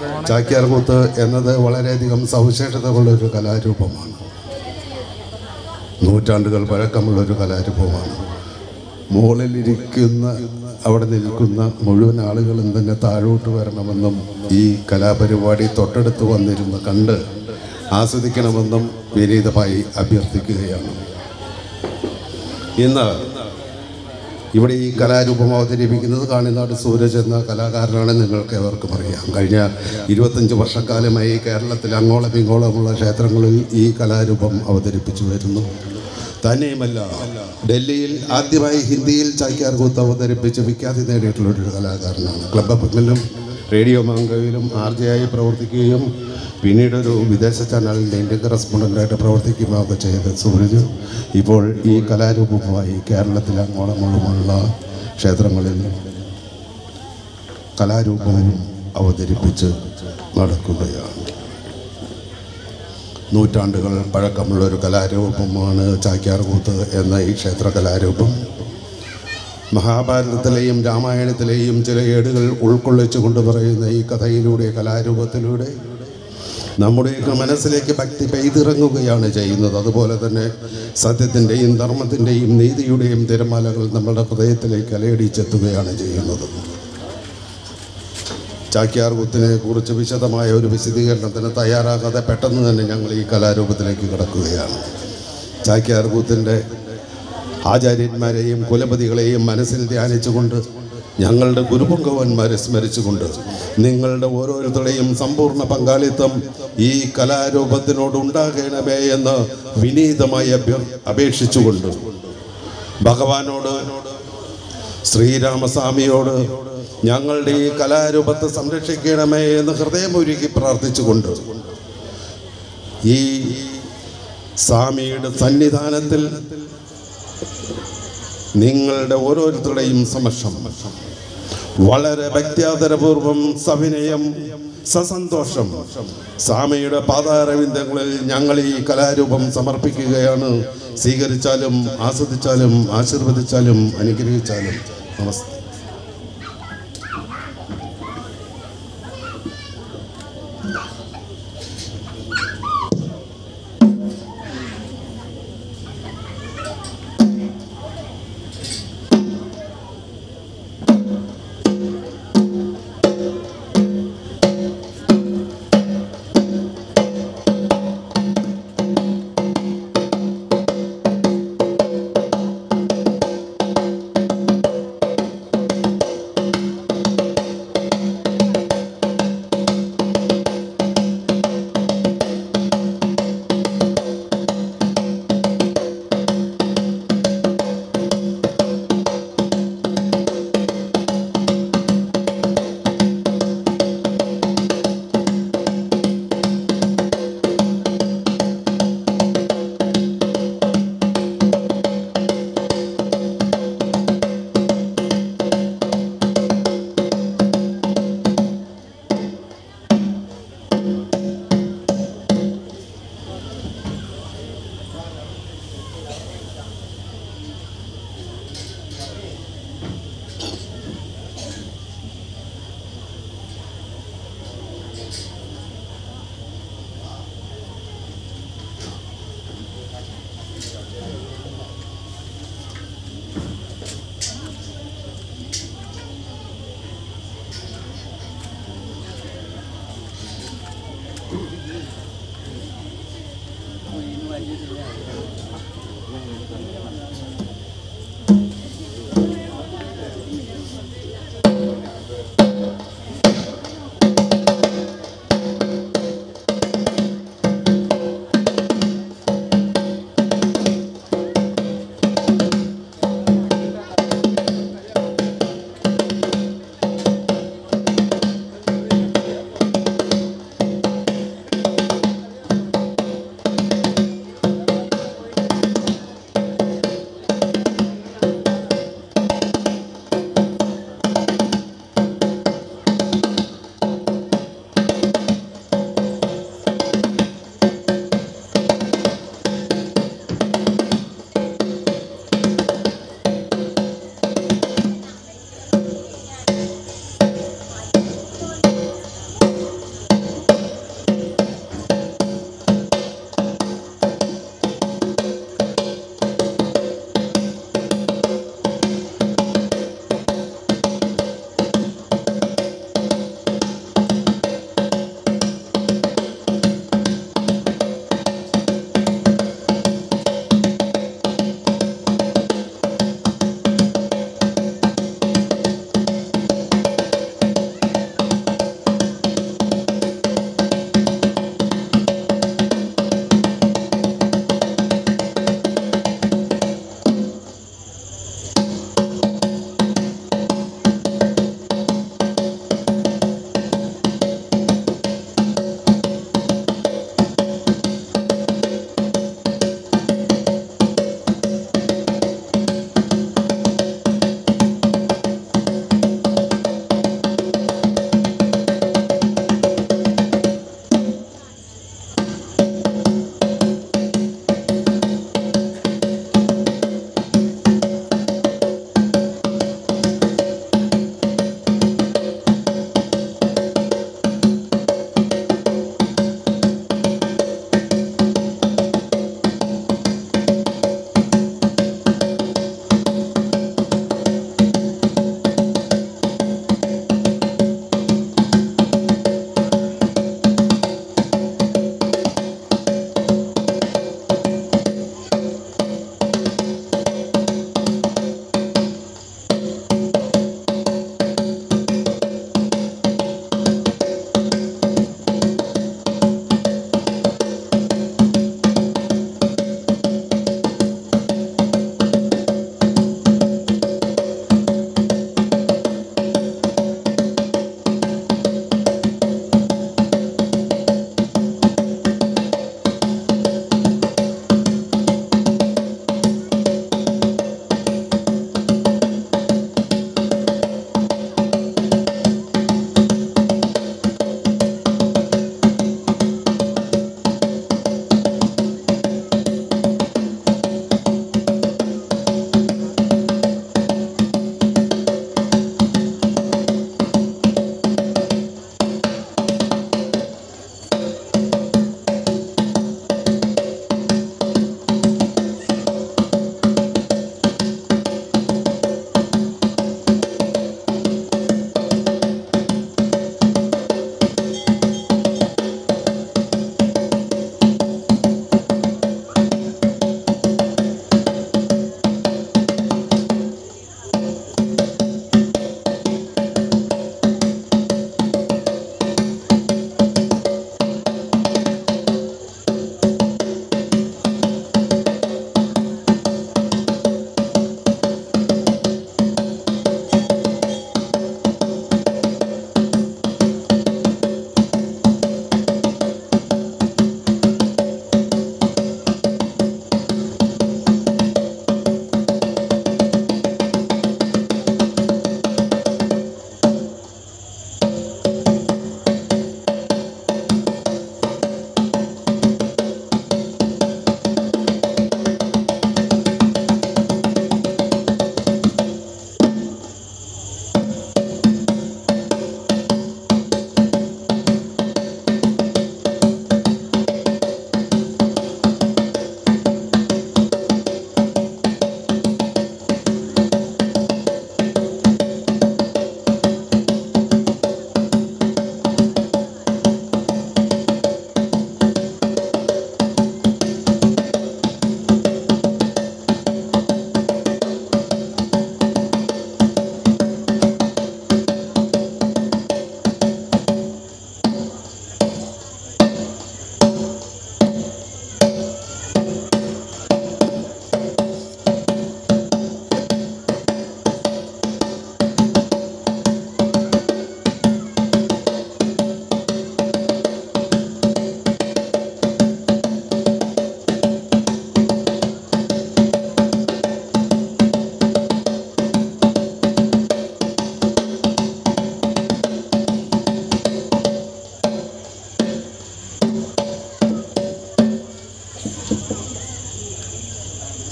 ചാക്യാർകൂത്ത് എന്നത് വളരെയധികം സവിശേഷതകളുള്ള ഒരു കലാരൂപമാണ് നൂറ്റാണ്ടുകൾ പഴക്കമുള്ള ഒരു കലാരൂപമാണ് മുകളിലിരിക്കുന്ന അവിടെ നിൽക്കുന്ന മുഴുവൻ ആളുകളും തന്നെ താഴോട്ട് വരണമെന്നും ഈ കലാപരിപാടി തൊട്ടടുത്ത് വന്നിരുന്ന് കണ്ട് ആസ്വദിക്കണമെന്നും വിനീതമായി അഭ്യർത്ഥിക്കുകയാണ് ഇന്ന് ഇവിടെ ഈ കലാരൂപം അവതരിപ്പിക്കുന്നത് കാണിനാട് സൂരജ് എന്ന കലാകാരനാണ് നിങ്ങൾക്ക് എവർക്കും അറിയാം കഴിഞ്ഞ ഇരുപത്തഞ്ച് വർഷക്കാലമായി കേരളത്തിൽ അങ്ങോളം ഇങ്ങോളമുള്ള ക്ഷേത്രങ്ങളിൽ ഈ കലാരൂപം അവതരിപ്പിച്ചു വരുന്നു തന്നെയുമല്ല ഡൽഹിയിൽ ആദ്യമായി ഹിന്ദിയിൽ ചാക്യാർ കൂത്ത് അവതരിപ്പിച്ച് വിഖ്യാതി നേടിയിട്ടുള്ള ഒരു കലാകാരനാണ് ക്ലബ് എഫിലും റേഡിയോ മാങ്കയിലും ആർ ജെ ആയി പ്രവർത്തിക്കുകയും പിന്നീട് ഒരു വിദേശ ചാനലിൻ്റെ ഇന്ത്യൻ കറസ്പോണ്ടൻ്റായിട്ട് പ്രവർത്തിക്കുകയൊക്കെ ചെയ്ത സൂരജ് ഇപ്പോൾ ഈ കലാരൂപമായി കേരളത്തിൽ അങ്ങോളമുള്ള ക്ഷേത്രങ്ങളിൽ കലാരൂപവും അവതരിപ്പിച്ച് നടക്കുകയാണ് നൂറ്റാണ്ടുകൾ പഴക്കമുള്ള ഒരു കലാരൂപമാണ് ചാക്യാർകൂത്ത് എന്ന ഈ ക്ഷേത്ര കലാരൂപം മഹാഭാരതത്തിലെയും രാമായണത്തിലെയും ചില ഏടുകൾ ഉൾക്കൊള്ളിച്ചുകൊണ്ട് പറയുന്ന ഈ കഥയിലൂടെ കലാരൂപത്തിലൂടെ നമ്മുടെയൊക്കെ മനസ്സിലേക്ക് ഭക്തി പെയ്തിറങ്ങുകയാണ് ചെയ്യുന്നത് അതുപോലെ തന്നെ സത്യത്തിൻ്റെയും ധർമ്മത്തിൻ്റെയും നീതിയുടെയും തിരമാലകൾ നമ്മുടെ ഹൃദയത്തിലേക്ക് അലയടിച്ചെത്തുകയാണ് ചെയ്യുന്നത് ചാക്യാർകൂത്തിനെ കുറിച്ച് വിശദമായ ഒരു വിശദീകരണത്തിന് തയ്യാറാകാതെ പെട്ടെന്ന് തന്നെ ഞങ്ങൾ ഈ കലാരൂപത്തിലേക്ക് കിടക്കുകയാണ് ചാക്യാർകൂത്തിൻ്റെ ആചാര്യന്മാരെയും കുലപതികളെയും മനസ്സിൽ ധ്യാനിച്ചുകൊണ്ട് ഞങ്ങളുടെ ഗുരുപങ്കവന്മാരെ സ്മരിച്ചുകൊണ്ട് നിങ്ങളുടെ ഓരോരുത്തരുടെയും സമ്പൂർണ്ണ പങ്കാളിത്തം ഈ കലാരൂപത്തിനോട് ഉണ്ടാകണമേ എന്ന് വിനീതമായി അഭ്യ അപേക്ഷിച്ചുകൊണ്ട് ഭഗവാനോട് ശ്രീരാമസ്വാമിയോട് ഞങ്ങളുടെ ഈ കലാരൂപത്തെ സംരക്ഷിക്കണമേ എന്ന് ഹൃദയമൊരുക്കി പ്രാർത്ഥിച്ചുകൊണ്ട് ഈ സ്വാമിയുടെ സന്നിധാനത്തിൽ നിങ്ങളുടെ ഓരോരുത്തരുടെയും സമക്ഷം വളരെ ഭക്ത്യാദരപൂർവം സവിനയം സസന്തോഷം സ്വാമിയുടെ പാതാരവിന്ദങ്ങളിൽ ഞങ്ങൾ ഈ കലാരൂപം സമർപ്പിക്കുകയാണ് സ്വീകരിച്ചാലും ആസ്വദിച്ചാലും ആശീർവദിച്ചാലും അനുഗ്രഹിച്ചാലും നമസ്തേ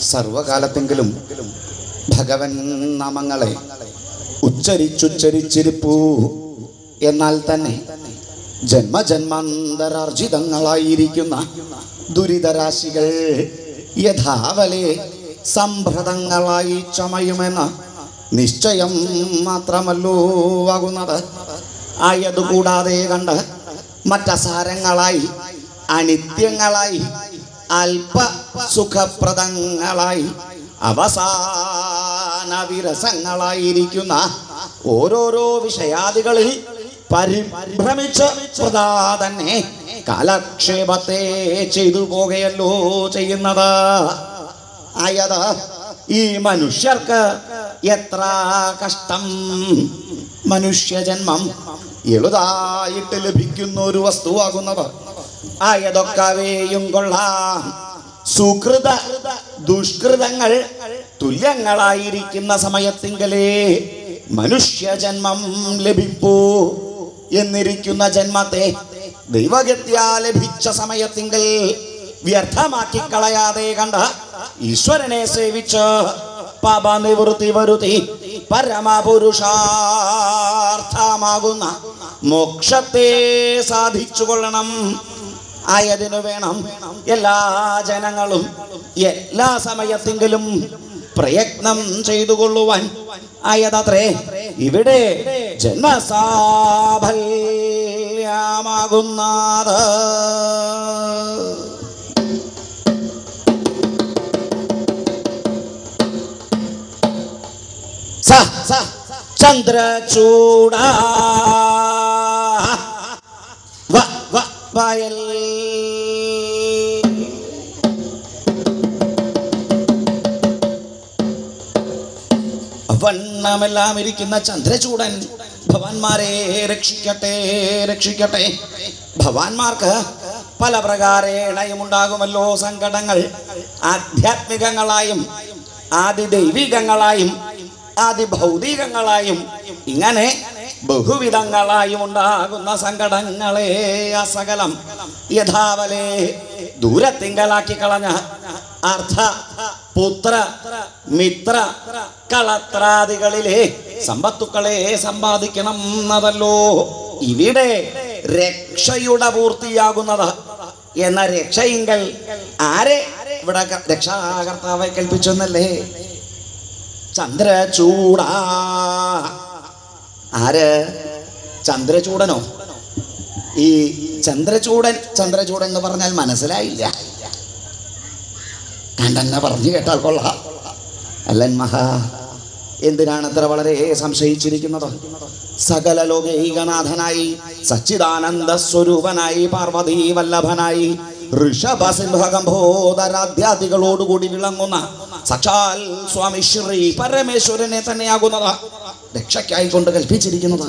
സർവകാലത്തെങ്കിലും ഭഗവൻ നാമങ്ങളെ ഉച്ചരിച്ചുച്ചരിച്ചിരിപ്പൂ എന്നാൽ തന്നെ ജന്മജന്മാന്തരാർജിതങ്ങളായിരിക്കുന്ന ദുരിതരാശികൾ യഥാവലെ സംഭ്രതങ്ങളായി ചമയുമെന്ന് നിശ്ചയം മാത്രമല്ലോ ആകുന്നത് ആയതുകൂടാതെ കണ്ട് മറ്റസാരങ്ങളായി അനിത്യങ്ങളായി അല്പ സുഖപ്രദങ്ങളായി അവസാന വിരസങ്ങളായിരിക്കുന്ന ഓരോരോ വിഷയാദികളിൽ പരിഭ്രമിച്ച് പ്രതാ തന്നെ കാലക്ഷേപത്തെ ചെയ്തു പോകുകയല്ലോ ചെയ്യുന്നത് ആയത് ഈ മനുഷ്യർക്ക് എത്ര കഷ്ടം മനുഷ്യജന്മം എളുതായിട്ട് ലഭിക്കുന്ന ഒരു വസ്തുവാകുന്നത് ആയതൊക്കവേയും കൊള്ളാം സുകൃത ദുഷ്കൃതങ്ങൾ തുല്യങ്ങളായിരിക്കുന്ന സമയത്തിങ്കലേ മനുഷ്യജന്മം ലഭിപ്പൂ എന്നിരിക്കുന്ന ജന്മത്തെ ദൈവഗത്യാ ലഭിച്ച സമയത്തിങ്കൽ വ്യർത്ഥമാക്കി കളയാതെ കണ്ട ഈശ്വരനെ സേവിച്ച് പാപനിവൃത്തി വരുത്തി പരമപുരുഷാർത്ഥമാകുന്ന മോക്ഷത്തെ സാധിച്ചു കൊള്ളണം ആയതിനു വേണം എല്ലാ ജനങ്ങളും എല്ലാ സമയത്തെങ്കിലും പ്രയത്നം ചെയ്തു കൊള്ളുവാൻ ആയതത്രേ ഇവിടെ ജന്മസാഫല്യമാകുന്നത് സ സ ചന്ദ്രചൂട വ വ വയൽ വണ്ണമെല്ലാം ഇരിക്കുന്ന ചന്ദ്രചൂടൻ ഭവാന്മാരെ രക്ഷിക്കട്ടെ രക്ഷിക്കട്ടെ ഭവാന്മാർക്ക് പല പ്രകാരേണയും ഉണ്ടാകുമല്ലോ സങ്കടങ്ങൾ ആധ്യാത്മികങ്ങളായും ആദിദൈവികങ്ങളായും ആദിഭൗതികങ്ങളായും ഇങ്ങനെ ബഹുവിധങ്ങളായും ഉണ്ടാകുന്ന സങ്കടങ്ങളെ അസകലം യഥാവലെ ദൂരത്തിങ്കലാക്കി കളഞ്ഞ അർത്ഥ പുത്ര മിത്ര കളത്രാദികളിലെ സമ്പത്തുക്കളെ സമ്പാദിക്കണം എന്നതല്ലോ ഇവിടെ രക്ഷയുടെ പൂർത്തിയാകുന്നത് എന്ന രക്ഷയിങ്കൽ ആരെ ഇവിടെ ക- രക്ഷാകർത്താവെ കൽപ്പിച്ചെന്നല്ലേ ചന്ദ്രചൂട ആര് ചന്ദ്രചൂടനോ ഈ ചന്ദ്രചൂടൻ ചന്ദ്രചൂടൻ എന്ന് പറഞ്ഞാൽ മനസ്സിലായില്ല കണ്ടെന്നെ പറഞ്ഞു കേട്ടാൽ കൊള്ളാം അല്ലൻ മഹാ എന്തിനാണ് അത്ര വളരെ സംശയിച്ചിരിക്കുന്നത് സകല ലോകൈകനാഥനായി സച്ചിദാനന്ദ സ്വരൂപനായി പാർവതി വല്ലഭനായി ഋഷഭ സിംഹകംഭോദരാധ്യാദികളോടുകൂടി വിളങ്ങുന്ന സാക്ഷാൽ സ്വാമി ശ്രീ പരമേശ്വരനെ തന്നെയാകുന്നത് രക്ഷയ്ക്കായി കൊണ്ട് കൽപ്പിച്ചിരിക്കുന്നത്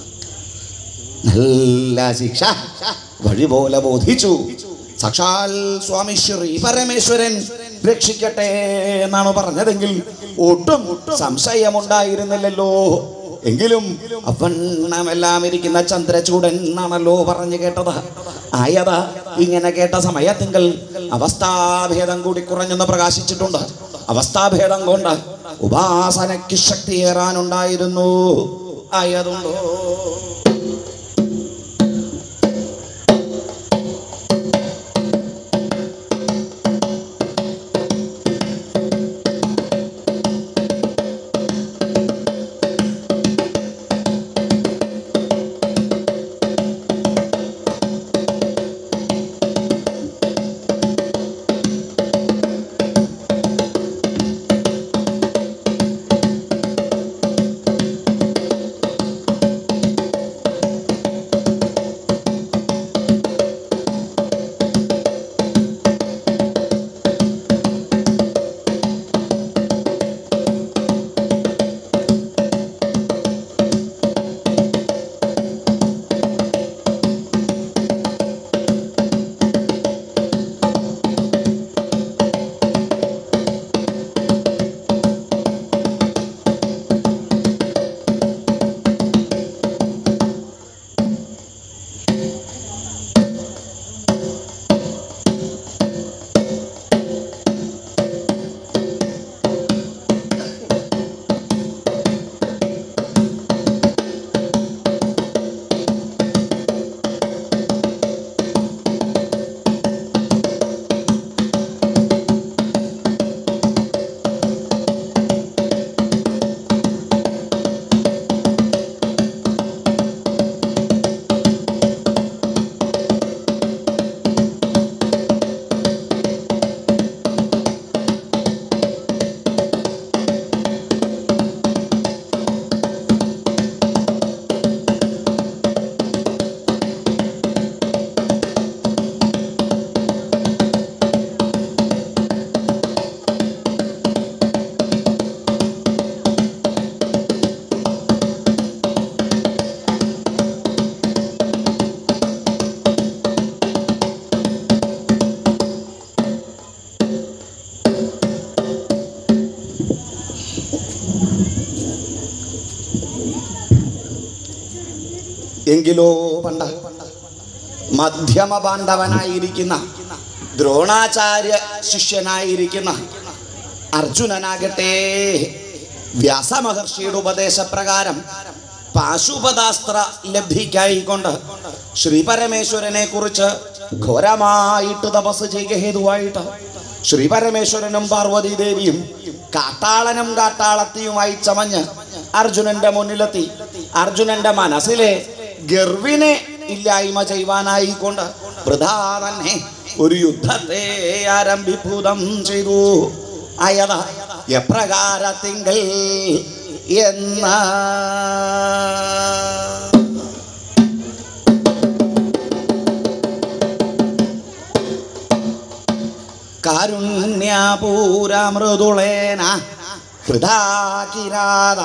നല്ല ശിക്ഷ വഴി പോലെ ബോധിച്ചു സാക്ഷാൽ സ്വാമി ശ്രീ പരമേശ്വരൻ രക്ഷിക്കട്ടെ എന്നാണ് പറഞ്ഞതെങ്കിൽ ഒട്ടും സംശയമുണ്ടായിരുന്നില്ലല്ലോ എങ്കിലും അവണ്ണമെല്ലാം ഇരിക്കുന്ന ചന്ദ്രചൂടൻ എന്നാണല്ലോ പറഞ്ഞു കേട്ടത് ആയത് ഇങ്ങനെ കേട്ട സമയത്തിങ്കൽ അവസ്ഥാഭേദം കൂടി കുറഞ്ഞെന്ന് പ്രകാശിച്ചിട്ടുണ്ട് അവസ്ഥാഭേദം കൊണ്ട് ഉപാസനയ്ക്ക് ശക്തിയേറാനുണ്ടായിരുന്നു ആയതുണ്ടോ എങ്കിലോ പണ്ട് മധ്യമ പാണ്ഡവനായിരിക്കുന്ന ദ്രോണാചാര്യ ശിഷ്യനായിരിക്കുന്ന അർജുനനാകട്ടെ വ്യാസമഹർഷിയുടെ ഉപദേശപ്രകാരം പാശുപതാസ്ത്ര ലബ്ധിക്കായിക്കൊണ്ട് ശ്രീ പരമേശ്വരനെ കുറിച്ച് ഘോരമായിട്ട് തപസ് ചെയ്യുക ഹേതുവായിട്ട് ശ്രീ പരമേശ്വരനും പാർവതി ദേവിയും കാട്ടാളനും കാട്ടാളത്തിയുമായി ചമഞ്ഞ് അർജുനന്റെ മുന്നിലെത്തി അർജുനന്റെ മനസ്സിലെ ഗർവിനെ ഇല്ലായ്മ ചെയ്യുവാനായിക്കൊണ്ട് വൃഥാ തന്നെ ഒരു യുദ്ധത്തെ ആരംഭിഭൂതം ചെയ്തു അയത എപ്രകാരത്തിങ്കൽ എന്ന കാരുണ്യപൂരമൃദുളേന ഹൃദാകിരാത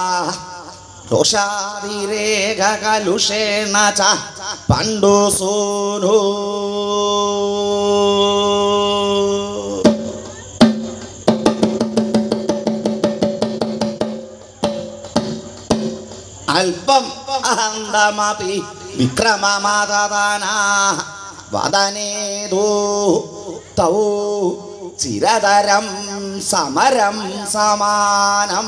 രോഷാതിരേഖകലുഷേണ ച പണ്ടു സൂനു അല്പം അഹന്തമപി വിക്രമമാതാന വദനേതോ തൗ ചിരതരം സമരം സമാനം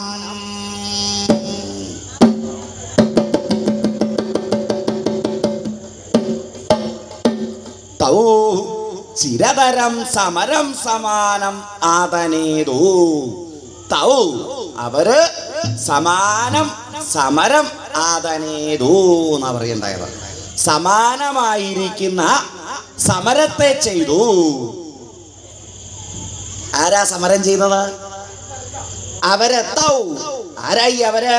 തൗ ചിരതരം സമരം സമാനം ആദനേതു തൗ അവര് സമാനം സമരം ആദനേതു എന്നാ പറയണ്ടായത് സമാനമായിരിക്കുന്ന സമരത്തെ ചെയ്തു ആരാ സമരം ചെയ്തത് അവര് തൗ ആരായി അവര്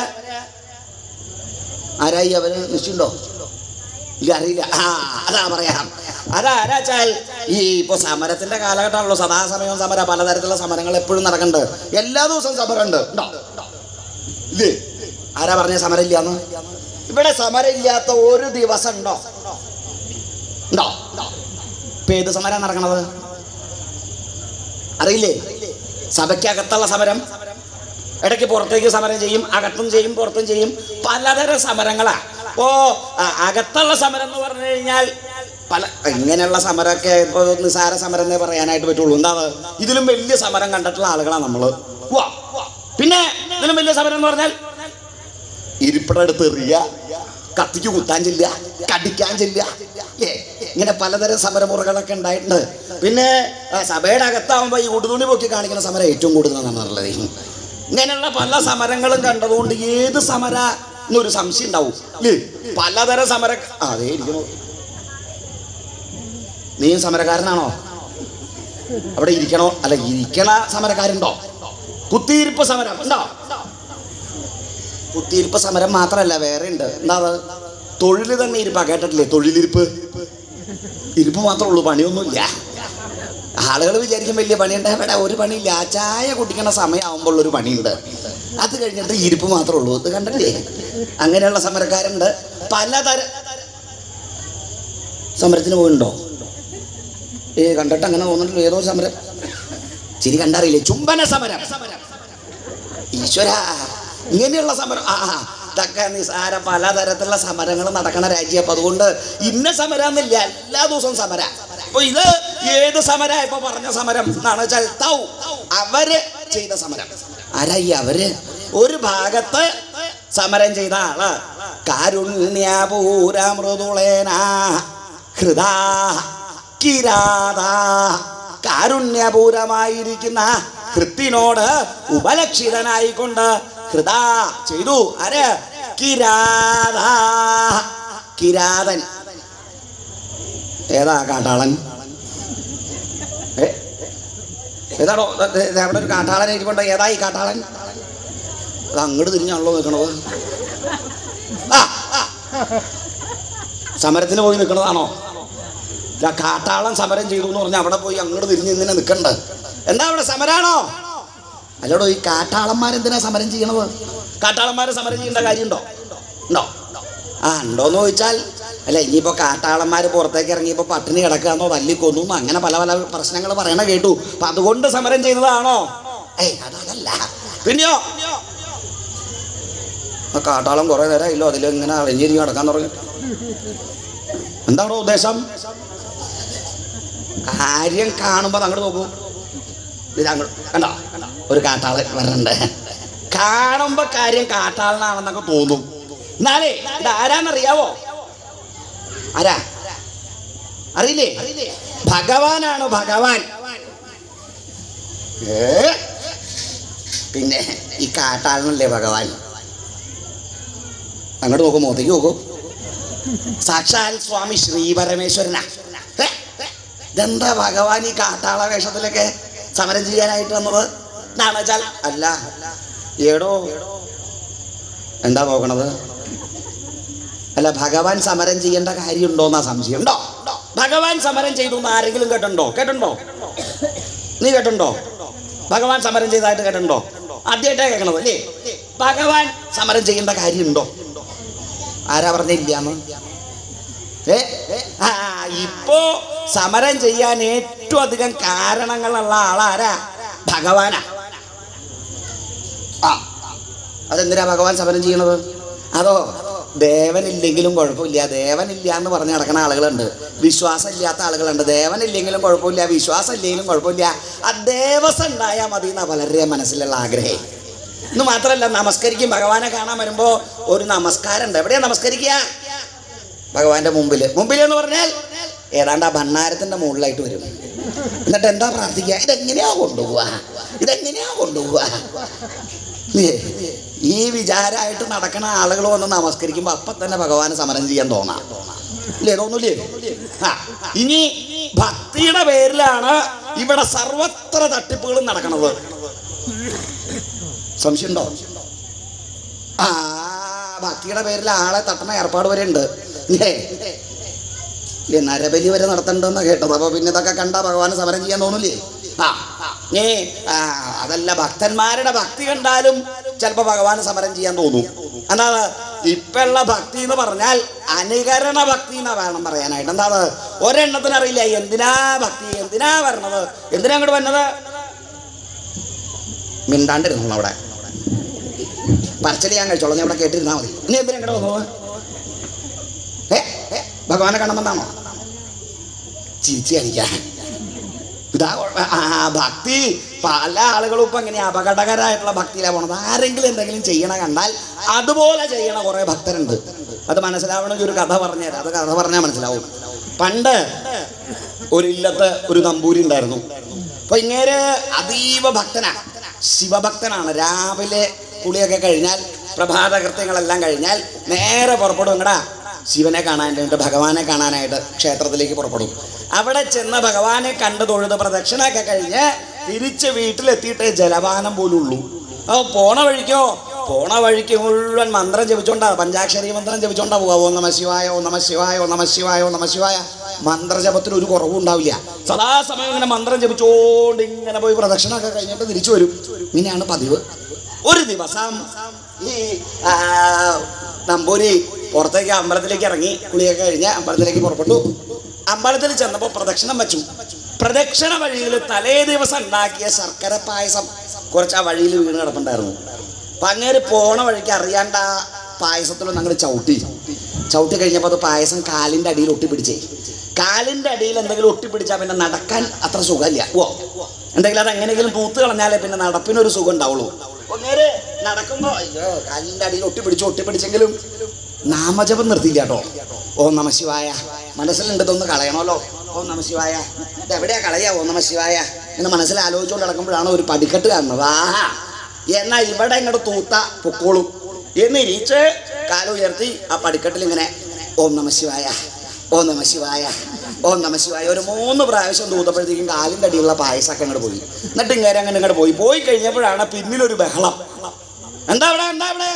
ആരായി അവര് നിശ്ചയുണ്ടോ ഇല്ല അറിയില്ല ആ അതാ പറയാം അതാ ആരാച്ചാൽ ഈ ഇപ്പൊ സമരത്തിന്റെ കാലഘട്ടമാണല്ലോ സദാസമയവും സമരം പലതരത്തിലുള്ള സമരങ്ങൾ എപ്പോഴും നടക്കുന്നുണ്ട് എല്ലാ ദിവസവും സമരമുണ്ട് ഉണ്ടോ ഇല്ലേ ആരാ പറഞ്ഞ സമരം ഇല്ലാന്ന് ഇവിടെ സമരം ഇല്ലാത്ത ഒരു ദിവസം ഉണ്ടോ ഉണ്ടോ ഇപ്പൊ ഏത് സമരം നടക്കണത് അറിയില്ലേ സഭയ്ക്കകത്തുള്ള സമരം ഇടയ്ക്ക് പുറത്തേക്ക് സമരം ചെയ്യും അകത്തും ചെയ്യും പുറത്തും ചെയ്യും പലതരം സമരങ്ങളാ ഓ അകത്തുള്ള സമരം എന്ന് പറഞ്ഞു കഴിഞ്ഞാൽ പല ഇങ്ങനെയുള്ള സമരമൊക്കെ ഇപ്പൊ നിസാര സമരം എന്നേ പറയാനായിട്ട് പറ്റുള്ളൂ എന്താണ് ഇതിലും വലിയ സമരം കണ്ടിട്ടുള്ള ആളുകളാണ് നമ്മള് വാ പിന്നെ ഇതിലും വലിയ സമരം എന്ന് പറഞ്ഞാൽ ഇരിപ്പിടടുത്ത് എറിയ കത്തിക്ക് കുത്താൻ ചെല്ലുക കടിക്കാൻ ചെല്ലുക ഏ ഇങ്ങനെ പലതരം സമരമുറകളൊക്കെ ഉണ്ടായിട്ടുണ്ട് പിന്നെ ആ, സഭയുടെ അകത്താവുമ്പോൾ ഈ ഉടുതുണി പൊക്കി കാണിക്കുന്ന സമരം ഏറ്റവും കൂടുതൽ നടന്നുള്ളത് ഇങ്ങനെയുള്ള പല സമരങ്ങളും കണ്ടതുകൊണ്ട് ഏത് സമര എന്നൊരു സംശയം ഉണ്ടാവും ഇല്ലേ പലതരം സമര ആ, അതേ ഇരിക്കണു നീ സമരക്കാരനാണോ അവിടെ ഇരിക്കണോ അല്ല ഇരിക്കണ സമരക്കാരുണ്ടോ കുത്തിയിരിപ്പ് സമരം ഉണ്ടോ കുത്തിയിരിപ്പ് സമരം മാത്രമല്ല വേറെ ഉണ്ട് എന്താ അത് തൊഴിൽ തന്നെ ഇരിപ്പാ കേട്ടിട്ടില്ലേ തൊഴിലിരിപ്പ് ഇരിപ്പ് മാത്രമേ ഉള്ളൂ പണിയൊന്നുമില്ല ആളുകൾ വിചാരിക്കും വലിയ പണിയുണ്ട് ഇവിടെ ഒരു പണിയില്ല ആ ചായ കുടിക്കണ സമയമാകുമ്പോൾ ഒരു പണിയുണ്ട് അത് കഴിഞ്ഞിട്ട് ഇരിപ്പ് മാത്രമേ ഉള്ളൂ ഇത് കണ്ടില്ലേ അങ്ങനെയുള്ള സമരക്കാരുണ്ട് പലതര സമരത്തിന് പോയിട്ടുണ്ടോ ഏ കണ്ടിട്ട് അങ്ങനെ തോന്നുന്നില്ല ഏതോ സമരം ചിരി കണ്ടറിയില്ലേ ചുംബന സമരം ഈശ്വര ഇങ്ങനെയുള്ള സമരം ആ ആ, ഇതൊക്കെ നിസാര പലതരത്തിലുള്ള സമരങ്ങൾ നടക്കണ രാജ്യം അപ്പൊ അതുകൊണ്ട് ഇന്ന സമരം എന്നില്ല എല്ലാ ദിവസവും സമര അപ്പൊ ഇത് ഏത് സമര ഇപ്പൊ പറഞ്ഞ സമരം എന്നാണ് വെച്ചാൽ തൗ അവര് ചെയ്ത സമരം ആരായി അവര് ഒരു ഭാഗത്ത് സമരം ചെയ്ത ആള് കാരുണ്യപൂരമൃദുളേന ഹൃദാ കിരാത കാരുണ്യപൂരമായിരിക്കുന്ന ഹൃത്തിനോട് ഉപലക്ഷിതനായിക്കൊണ്ട് ഹൃദാ ചെയ്തു ആര് കിരാത കിരാതൻ ഏതാ കാട്ടാളൻ ഏ? ഏതാണോ ദേ, ദേ, അവിടെ ഒരു കാട്ടാളൻ ഇരിക്കൊണ്ട് ഏതാ ഈ കാട്ടാളൻ അത് അങ്ങോട്ട് തിരിഞ്ഞാണല്ലോ നിൽക്കണത് ആ ആ. സമരത്തിന് പോയി നിൽക്കണതാണോ ഇതാ കാട്ടാളൻ സമരം ചെയ്തു എന്ന് പറഞ്ഞാൽ അവിടെ പോയി അങ്ങോട്ട് തിരിഞ്ഞ് ഇങ്ങനെ നിൽക്കണ്ട എന്താ അവിടെ സമരാണോ അല്ലടോ ഈ കാട്ടാളന്മാരെന്തിനാ സമരം ചെയ്യണത് കാട്ടാളന്മാരെ സമരം ചെയ്യേണ്ട കാര്യമുണ്ടോ ഉണ്ടോ ആ ഉണ്ടോന്ന് ചോദിച്ചാൽ അല്ല ഇനിയിപ്പോ കാട്ടാളന്മാർ പുറത്തേക്ക് ഇറങ്ങിയപ്പോ പട്ടിണി കിടക്കാന്നോ തല്ലിക്കൊന്നു അങ്ങനെ പല പല പ്രശ്നങ്ങൾ പറയണ കേട്ടു അപ്പൊ അതുകൊണ്ട് സമരം ചെയ്തതാണോ ഏയ് അതല്ല പിന്നെയോ ആ കാട്ടാളം കുറെ നേരം ഇല്ലോ അതിൽ ഇങ്ങനെ അളിഞ്ഞിരിക്കും കിടക്കാൻ തുടങ്ങി എന്താണോ ഉദ്ദേശം കാര്യം കാണുമ്പോൾ അങ്ങോട്ട് നോക്കൂ ഇത് അങ്ങോട്ട് കണ്ടോ കണ്ടോ? ഒരു കാട്ടാള് വരണ്ട് കാണുമ്പോ കാര്യം കാട്ടാളനാണെന്നൊക്കെ തോന്നും എന്നാലേ ഇത് ആരാന്നറിയാവോ ആരാ അറിയില്ലേ ഭഗവാനാണ് ഭഗവാൻ ഏ പിന്നെ ഈ കാട്ടാളനല്ലേ ഭഗവാൻ അങ്ങോട്ട് നോക്കൂ മോത്തേക്ക് നോക്കൂ സാക്ഷാൽ സ്വാമി ശ്രീ പരമേശ്വരനാ ഏ? ഇതെന്താ ഭഗവാൻ ഈ കാട്ടാള വേഷത്തിലൊക്കെ സമരം ചെയ്യാനായിട്ട് വന്നത് എന്നാണ് വെച്ചാൽ അല്ല ഏടോ എന്താ നോക്കണത് അല്ല ഭഗവാൻ സമരം ചെയ്യേണ്ട കാര്യമുണ്ടോന്നാ സംശയം ഉണ്ടോ ഭഗവാൻ സമരം ചെയ്തു എന്ന് ആരെങ്കിലും കേട്ടുണ്ടോ കേട്ടുണ്ടോ നീ കേട്ടുണ്ടോ ഭഗവാൻ സമരം ചെയ്തതായിട്ട് കേട്ടുണ്ടോ ആദ്യമായിട്ടാ കേൾക്കണത് അല്ലേ ഭഗവാൻ സമരം ചെയ്യേണ്ട കാര്യമുണ്ടോ ആരാ പറഞ്ഞില്ലാന്ന് ഏ ആ ഇപ്പോ സമരം ചെയ്യാൻ ഏറ്റവും അധികം കാരണങ്ങളുള്ള ആളാരാ ഭഗവാനാ ആ അതെന്തിനാ ഭഗവാൻ സമരം ചെയ്യണത് അതോ ദേവനില്ലെങ്കിലും കുഴപ്പമില്ല ദേവനില്ല എന്ന് പറഞ്ഞ് നടക്കുന്ന ആളുകളുണ്ട് വിശ്വാസം ഇല്ലാത്ത ആളുകളുണ്ട് ദേവനില്ലെങ്കിലും കുഴപ്പമില്ല വിശ്വാസം ഇല്ലെങ്കിലും കുഴപ്പമില്ല ആ ദേവസം ഉണ്ടായാൽ മതി എന്നാ പലരുടെയും മനസ്സിലുള്ള ആഗ്രഹം ഇന്ന് മാത്രമല്ല നമസ്കരിക്കും ഭഗവാനെ കാണാൻ വരുമ്പോൾ ഒരു നമസ്കാരം ഉണ്ട് എവിടെയാ നമസ്കരിക്കുക ഭഗവാന്റെ മുമ്പിൽ മുമ്പിൽ എന്ന് പറഞ്ഞാൽ ഏതാണ്ട് ആ ഭണ്ണാരത്തിന്റെ മുകളിലായിട്ട് വരും എന്നിട്ട് എന്താ പ്രാർത്ഥിക്കുക ഇതെങ്ങനെയാ കൊണ്ടുപോവുക ഇതെങ്ങനെയാ കൊണ്ടുപോവുക ഇല്ലേ? ഈ വിചാരമായിട്ട് നടക്കുന്ന ആളുകൾ വന്ന് നമസ്കരിക്കുമ്പോൾ അപ്പം തന്നെ ഭഗവാന് സമരം ചെയ്യാൻ തോന്നാം ഇല്ലേ തോന്നൂലേ ആ ഇനി ഭക്തിയുടെ പേരിലാണ് ഇവിടെ സർവത്ര തട്ടിപ്പുകളും നടക്കുന്നത് സംശയമുണ്ടോ ആ ഭക്തിയുടെ പേരിൽ ആളെ തട്ടണ ഏർപ്പാട് വരെ ഉണ്ട് ഇല്ലേ ഇല്ലേ നരബലി വരെ നടത്തണ്ടെന്നാ കേട്ടത് അപ്പൊ പിന്നെ ഇതൊക്കെ കണ്ട ഭഗവാന് സമരം ചെയ്യാൻ തോന്നൂലേ ആ ഏ ആ, അതല്ല ഭക്തന്മാരുടെ ഭക്തി കണ്ടാലും ചിലപ്പോ ഭഗവാന് സമരം ചെയ്യാൻ തോന്നും എന്താണ് ഇപ്പുള്ള ഭക്തി എന്ന് പറഞ്ഞാൽ അനുകരണ ഭക്തി എന്നാ വേണം പറയാനായിട്ട് എന്താ ഒരെണ്ണത്തിന് അറിയില്ല എന്തിനാ ഭക്തി എന്തിനാ വരണത് എന്തിനാ അങ്ങോട്ട് വന്നത് മിണ്ടാണ്ടിരുന്നു അവിടെ പറച്ചല് ഞാൻ കഴിച്ചോളാം നീ അവിടെ കേട്ടിരുന്നാ മതി നീ എന്തിനാ ഇങ്ങോട്ട് വന്നത് ഏ ഏ, ഭഗവാനെ കാണുമെന്നാണോ ചിരിച്ചു കാണിക്കാൻ ഇതാ കുഴപ്പം. ആ ഭക്തി പല ആളുകളും ഇപ്പൊ എങ്ങനെ അപകടകരമായിട്ടുള്ള ഭക്തിയിലാണ് പോണത് ആരെങ്കിലും എന്തെങ്കിലും ചെയ്യണ കണ്ടാൽ അതുപോലെ ചെയ്യണ കുറെ ഭക്തരുണ്ട് അത് മനസ്സിലാവണമെങ്കിൽ ഒരു കഥ പറഞ്ഞുതരാം അത് കഥ പറഞ്ഞാൽ മനസ്സിലാവും പണ്ട് ഒരു ഇല്ലത്ത് ഒരു നമ്പൂരി ഉണ്ടായിരുന്നു അപ്പൊ ഇങ്ങേര് അതീവ ഭക്തനാ ശിവഭക്തനാണ് രാവിലെ കുളിയൊക്കെ കഴിഞ്ഞാൽ പ്രഭാത കൃത്യങ്ങളെല്ലാം കഴിഞ്ഞാൽ നേരെ പുറപ്പെടും എങ്ങടാ ശിവനെ കാണാനായിട്ട് ഭഗവാനെ കാണാനായിട്ട് ക്ഷേത്രത്തിലേക്ക് പുറപ്പെടും അവിടെ ചെന്ന ഭഗവാനെ കണ്ട് തൊഴുത് പ്രദക്ഷിണയൊക്കെ കഴിഞ്ഞ് തിരിച്ച് വീട്ടിലെത്തിയിട്ടേ ജലപാനം പോലും ഉള്ളൂ അപ്പോൾ പോണ വഴിക്കോ പോണ വഴിക്ക് മുഴുവൻ മന്ത്രം ജപിച്ചോണ്ടാ പഞ്ചാക്ഷരി മന്ത്രം ജപിച്ചോണ്ടാ പോവാ ഓ നമ ശിവായ ഓ നമ ശിവായ ഓ നമ ശിവായ ഓ നമ ശിവായ മന്ത്രജപത്തിന് ഒരു കുറവും ഉണ്ടാവില്ല സദാസമയം ഇങ്ങനെ മന്ത്രം ജപിച്ചോണ്ട് ഇങ്ങനെ പോയി പ്രദക്ഷിണമൊക്കെ കഴിഞ്ഞിട്ട് തിരിച്ചു വരും ഇങ്ങനെയാണ് പതിവ് ഒരു ദിവസം ഈ ആ, നമ്പൂരി പുറത്തേക്ക് അമ്പലത്തിലേക്ക് ഇറങ്ങി കുളിയൊക്കെ കഴിഞ്ഞ് അമ്പലത്തിലേക്ക് പുറപ്പെട്ടു അമ്പലത്തിൽ ചെന്നപ്പോൾ പ്രദക്ഷിണം വെച്ചു പ്രദക്ഷിണ വഴിയിൽ തലേ ദിവസം ഉണ്ടാക്കിയ ശർക്കര പായസം കുറച്ച് ആ വഴിയിൽ വീണ് കിടപ്പുണ്ടായിരുന്നു അപ്പൊ അങ്ങേര് പോണ വഴിക്ക് അറിയാണ്ട ആ പായസത്തിലൊന്നും അങ്ങോട്ട് ചവിട്ടി ചവിട്ടി കഴിഞ്ഞപ്പോൾ അത് പായസം കാലിൻ്റെ അടിയിൽ ഒട്ടിപ്പിടിച്ചേ കാലിൻ്റെ അടിയിൽ എന്തെങ്കിലും ഒട്ടിപ്പിടിച്ചാൽ പിന്നെ നടക്കാൻ അത്ര സുഖമില്ല ഓ എന്തെങ്കിലും അത് എങ്ങനെയെങ്കിലും തൂത്ത് കളഞ്ഞാലേ പിന്നെ നടപ്പിനൊരു സുഖം ഉണ്ടാവുള്ളൂ അങ്ങേര് നടക്കുമ്പോ അയ്യോ കാലിൻ്റെ അടിയിൽ ഒട്ടിപ്പിടിച്ചു ഒട്ടിപ്പിടിച്ചെങ്കിലും നാമജപം നിർത്തിയില്ല കേട്ടോ ഓ നമ ശിവായ മനസ്സിലുണ്ട് ഇതൊന്ന് കളയണമല്ലോ ഓ നമ ശിവായ ഇത് എവിടെയാ കളയാ ഓ നമ ശിവായ എന്ന് മനസ്സിൽ ആലോചിച്ചുകൊണ്ട് നടക്കുമ്പോഴാണ് ഒരു പടിക്കെട്ട് കാണുന്നത് ആഹാ എന്നാ ഇവിടെ ഇങ്ങോട്ട് തൂത്ത പൊക്കോളും എന്ന് ഇരിച്ച് കാലുയർത്തി ആ പടിക്കെട്ടിൽ ഇങ്ങനെ ഓം നമ ശിവായ ഓം നമ ശിവായ ഓം നമ ശിവായ ഒരു മൂന്ന് പ്രാവശ്യം തൂത്തപ്പോഴത്തേക്കും കാലിൻ്റെ അടിയിലുള്ള പായസമൊക്കെ അങ്ങോട്ട് പോയി എന്നിട്ട് ഇങ്ങനെ അങ്ങനെ ഇങ്ങോട്ട് പോയി പോയി കഴിഞ്ഞപ്പോഴാണ് പിന്നിലൊരു ബഹളം എന്താ അവിടെ എന്താ അവിടെ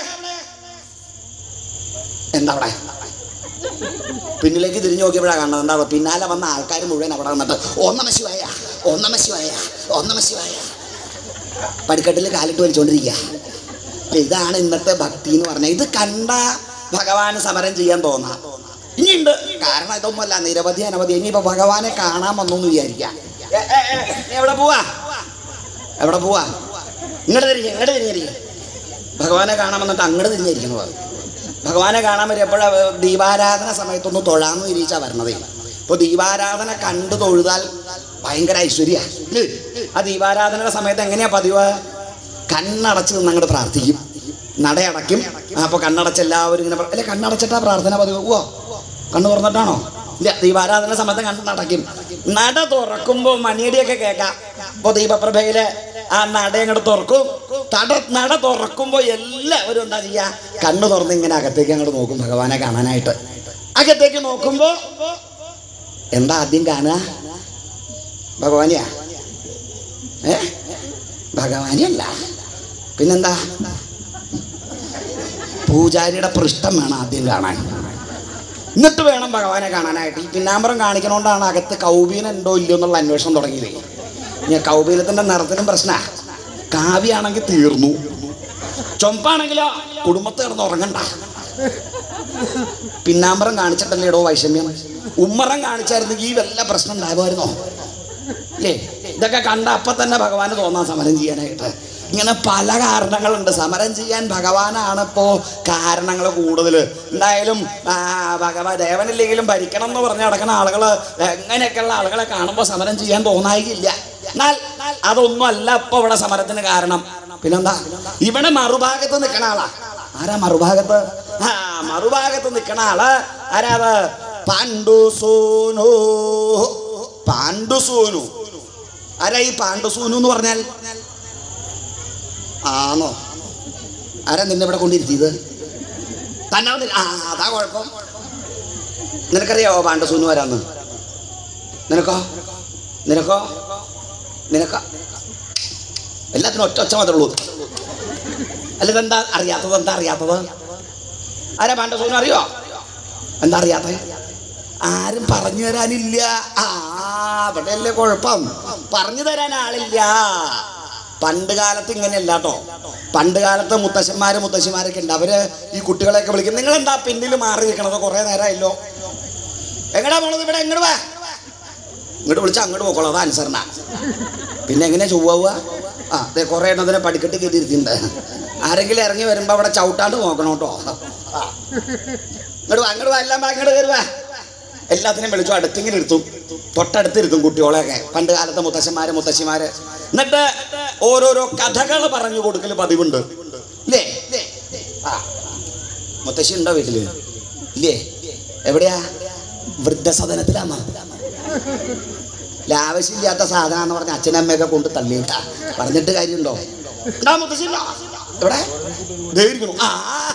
എന്താ അവിടെ പിന്നിലേക്ക് തിരിഞ്ഞു നോക്കിയപ്പോഴാണ് കാണുന്നത് എന്താ അവിടെ? പിന്നാലെ വന്ന ആൾക്കാർ മുഴുവൻ അവിടെ വന്നിട്ട് ഓം നമ ശിവായ ഓം നമ ശിവായ ഓം നമ ശിവായ പടിക്കെട്ടിൽ കാലിട്ട് വലിച്ചുകൊണ്ടിരിക്കുക അപ്പൊ ഇതാണ് ഇന്നത്തെ ഭക്തി എന്ന് പറഞ്ഞാൽ ഇത് കണ്ട ഭഗവാന് സമരം ചെയ്യാൻ തോന്നാം ഇനിയുണ്ട് കാരണം ഇതൊന്നുമല്ല നിരവധി അനവധി ഇനിയിപ്പോ ഭഗവാനെ കാണാൻ വന്നു എന്ന് വിചാരിക്കാം ഏ, ഏ, ഏ, നീ എവിടെ പോവാ എവിടെ പോവാ ഇങ്ങോട്ട് തിരിഞ്ഞ് ഇങ്ങോട്ട് തിരിഞ്ഞിരിക്കും ഭഗവാനെ കാണാൻ വന്നിട്ട് അങ്ങോട്ട് തിരിഞ്ഞിരിക്കുന്നത് ഭഗവാനെ കാണാൻ വരുമ്പോഴ ദീപാരാധന സമയത്തൊന്ന് തൊഴാന്ന് തിരിച്ചാ വരണതേ അപ്പോൾ ദീപാരാധന കണ്ടു തൊഴുതാൽ ഭയങ്കര ഐശ്വര്യ ആ ദീപാരാധനയുടെ സമയത്ത് എങ്ങനെയാ പതിവ് കണ്ണടച്ച് നിന്ന് അങ്ങോട്ട് പ്രാർത്ഥിക്കും നടയടയ്ക്കും അപ്പോൾ കണ്ണടച്ച് എല്ലാവരും ഇങ്ങനെ പ്ര- അല്ലെ കണ്ണടച്ചിട്ടാ പ്രാർത്ഥന പതിവ് ഓ കണ്ണു തുറന്നിട്ടാണോ ഇല്ല ദീപാരാധന സമയത്ത് കണ്ണടയ്ക്കും നട തുറക്കുമ്പോൾ മണിയടിയൊക്കെ കേൾക്കാം ഇപ്പോൾ ദീപപ്രഭയിലെ ആ നട അങ്ങോട്ട് തുറക്കും തട നട തുറക്കുമ്പോൾ എല്ലാവരും എന്താ ചെയ്യുക കണ്ണു തുറന്ന് ഇങ്ങനെ അകത്തേക്ക് അങ്ങോട്ട് നോക്കും ഭഗവാനെ കാണാനായിട്ട് അകത്തേക്ക് നോക്കുമ്പോൾ എന്താ ആദ്യം കാണുക ഭഗവാനിയാ ഏ ഭഗവാനിയല്ല പിന്നെന്താ പൂജാരിയുടെ പൃഷ്ഠം വേണം ആദ്യം കാണാൻ എന്നിട്ട് വേണം ഭഗവാനെ കാണാനായിട്ട് ഈ പിന്നാമ്പറം കാണിക്കണോണ്ടാണ് അകത്ത് കൗബീനം ഉണ്ടോ ഇല്ലയോ എന്നുള്ള അന്വേഷണം തുടങ്ങിയത് ഞാൻ കൗബീനത്തിന്റെ നിറത്തിനും പ്രശ്ന കാവ്യാണെങ്കിൽ തീർന്നു ചൊമ്പാണെങ്കിലോ കുടുംബത്ത് കിടന്ന് ഉറങ്ങണ്ട പിന്നാമ്പറം കാണിച്ചിട്ടല്ലേ ഇടോ വൈഷമ്യം ഉമ്മറം കാണിച്ചായിരുന്നെങ്കിൽ ഈ വല്ല പ്രശ്നം ഉണ്ടാകുമായിരുന്നോ അല്ലേ ഇതൊക്കെ കണ്ട അപ്പം തന്നെ ഭഗവാന് തോന്നാൻ സമരം ചെയ്യാനായിട്ട് ഇങ്ങനെ പല കാരണങ്ങളുണ്ട് സമരം ചെയ്യാൻ ഭഗവാനാണ് ഇപ്പോൾ കാരണങ്ങൾ കൂടുതൽ എന്തായാലും ആ, ഭഗവാൻ ദേവനില്ലെങ്കിലും ഭരിക്കണം എന്ന് പറഞ്ഞ് നടക്കുന്ന ആളുകൾ എങ്ങനെയൊക്കെയുള്ള ആളുകളെ കാണുമ്പോൾ സമരം ചെയ്യാൻ തോന്നായില്ല എന്നാൽ അതൊന്നും അല്ല ഇപ്പോൾ ഇവിടെ സമരത്തിന് കാരണം പിന്നെന്താ ഇവിടെ മറുഭാഗത്ത് നിൽക്കണ ആളാ ആരാ മറുഭാഗത്ത് ആ മറുഭാഗത്ത് നിൽക്കണ ആള് ആരാ അത് പാണ്ഡുസൂനു പാണ്ഡുസൂനു ആരാ ഈ പാണ്ഡുസൂനു എന്ന് പറഞ്ഞാൽ ആണോ ആരാ നിന്നെ ഇവിടെ കൊണ്ടിരുത്തിയത് തന്നെ വന്നില്ല ആ അതാ കുഴപ്പം നിനക്കറിയാവോ പാണ്ഡുസൂനു ആരാന്ന് നിനക്കോ നിനക്കോ നിനക്ക എല്ലാത്തിനും ഒറ്റ ഒച്ച മാത്രമേ ഉള്ളൂ അല്ല ഇതെന്താ അറിയാത്തത് എന്താ അറിയാത്തത് ആരാ പാണ്ഡുസൂനു അറിയോ എന്താ അറിയാത്തത് ആരും പറഞ്ഞു തരാനില്ല ആ അവിടെയല്ലേ കുഴപ്പം പറഞ്ഞു തരാൻ ആളില്ല പണ്ട് കാലത്ത് ഇങ്ങനെയല്ല കേട്ടോ പണ്ട് കാലത്ത് മുത്തശ്ശന്മാര് മുത്തശ്ശിമാരൊക്കെ ഉണ്ട് അവര് ഈ കുട്ടികളെയൊക്കെ വിളിക്കും നിങ്ങൾ എന്താ പിന്നിൽ മാറി നിൽക്കണത് കുറെ നേരമായല്ലോ എങ്ങടാ പോണത് ഇവിടെ എങ്ങോട്ട് വാ ഇങ്ങോട്ട് വിളിച്ചാൽ അങ്ങോട്ട് പോക്കോളൂ അതാ അനുസരണ പിന്നെ എങ്ങനെ ചൊവ്വാവുക ആ അതെ കുറേ എണ്ണത്തിനെ പടിക്കെട്ട് കയറ്റിയിരുത്തിണ്ട് ആരെങ്കിലും ഇറങ്ങി വരുമ്പോൾ അവിടെ ചവിട്ടാണ്ട് നോക്കണം കേട്ടോ ആ. ഇങ്ങോട്ട് വാ അങ്ങോട്ട് വാ എല്ലാം വാ അങ്ങോട്ട് കയറി വാ എല്ലാത്തിനും വിളിച്ചു അടുത്തിങ്ങനെ ഇരുത്തും തൊട്ടടുത്തിരുത്തും കുട്ടികളെയൊക്കെ പണ്ട് കാലത്തെ മുത്തശ്ശന്മാര് മുത്തശ്ശിമാര് എന്നിട്ട് ഓരോരോ കഥകൾ പറഞ്ഞു കൊടുക്കൽ പതിവുണ്ട് ഇല്ലേ ആ മുത്തശ്ശി ഉണ്ടോ വീട്ടില് ഇല്ലേ എവിടെയാ വൃദ്ധസദനത്തിലാണോ ആവശ്യമില്ലാത്ത സാധനം എന്ന് പറഞ്ഞ അച്ഛനമ്മയൊക്കെ കൊണ്ട് തള്ളിയിട്ടാ പറഞ്ഞിട്ട് കാര്യമുണ്ടോ ഉണ്ടാ മുത്തശ്ശി ഉണ്ടോ? എവിടെ ദേ ഇരിക്കണു. ആ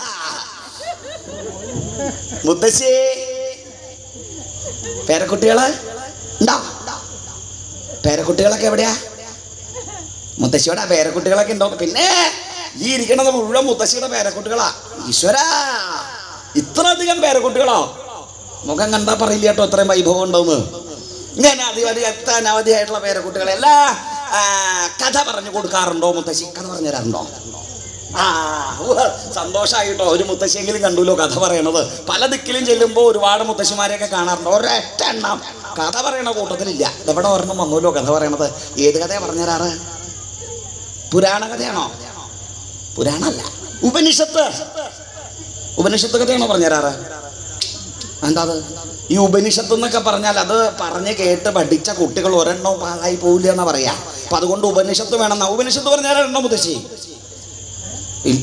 മുത്തശ്ശി പേരക്കുട്ടികള് ഉണ്ടോ പേരക്കുട്ടികളൊക്കെ എവിടെയാ മുത്തശ്ശിയുടെ പേരക്കുട്ടികളൊക്കെ ഉണ്ടോ പിന്നെ ഈ ഇരിക്കണത് മുഴുവൻ മുത്തശ്ശിയുടെ പേരക്കുട്ടികളാ ഈശ്വര ഇത്രയധികം പേരക്കുട്ടികളോ മുഖം കണ്ടാ പറയില്ല കേട്ടോ ഇത്രയും വൈഭവം ഉണ്ടോന്ന് ഇങ്ങനെ അധികം എത്ര അനവധിയായിട്ടുള്ള പേരക്കുട്ടികളെല്ലാ ആ, കഥ പറഞ്ഞു കൊടുക്കാറുണ്ടോ മുത്തശ്ശി കഥ പറഞ്ഞു തരാറുണ്ടോ ആ സന്തോഷമായിട്ടോ ഒരു മുത്തശ്ശിയെങ്കിലും കണ്ടുല്ലോ കഥ പറയണത് പല ദിക്കിലും ചെല്ലുമ്പോൾ ഒരുപാട് മുത്തശ്ശിമാരെയൊക്കെ കാണാറുണ്ട് ഒരൊറ്റ എണ്ണം കഥ പറയണ കൂട്ടത്തിലില്ല ഇതെവിടെ ഒരെണ്ണം വന്നല്ലോ കഥ പറയണത് ഏത് കഥയാ പറഞ്ഞു തരാറ് പുരാണ കഥയാണോ പുരാണല്ല ഉപനിഷത്ത് ഉപനിഷത്ത് കഥയാണോ പറഞ്ഞു തരാറ് എന്താ അത് ഈ ഉപനിഷത്ത് എന്നൊക്കെ പറഞ്ഞാൽ അത് പറഞ്ഞ് കേട്ട് പഠിച്ച കുട്ടികൾ ഒരെണ്ണവും പാഴായി പോവില്ല എന്നാ പറയാ അപ്പൊ അതുകൊണ്ട് ഉപനിഷത്ത് വേണം എന്നാ ഉപനിഷത്ത് പറഞ്ഞാൽ എണ്ണോ മുത്തശ്ശി ഇൽ-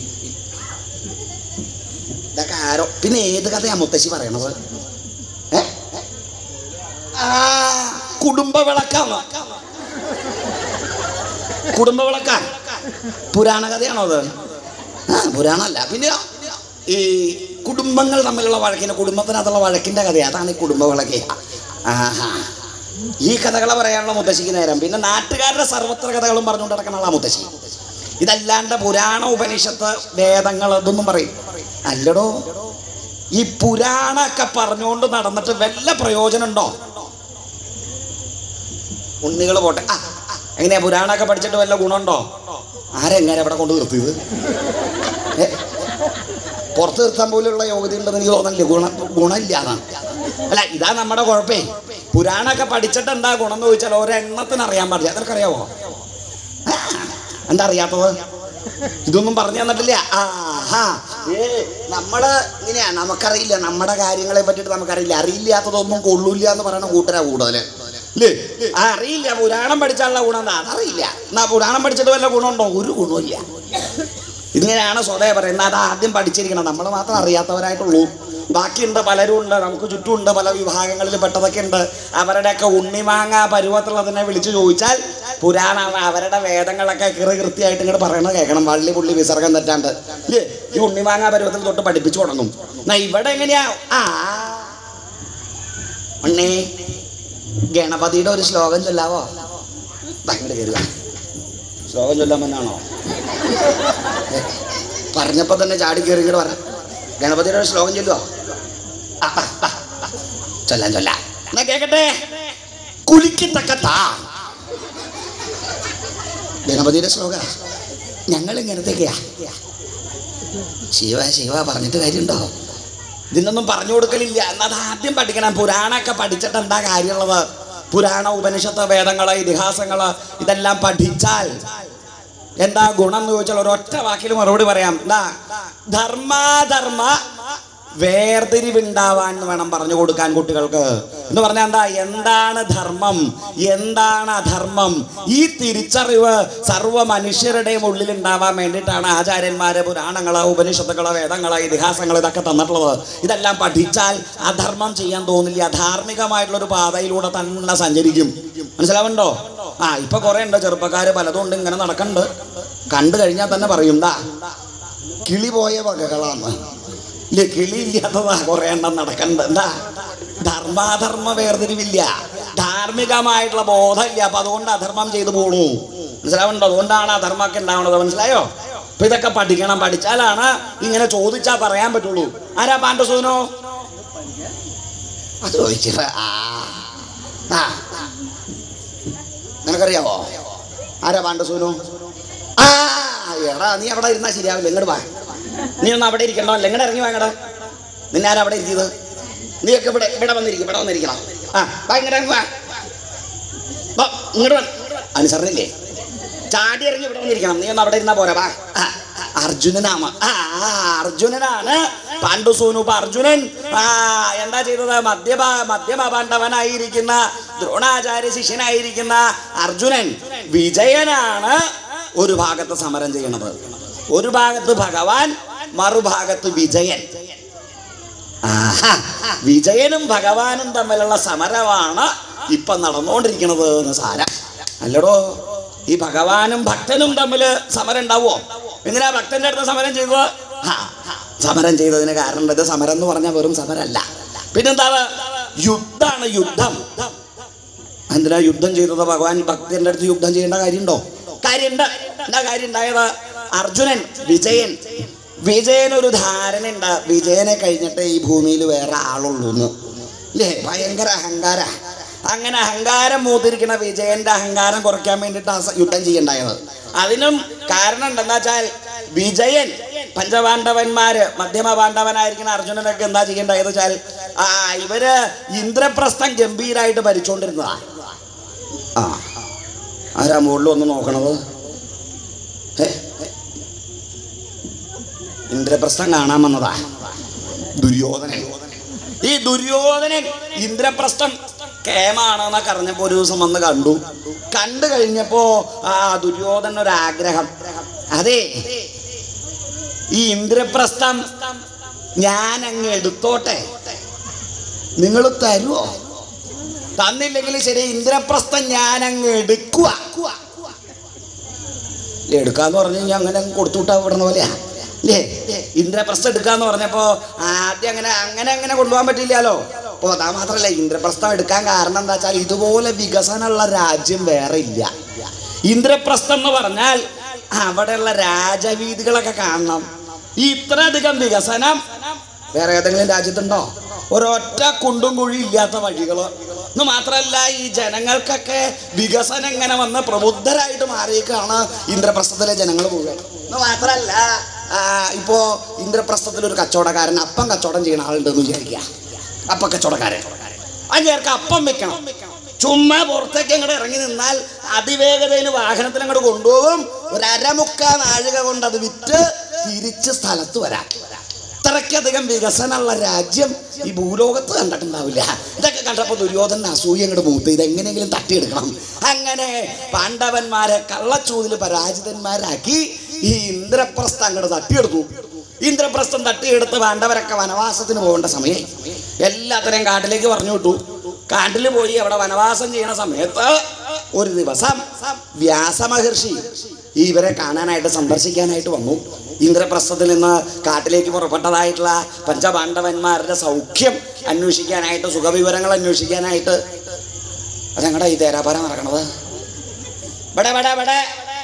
ഇതൊക്കെ ആരോ പിന്നെ ഏത് കഥയാ മുത്തശ്ശി പറയണത് ഏ? ആ കുടുംബ വിളക്കാണ് കുടുംബ വിളക്കാൻ പുരാണ കഥയാണോ അത് ആ പുരാണല്ല പിന്നെ ഈ കുടുംബങ്ങൾ തമ്മിലുള്ള വഴക്കിന് കുടുംബത്തിനകത്തുള്ള വഴക്കിന്റെ കഥ അതാണ് ഈ കുടുംബ വിളക്ക് ആഹാ ഈ കഥകളെ പറയാനുള്ള മുത്തശ്ശിക്ക് നേരം പിന്നെ നാട്ടുകാരുടെ സർവത്ര കഥകളും പറഞ്ഞുകൊണ്ട് നടക്കുന്ന ആളാ മുത്തശ്ശി ഇതല്ലാണ്ട് പുരാണ ഉപനിഷത്ത് വേദങ്ങൾ ഇതൊന്നും പറയും അല്ലടോ ഈ പുരാണൊക്കെ പറഞ്ഞുകൊണ്ട് നടന്നിട്ട് വല്ല പ്രയോജനം ഉണ്ടോ ഉണ്ണികൾ പോട്ടെ ആ ആ, എങ്ങനെയാ പുരാണൊക്കെ പഠിച്ചിട്ട് വല്ല ഗുണമുണ്ടോ ആരെങ്ങനെ അവിടെ കൊണ്ട് നിർത്തിയത് ഏ? പുറത്ത് നിർത്താൻ പോലുള്ള യോഗ്യത ഉണ്ടെന്ന് എനിക്ക് തോന്നണില്ല ഗുണ ഗുണമില്ല എന്നാണ് അല്ല ഇതാ നമ്മുടെ കുഴപ്പേ പുരാണൊക്കെ പഠിച്ചിട്ട് എന്താ ഗുണം എന്ന് ചോദിച്ചാൽ ഒരെണ്ണത്തിന് അറിയാൻ പാടില്ല അതൊക്കെ അറിയാവോ ആ, എന്താ അറിയാത്തത് ഇതൊന്നും പറഞ്ഞു തന്നിട്ടില്ല ആ ആ ഏ നമ്മള് ഇങ്ങനെയാ നമുക്കറിയില്ല നമ്മുടെ കാര്യങ്ങളെ പറ്റിയിട്ട് നമുക്കറിയില്ല അറിയില്ലാത്തതൊന്നും കൊള്ളൂല്ല എന്ന് പറയുന്ന കൂട്ടരാ കൂടുതല് ഇല്ലേ ആ അറിയില്ല പുരാണം പഠിച്ചാലുള്ള ഗുണം എന്താ അതറിയില്ല എന്നാ പുരാണം പഠിച്ചിട്ട് വല്ല ഗുണമുണ്ടോ ഒരു ഗുണമില്ല ഇങ്ങനെയാണ് സ്വതേ പറയുന്നത് അത് ആദ്യം പഠിച്ചിരിക്കണം നമ്മൾ മാത്രം അറിയാത്തവരായിട്ടുള്ളൂ ബാക്കിയുണ്ട് പലരും ഉണ്ട് നമുക്ക് ചുറ്റുമുണ്ട് പല വിഭാഗങ്ങളിൽ പെട്ടതൊക്കെ ഉണ്ട് അവരുടെയൊക്കെ ഉണ്ണിമാങ്ങ പരുവത്തുള്ളതിനെ വിളിച്ചു ചോദിച്ചാൽ പുരാണ അവരുടെ വേദങ്ങളൊക്കെ കൃറി കൃത്യമായിട്ട് ഇങ്ങോട്ട് പറയണത് കേൾക്കണം വള്ളി പുള്ളി വിസർഗം തെറ്റാണ്ട് ഇല്ലേ ഈ ഉണ്ണിമാങ്ങ പരുവത്തിൽ തൊട്ട് പഠിപ്പിച്ചു തുടങ്ങും എന്നാ ഇവിടെ എങ്ങനെയാ ആ ഉണ്ണി ഗണപതിയുടെ ഒരു ശ്ലോകം ചൊല്ലാവോ ഭയങ്കര കയറുക ശ്ലോകം ചൊല്ലാമെന്നാണോ പറഞ്ഞപ്പോ തന്നെ ചാടി കയറി ഇങ്ങോട്ട് പറ ഗണപതിയുടെ ഒരു ശ്ലോകം ചൊല്ലുവോ ആ, ആ, ആ, ആ. ചൊല്ലാൻ ചൊല്ലാം എന്നാ കേക്കട്ടെ കുലിക്കത്തക്കത്താ ഗണപതിയുടെ ശ്ലോക ഞങ്ങൾ ഇങ്ങനത്തെയൊക്കെയാ ശിവ ശിവ പറഞ്ഞിട്ട് കാര്യമുണ്ടോ ഇതിനൊന്നും പറഞ്ഞു കൊടുക്കലില്ല എന്നത് ആദ്യം പഠിക്കണം പുരാണമൊക്കെ പഠിച്ചിട്ട് എന്താ കാര്യമുള്ളത് പുരാണ ഉപനിഷത്ത് വേദങ്ങള് ഇതിഹാസങ്ങള് ഇതെല്ലാം പഠിച്ചാൽ എന്താ ഗുണം എന്ന് ചോദിച്ചാൽ ഒരൊറ്റ വാക്കിൽ മറുപടി പറയാം എന്താ ധർമാധർമ്മ വേർതിരിവുണ്ടാവാൻ എന്ന് വേണം പറഞ്ഞു കൊടുക്കാൻ കുട്ടികൾക്ക് എന്ന് പറഞ്ഞാൽ എന്താ എന്താണ് ധർമ്മം എന്താണ് അധർമ്മം ഈ തിരിച്ചറിവ് സർവ്വ മനുഷ്യരുടെയും ഉള്ളിൽ ഉണ്ടാവാൻ വേണ്ടിയിട്ടാണ് ആചാര്യന്മാര് പുരാണങ്ങള് ഉപനിഷത്തുകള് വേദങ്ങള് ഇതിഹാസങ്ങൾ ഇതൊക്കെ തന്നിട്ടുള്ളത് ഇതെല്ലാം പഠിച്ചാൽ അധർമ്മം ചെയ്യാൻ തോന്നില്ല ധാർമ്മികമായിട്ടുള്ള ഒരു പാതയിലൂടെ തന്നെ സഞ്ചരിക്കും മനസ്സിലാവുണ്ടോ ആ ഇപ്പൊ കുറെ ഉണ്ട് ചെറുപ്പക്കാര് പലതും ഉണ്ട് ഇങ്ങനെ നടക്കുന്നുണ്ട് കണ്ടു കഴിഞ്ഞാൽ തന്നെ പറയും ദാ കിളി പോയ വകകളാണ് ഇല്ലേ കിളി ഇല്ലാത്തതാ കുറെ എണ്ണം നടക്കണ്ട എന്താ ധർമാധർമ്മ വേർതിരിവില്ല ധാർമ്മികമായിട്ടുള്ള ബോധമില്ല അപ്പൊ അതുകൊണ്ട് അധർമ്മം ചെയ്തു പോണു മനസ്സിലാവുന്നുണ്ടോ അതുകൊണ്ടാണ് അധർമ്മമൊക്കെ ഉണ്ടാവുന്നത് മനസ്സിലായോ അപ്പൊ ഇതൊക്കെ പഠിക്കണം പഠിച്ചാലാണ് ഇങ്ങനെ ചോദിച്ചാൽ പറയാൻ പറ്റുള്ളൂ ആരാ പാണ്ഡസൂനോ അത് ചോദിക്കുക ആ ആ നിനക്കറിയാവോ ആരാ പാണ്ഡസൂനു ആ എടാ നീ അവിടെ ഇരുന്നാ ശരിയാവില്ല ഇങ്ങോട്ട് വാ നീ ഒന്ന് അവിടെ ഇരിക്കണ്ടോ അല്ല ഇങ്ങോട്ട് ഇറങ്ങി വാങ്ങടാ നിന്നെ ആരാ അവിടെ ഇരിക്കുന്നത് നീയൊക്കെ ഇവിടെ ഇവിടെ വന്നിരിക്കും ഇവിടെ വന്നിരിക്കണം ആ വാ ഇങ്ങോട്ട് ഇറങ്ങി വാ വാ, ഇങ്ങോട്ട് വന്ന് അനുസരണയില്ലേ ചാടി ഇറങ്ങി ഇവിടെ വന്നിരിക്കണം നീ ഒന്ന് അവിടെ ഇരുന്നാ പോരാ വാ ആ, അർജുനനാമ ആ ആ, അർജുനനാണ് പാണ്ഡുസൂനു ഇപ്പൊ അർജുനൻ ആ എന്താ ചെയ്തത് മധ്യപ മധ്യമ പാണ്ഡവനായിരിക്കുന്ന ദ്രോണാചാര്യ ശിഷ്യനായിരിക്കുന്ന അർജുനൻ വിജയനാണ് ഒരു ഭാഗത്ത് സമരം ചെയ്യണത് ഒരു ഭാഗത്ത് ഭഗവാൻ മറുഭാഗത്ത് വിജയൻ ആഹാ, വിജയനും ഭഗവാനും തമ്മിലുള്ള സമരമാണ് ഇപ്പൊ നടന്നുകൊണ്ടിരിക്കുന്നത് എന്ന് സാരം അല്ലടോ ഈ ഭഗവാനും ഭക്തനും തമ്മിൽ സമരം ഉണ്ടാവോ എന്തിനാ ഭക്തന്റെ അടുത്ത് സമരം ചെയ്തത് ആ, സമരം ചെയ്തതിന് കാരണം ഇത് സമരം എന്ന് പറഞ്ഞാൽ വെറും സമരമല്ല പിന്നെന്താ യുദ്ധാണ് യുദ്ധം എന്തിനാ യുദ്ധം ചെയ്തത് ഭഗവാൻ ഭക്തന്റെ അടുത്ത് യുദ്ധം ചെയ്യേണ്ട കാര്യമുണ്ടോ കാര്യമുണ്ട് എന്താ കാര്യം ഉണ്ടായത് അർജുനൻ വിജയൻ വിജയൻ ഒരു ധാരണ ഉണ്ട് വിജയനെ കഴിഞ്ഞിട്ട് ഈ ഭൂമിയിൽ വേറെ ആളുള്ളൂ എന്ന് അല്ലേ ഭയങ്കര അഹങ്കാര അങ്ങനെ അഹങ്കാരം മൂത്തിരിക്കുന്ന വിജയന്റെ അഹങ്കാരം കുറയ്ക്കാൻ വേണ്ടിയിട്ടാണ് സ- യുദ്ധം ചെയ്യണ്ടായത് അതിനും കാരണം എന്താ വെച്ചാൽ വിജയൻ പഞ്ചപാണ്ഡവന്മാര് മധ്യമ പാണ്ഡവനായിരിക്കുന്ന അർജുനനൊക്കെ എന്താ ചെയ്യേണ്ടത് വെച്ചാൽ ആ ഇവര് ഇന്ദ്രപ്രസ്ഥം ഗംഭീരായിട്ട് ഭരിച്ചുകൊണ്ടിരുന്നതാ ആ ആരാ മുകളിൽ ഒന്ന് നോക്കണത് ഏ? ഇന്ദ്രപ്രസ്ഥം കാണാൻ വന്നതാ ദുര്യോധനൻ ഈ ദുര്യോധനൻ ഇന്ദ്രപ്രസ്ഥം കേമാണെന്നൊക്കെ അറിഞ്ഞപ്പോ ഒരു ദിവസം വന്ന് കണ്ടു കണ്ടു കഴിഞ്ഞപ്പോ ആ ദുര്യോധന ഒരു ആഗ്രഹം അതെ ഈ ഇന്ദ്രപ്രസ്ഥം ഞാൻ അങ്ങ് എടുത്തോട്ടെ നിങ്ങൾ തരുമോ തന്നില്ലെങ്കിൽ ശരി ഇന്ദ്രപ്രസ്ഥം ഞാൻ അങ്ങ് എടുക്കുക എടുക്കാന്ന് പറഞ്ഞു കഴിഞ്ഞാൽ അങ്ങനെ അങ്ങ് കൊടുത്തു വിട്ടാ വിടുന്ന പോലെയാ അല്ലേ ഇന്ദ്രപ്രസ്ഥം എടുക്കാന്ന് പറഞ്ഞപ്പോ ആദ്യം അങ്ങനെ അങ്ങനെ അങ്ങനെ കൊണ്ടുപോകാൻ പറ്റില്ലല്ലോ അപ്പൊ അതാ മാത്രല്ല ഇന്ദ്രപ്രസ്ഥം എടുക്കാൻ കാരണം എന്താ വെച്ചാൽ ഇതുപോലെ വികസനമുള്ള രാജ്യം വേറെ ഇല്ല ഇന്ദ്രപ്രസ്ഥം എന്ന് പറഞ്ഞാൽ അവിടെയുള്ള രാജവീതികളൊക്കെ കാണണം ഈ ഇത്രയധികം വികസനം വേറെ ഏതെങ്കിലും രാജ്യത്തുണ്ടോ ഒരൊറ്റ കുണ്ടും കുഴി ഇല്ലാത്ത വഴികള് എന്ന് മാത്രമല്ല ഈ ജനങ്ങൾക്കൊക്കെ വികസനം ഇങ്ങനെ വന്ന് പ്രബുദ്ധരായിട്ട് മാറിയേക്കാണ് ഇന്ദ്രപ്രസ്ഥത്തിലെ ജനങ്ങൾ മുഴുവൻ എന്ന് മാത്രമല്ല ആ, ഇപ്പോ ഇന്ദ്രപ്രസ്ഥത്തിൽ ഒരു കച്ചവടക്കാരൻ അപ്പം കച്ചവടം ചെയ്യുന്ന ആളുണ്ടെന്ന് വിചാരിക്കുക അപ്പം കച്ചവടക്കാരൻ അങ്ങേർക്ക് അപ്പം വെക്കണം ചുമ്മാ പുറത്തേക്ക് അങ്ങോട്ട് ഇറങ്ങി നിന്നാൽ അതിവേഗതയിൽ വാഹനത്തിൽ അങ്ങോട്ട് കൊണ്ടുപോകും ഒരു അരമുക്കാ നാഴിക കൊണ്ട് അത് വിറ്റ് തിരിച്ച് സ്ഥലത്ത് വരാം ഇത്രയ്ക്കധികം വികസനമുള്ള രാജ്യം ഈ ഭൂലോകത്ത് കണ്ടിട്ടുണ്ടാവില്ല ഇതൊക്കെ കണ്ടപ്പോൾ ദുര്യോധന അസൂയ അങ്ങോട്ട് മൂത്ത് ഇത് എങ്ങനെയെങ്കിലും തട്ടിയെടുക്കണം അങ്ങനെ പാണ്ഡവന്മാരെ കള്ളച്ചൂതിൽ പരാജിതന്മാരാക്കി ഈ ഇന്ദ്രപ്രസ്ഥ അങ്ങോട്ട് തട്ടിയെടുത്തു ഇന്ദ്രപ്രസ്ഥം തട്ടിയെടുത്ത് പാണ്ഡവരൊക്കെ വനവാസത്തിന് പോകേണ്ട സമയം എല്ലാത്തിനെയും കാട്ടിലേക്ക് പറഞ്ഞു വിട്ടു കാട്ടിൽ പോയി അവിടെ വനവാസം ചെയ്യണ സമയത്ത് ഒരു ദിവസം വ്യാസമഹർഷി ഇവരെ കാണാനായിട്ട് സന്ദർശിക്കാനായിട്ട് വന്നു ഇന്ദ്രപ്രസ്ഥത്തിൽ നിന്ന് കാട്ടിലേക്ക് പുറപ്പെട്ടതായിട്ടുള്ള പഞ്ചപാണ്ഡവന്മാരുടെ സൗഖ്യം അന്വേഷിക്കാനായിട്ട് സുഖവിവരങ്ങൾ അന്വേഷിക്കാനായിട്ട് അതെങ്ങടാ ഈ തേരാപാര നടക്കണത് ഇവിടെ ഇവിടെ ഇവിടെ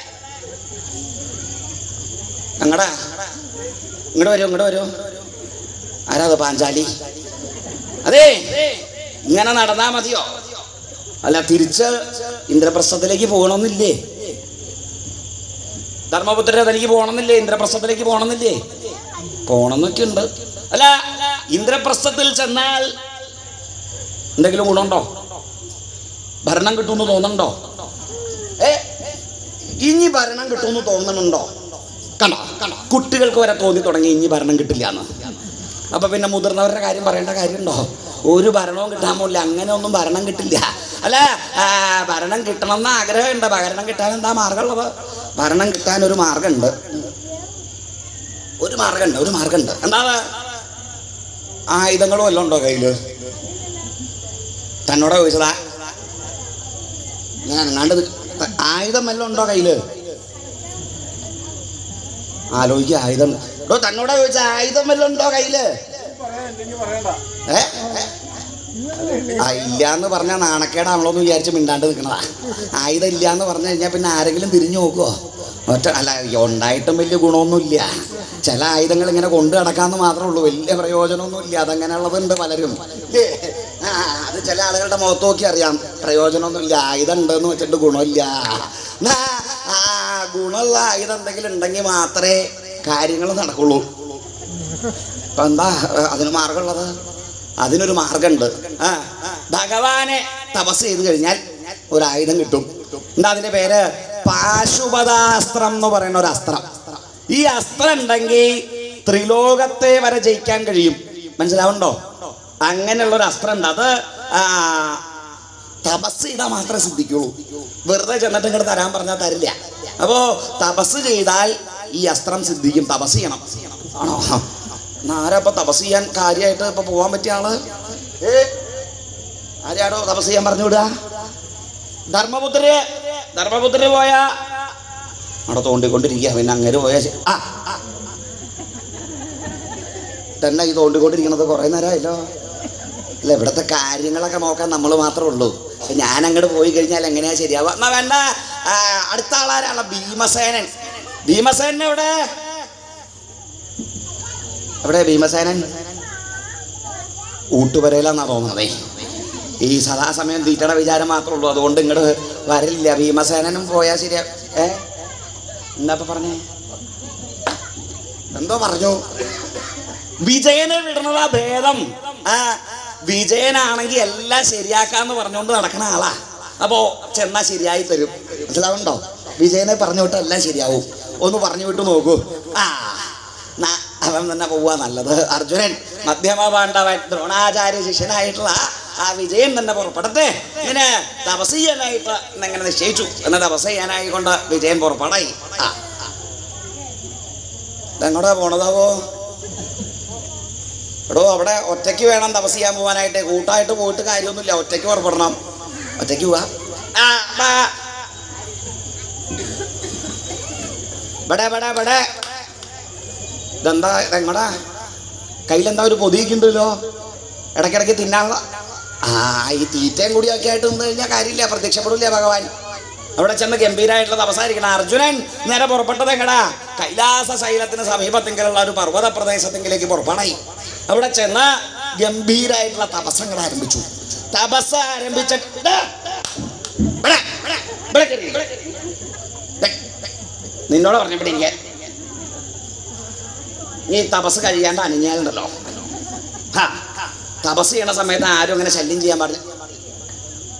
അങ്ങടാ ഇങ്ങോട്ട് വരൂ ഇങ്ങോട്ട് വരൂ ആരാ അത് പാഞ്ചാലി അതെ ഇങ്ങനെ നടന്നാ മതിയോ അല്ല തിരിച്ച് ഇന്ദ്രപ്രസ്ഥത്തിലേക്ക് പോകണമെന്നില്ലേ ധർമ്മപുത്ര തനിക്ക് പോകണമെന്നില്ലേ ഇന്ദ്രപ്രസ്ഥത്തിലേക്ക് പോകണമെന്നില്ലേ പോകണമെന്നൊക്കെ ഉണ്ട് അല്ല ഇന്ദ്രപ്രസ്ഥത്തിൽ ചെന്നാൽ എന്തെങ്കിലും ഗുണമുണ്ടോ ഭരണം കിട്ടുമെന്ന് തോന്നുന്നുണ്ടോ ഏ ഇനി ഭരണം കിട്ടുമെന്ന് തോന്നുന്നുണ്ടോ കണ്ടോ കണ്ടോ കുട്ടികൾക്ക് വരെ തോന്നി തുടങ്ങി ഇനി ഭരണം കിട്ടില്ല എന്ന് അപ്പൊ പിന്നെ മുതിർന്നവരുടെ കാര്യം പറയേണ്ട കാര്യമുണ്ടോ ഒരു ഭരണവും കിട്ടാൻ പോലില്ല അങ്ങനെ ഒന്നും ഭരണം കിട്ടില്ല അല്ല ആ, ഭരണം കിട്ടണം എന്ന് ആഗ്രഹമുണ്ട് ഭരണം കിട്ടാൻ എന്താ മാർഗമുള്ളത് ഭരണം കിട്ടാൻ ഒരു മാർഗമുണ്ട് ഒരു മാർഗമുണ്ട് ഒരു മാർഗമുണ്ട് എന്താ അത്? ആയുധങ്ങളും വല്ലതും ഉണ്ടോ കയ്യില് തന്നോടാ ചോദിച്ചതാ ഞാൻ അങ്ങാണ്ട് നിക്ക്- ആയുധം വല്ലതും ഉണ്ടോ കയ്യില് ആലോചിക്കുക ആയുധം ഡോ തന്നോടാ ചോദിച്ച ആയുധം വല്ലതും ഉണ്ടോ കയ്യില് ഏ ആ ഇല്ലാന്ന് പറഞ്ഞാൽ നാണക്കേടാണല്ലോ എന്ന് വിചാരിച്ച് മിണ്ടാണ്ട് നിൽക്കണതാ ആയുധം ഇല്ലാന്ന് പറഞ്ഞു കഴിഞ്ഞാൽ പിന്നെ ആരെങ്കിലും തിരിഞ്ഞു നോക്കുവോ ഒറ്റ അല്ല ഉണ്ടായിട്ടും വലിയ ഗുണമൊന്നുമില്ല ചില ആയുധങ്ങൾ ഇങ്ങനെ കൊണ്ടു നടക്കാന്ന് മാത്രമേ ഉള്ളൂ വലിയ പ്രയോജനമൊന്നുമില്ല അതങ്ങനെയുള്ളതുണ്ട് പലരും ഏ, ആ, അത് ചില ആളുകളുടെ മുഖത്ത് നോക്കി അറിയാം പ്രയോജനമൊന്നുമില്ല ആയുധം ഉണ്ടെന്ന് വെച്ചിട്ട് ഗുണമില്ല എന്നാ, ആ ഗുണമുള്ള ആയുധം എന്തെങ്കിലും ഉണ്ടെങ്കിൽ മാത്രമേ കാര്യങ്ങൾ നടക്കുള്ളൂ ഇപ്പൊ എന്താ ഏ, അതിന് മാർഗമുള്ളത് അതിനൊരു മാർഗമുണ്ട് ആ ഭഗവാനെ തപസ് ചെയ്ത് കഴിഞ്ഞാൽ ഒരു ആയുധം കിട്ടും എന്താ അതിന്റെ പേര് പാശുപതാസ്ത്രം എന്ന് പറയുന്ന ഒരു അസ്ത്രം ഈ അസ്ത്രം ഉണ്ടെങ്കിൽ ത്രിലോകത്തെ വരെ ജയിക്കാൻ കഴിയും മനസ്സിലാവുണ്ടോ അങ്ങനെയുള്ള ഒരു അസ്ത്രം ഉണ്ട് അത് ആ, തപസ് ചെയ്താൽ മാത്രമേ സിദ്ധിക്കുള്ളൂ വെറുതെ ചെന്നിട്ട് ഇങ്ങോട്ട് തരാൻ പറഞ്ഞാൽ തരില്ല അപ്പോ തപസ് ചെയ്താൽ ഈ അസ്ത്രം സിദ്ധിക്കും തപസ് ചെയ്യണം ആണോ ആരാ ഇപ്പൊ തപസ് ചെയ്യാൻ കാര്യമായിട്ട് ഇപ്പൊ പോവാൻ പറ്റിയ ആള് ഏ ആരാടോ തപസ് ചെയ്യാൻ പറഞ്ഞു വിടുക ധർമ്മപുത്രി ധർമ്മപുത്രി പോയ അവിടെ തോണ്ടിക്കൊണ്ടിരിക്കുക പിന്നെ അങ്ങനെ പോയാ ശ- ആ ആ. തന്നെ ഈ തോണ്ടിക്കൊണ്ടിരിക്കണത് കുറെ നേരമായല്ലോ അല്ല ഇവിടുത്തെ കാര്യങ്ങളൊക്കെ നോക്കാൻ നമ്മൾ മാത്രമേ ഉള്ളൂ അപ്പൊ ഞാൻ അങ്ങോട്ട് പോയി കഴിഞ്ഞാൽ എങ്ങനെയാ ശരിയാവുക എന്നാ വേണ്ട ആ, അടുത്ത ആളാരാണ് ഭീമസേനൻ ഭീമസേനൻ എവിടെ എവിടെ ഭീമസേനൻ ഊട്ടുപരയിലാന്നാ തോന്നുന്നതേ ഈ സദാസമയം തീറ്റയുടെ വിചാരം മാത്രമേ ഉള്ളൂ അതുകൊണ്ട് ഇങ്ങോട്ട് വരലില്ല ഭീമസേനനും പോയാൽ ശരിയാ ഏ എന്താ ഇപ്പൊ പറഞ്ഞേ എന്തോ പറഞ്ഞു വിജയനെ വിടണതാ ഭേദം ആ വിജയനാണെങ്കിൽ എല്ലാം ശരിയാക്കാന്ന് പറഞ്ഞുകൊണ്ട് നടക്കണ ആളാ അപ്പോ ചെന്നാ ശരിയായി തരും മനസ്സിലാവുണ്ടോ വിജയനെ പറഞ്ഞു വിട്ടാൽ എല്ലാം ശരിയാവും ഒന്ന് പറഞ്ഞു വിട്ടു നോക്കൂ ആ ന- അവൻ തന്നെ പോവാ നല്ലത് അർജുനൻ മധ്യമ പാണ്ഡവൻ ദ്രോണാചാര്യ ശിഷ്യനായിട്ടുള്ള ആ വിജയൻ തന്നെ പുറപ്പെടട്ടെ ഇങ്ങനെ തപസ് ചെയ്യാനായിട്ട് എന്നെങ്ങനെ നിശ്ചയിച്ചു എന്ന് തപസ് ചെയ്യാനായി കൊണ്ട് വിജയൻ പുറപ്പെടായി ആ എങ്ങോട്ടാ പോണതാവോ എടോ അവിടെ ഒറ്റയ്ക്ക് വേണം തപസ് ചെയ്യാൻ പോകാനായിട്ട് കൂട്ടായിട്ട് പോയിട്ട് കാര്യമൊന്നുമില്ല ഒറ്റയ്ക്ക് പുറപ്പെടണം ഒറ്റയ്ക്ക് പോവാ ആ, ബാ. ഇവിടെ ഇവിടെ ഇവിടെ ഇതെന്താ ഇതെങ്ങടാ കയ്യിലെന്താ ഒരു പൊതിയൊക്കെയുണ്ടല്ലോ ഇടയ്ക്കിടയ്ക്ക് തിന്നാനുള്ള ആ ഈ തീറ്റയും കൂടിയൊക്കെ ആയിട്ട് നിന്ന് കഴിഞ്ഞാൽ കാര്യമില്ല പ്രത്യക്ഷപ്പെടില്ല ഭഗവാൻ അവിടെ ചെന്ന് ഗംഭീരമായിട്ടുള്ള തപസായിരിക്കണം അർജുനൻ നേരെ പുറപ്പെട്ടത് എങ്ങടാ കൈലാസ ശൈലത്തിന് സമീപത്തെങ്കിലുള്ള ഒരു പർവ്വത പ്രദേശത്തെങ്കിലേക്ക് പുറപ്പെടായി അവിടെ ചെന്ന് ഗംഭീരായിട്ടുള്ള തപസ്സങ്ങൾ ആരംഭിച്ചു തപസ് ആരംഭിച്ചിട്ട് ദാ, ഇവിടെ, ഇവിടെ, ഇവിടെ കേറി. ദേ, നിന്നോട് പറഞ്ഞപ്പോൾ ഇരിക്കാൻ ഈ തപസ് കഴിയാണ്ട് അണിഞ്ഞാലുണ്ടല്ലോ ഹാ തപസ് ചെയ്യണ സമയത്ത് ആരും അങ്ങനെ ശല്യം ചെയ്യാൻ പാടില്ല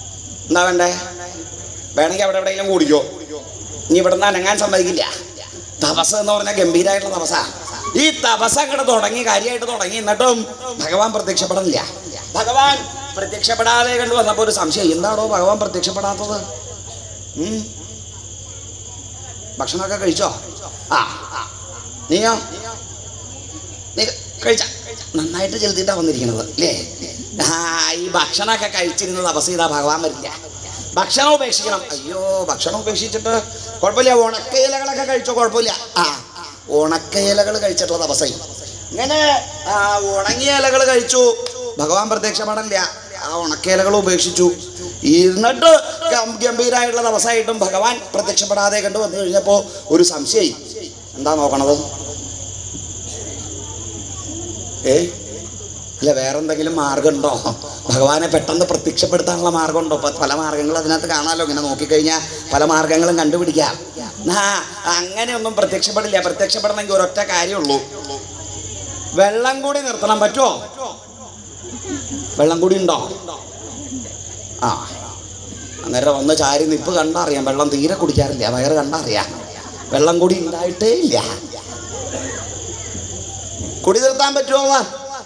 എന്താ വേണ്ടേ വേണമെങ്കിൽ അവിടെ എവിടെയെങ്കിലും കൂടിക്കോ ഇനി ഇവിടുന്ന് അനങ്ങാൻ സമ്മതിക്കില്ല തപസ് എന്ന് പറഞ്ഞാൽ ഗംഭീരമായിട്ടുള്ള തപസ ഈ തപസ് അങ്ങോട്ട് തുടങ്ങി കാര്യമായിട്ട് തുടങ്ങി എന്നിട്ടും ഭഗവാൻ പ്രത്യക്ഷപ്പെടില്ല ഭഗവാൻ പ്രത്യക്ഷപ്പെടാതെ കണ്ടു വന്നപ്പോൾ ഒരു സംശയം എന്താണോ ഭഗവാൻ പ്രത്യക്ഷപ്പെടാത്തത് ഉം. ഭക്ഷണമൊക്കെ കഴിച്ചോ ആ ആ. നീയോ നീ കഴിച്ച നന്നായിട്ട് ചെലുത്തിട്ടാ വന്നിരിക്കുന്നത് അല്ലേ ആ ഈ ഭക്ഷണമൊക്കെ കഴിച്ചിരുന്ന് തപസ് ചെയ്താൽ ഭഗവാൻ വരില്ല ഭക്ഷണം ഉപേക്ഷിക്കണം അയ്യോ ഭക്ഷണം ഉപേക്ഷിച്ചിട്ട് കുഴപ്പമില്ല ഉണക്കയിലകളൊക്കെ കഴിച്ചോ കുഴപ്പമില്ല ആ ഉണക്കയിലകൾ കഴിച്ചിട്ടുള്ള തപസ്സായി ഇങ്ങനെ ആ, ഉണങ്ങിയ ഇലകൾ കഴിച്ചു ഭഗവാൻ പ്രത്യക്ഷപ്പെടില്ല ആ ഉണക്കയിലകൾ ഉപേക്ഷിച്ചു എന്നിട്ട് ഗം- ഗംഭീരമായിട്ടുള്ള തപസ്സായിട്ടും ഭഗവാൻ പ്രത്യക്ഷപ്പെടാതെ കണ്ടു വന്നു കഴിഞ്ഞപ്പോൾ ഒരു സംശയം എന്താ നോക്കണത് ഏ ഇല്ല വേറെ എന്തെങ്കിലും മാർഗമുണ്ടോ ഭഗവാനെ പെട്ടെന്ന് പ്രത്യക്ഷപ്പെടുത്താനുള്ള മാർഗമുണ്ടോ ഇപ്പൊ പല മാർഗങ്ങൾ അതിനകത്ത് കാണാമല്ലോ ഇങ്ങനെ നോക്കിക്കഴിഞ്ഞാൽ പല മാർഗങ്ങളും കണ്ടുപിടിക്കാം ആ അങ്ങനെയൊന്നും പ്രത്യക്ഷപ്പെടില്ല പ്രത്യക്ഷപ്പെടണമെങ്കിൽ ഒരൊറ്റ കാര്യമുള്ളൂ വെള്ളം കൂടി നിർത്തണം പറ്റുമോ വെള്ളം കൂടി ഉണ്ടോ ആ അന്നേരം വന്ന് ചാരി നിപ്പ് കണ്ടറിയാം വെള്ളം തീരെ കുടിക്കാറില്ല വയറ് കണ്ടറിയാം വെള്ളം കൂടി ഉണ്ടായിട്ടേ ഇല്ല കുടി നിർത്താൻ പറ്റുമോ വാ?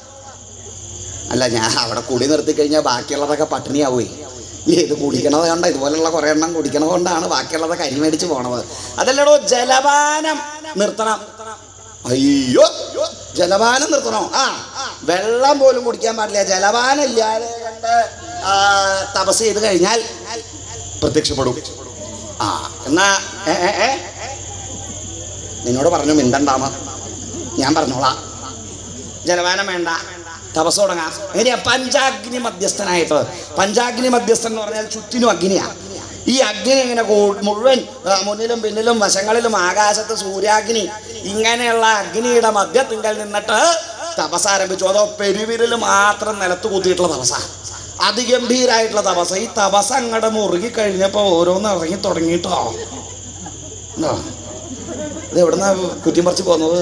അല്ല ഞാൻ അവിടെ കുടി നിർത്തി കഴിഞ്ഞാൽ ബാക്കിയുള്ളതൊക്കെ പട്ടിണിയാവുകയെ ഇല്ലേ ഇത് കുടിക്കണത് കണ്ട ഇതുപോലുള്ള കുറേ എണ്ണം കുടിക്കണത് കൊണ്ടാണ് ബാക്കിയുള്ളതൊക്കെ അരി മേടിച്ച് പോണത് അതല്ലടോ ജലപാനം നിർത്തണം അയ്യോ ജലപാനം നിർത്തണോ ആ വെള്ളം പോലും കുടിക്കാൻ പാടില്ല ജലപാനം ഇല്ലാതെ കണ്ട് ആ, തപസ് ചെയ്ത് കഴിഞ്ഞാൽ പ്രത്യക്ഷപ്പെടും ആ എന്നാ ഏ ഏ ഏ നിന്നോട് പറഞ്ഞു മിണ്ടണ്ടാമ ഞാൻ പറഞ്ഞോളാം ജലപാനം വേണ്ട തപസ് തുടങ്ങാം എങ്ങനെയാ പഞ്ചാഗ്നി മധ്യസ്ഥനായിട്ട് പഞ്ചാഗ്നി മധ്യസ്ഥൻ എന്ന് പറഞ്ഞാൽ ചുറ്റിനും അഗ്നിയാ ഈ അഗ്നി ഇങ്ങനെ കൂ- മുഴുവൻ ആ, മുന്നിലും പിന്നിലും വശങ്ങളിലും ആകാശത്ത് സൂര്യാഗ്നി ഇങ്ങനെയുള്ള അഗ്നിയുടെ മധ്യത്തിങ്കൽ നിന്നിട്ട് തപസ് ആരംഭിച്ചു അതോ പെരുവിരൽ മാത്രം നിലത്ത് കുത്തിയിട്ടുള്ള തപസ അതിഗംഭീരായിട്ടുള്ള തപസ ഈ തപസ് അങ്ങോട്ട് മുറുകി കഴിഞ്ഞപ്പോൾ ഓരോന്ന് ഇറങ്ങി തുടങ്ങിയിട്ടോ ഉണ്ടോ? ഇത് എവിടുന്നാ കുറ്റിയും പറിച്ച് പോകുന്നത്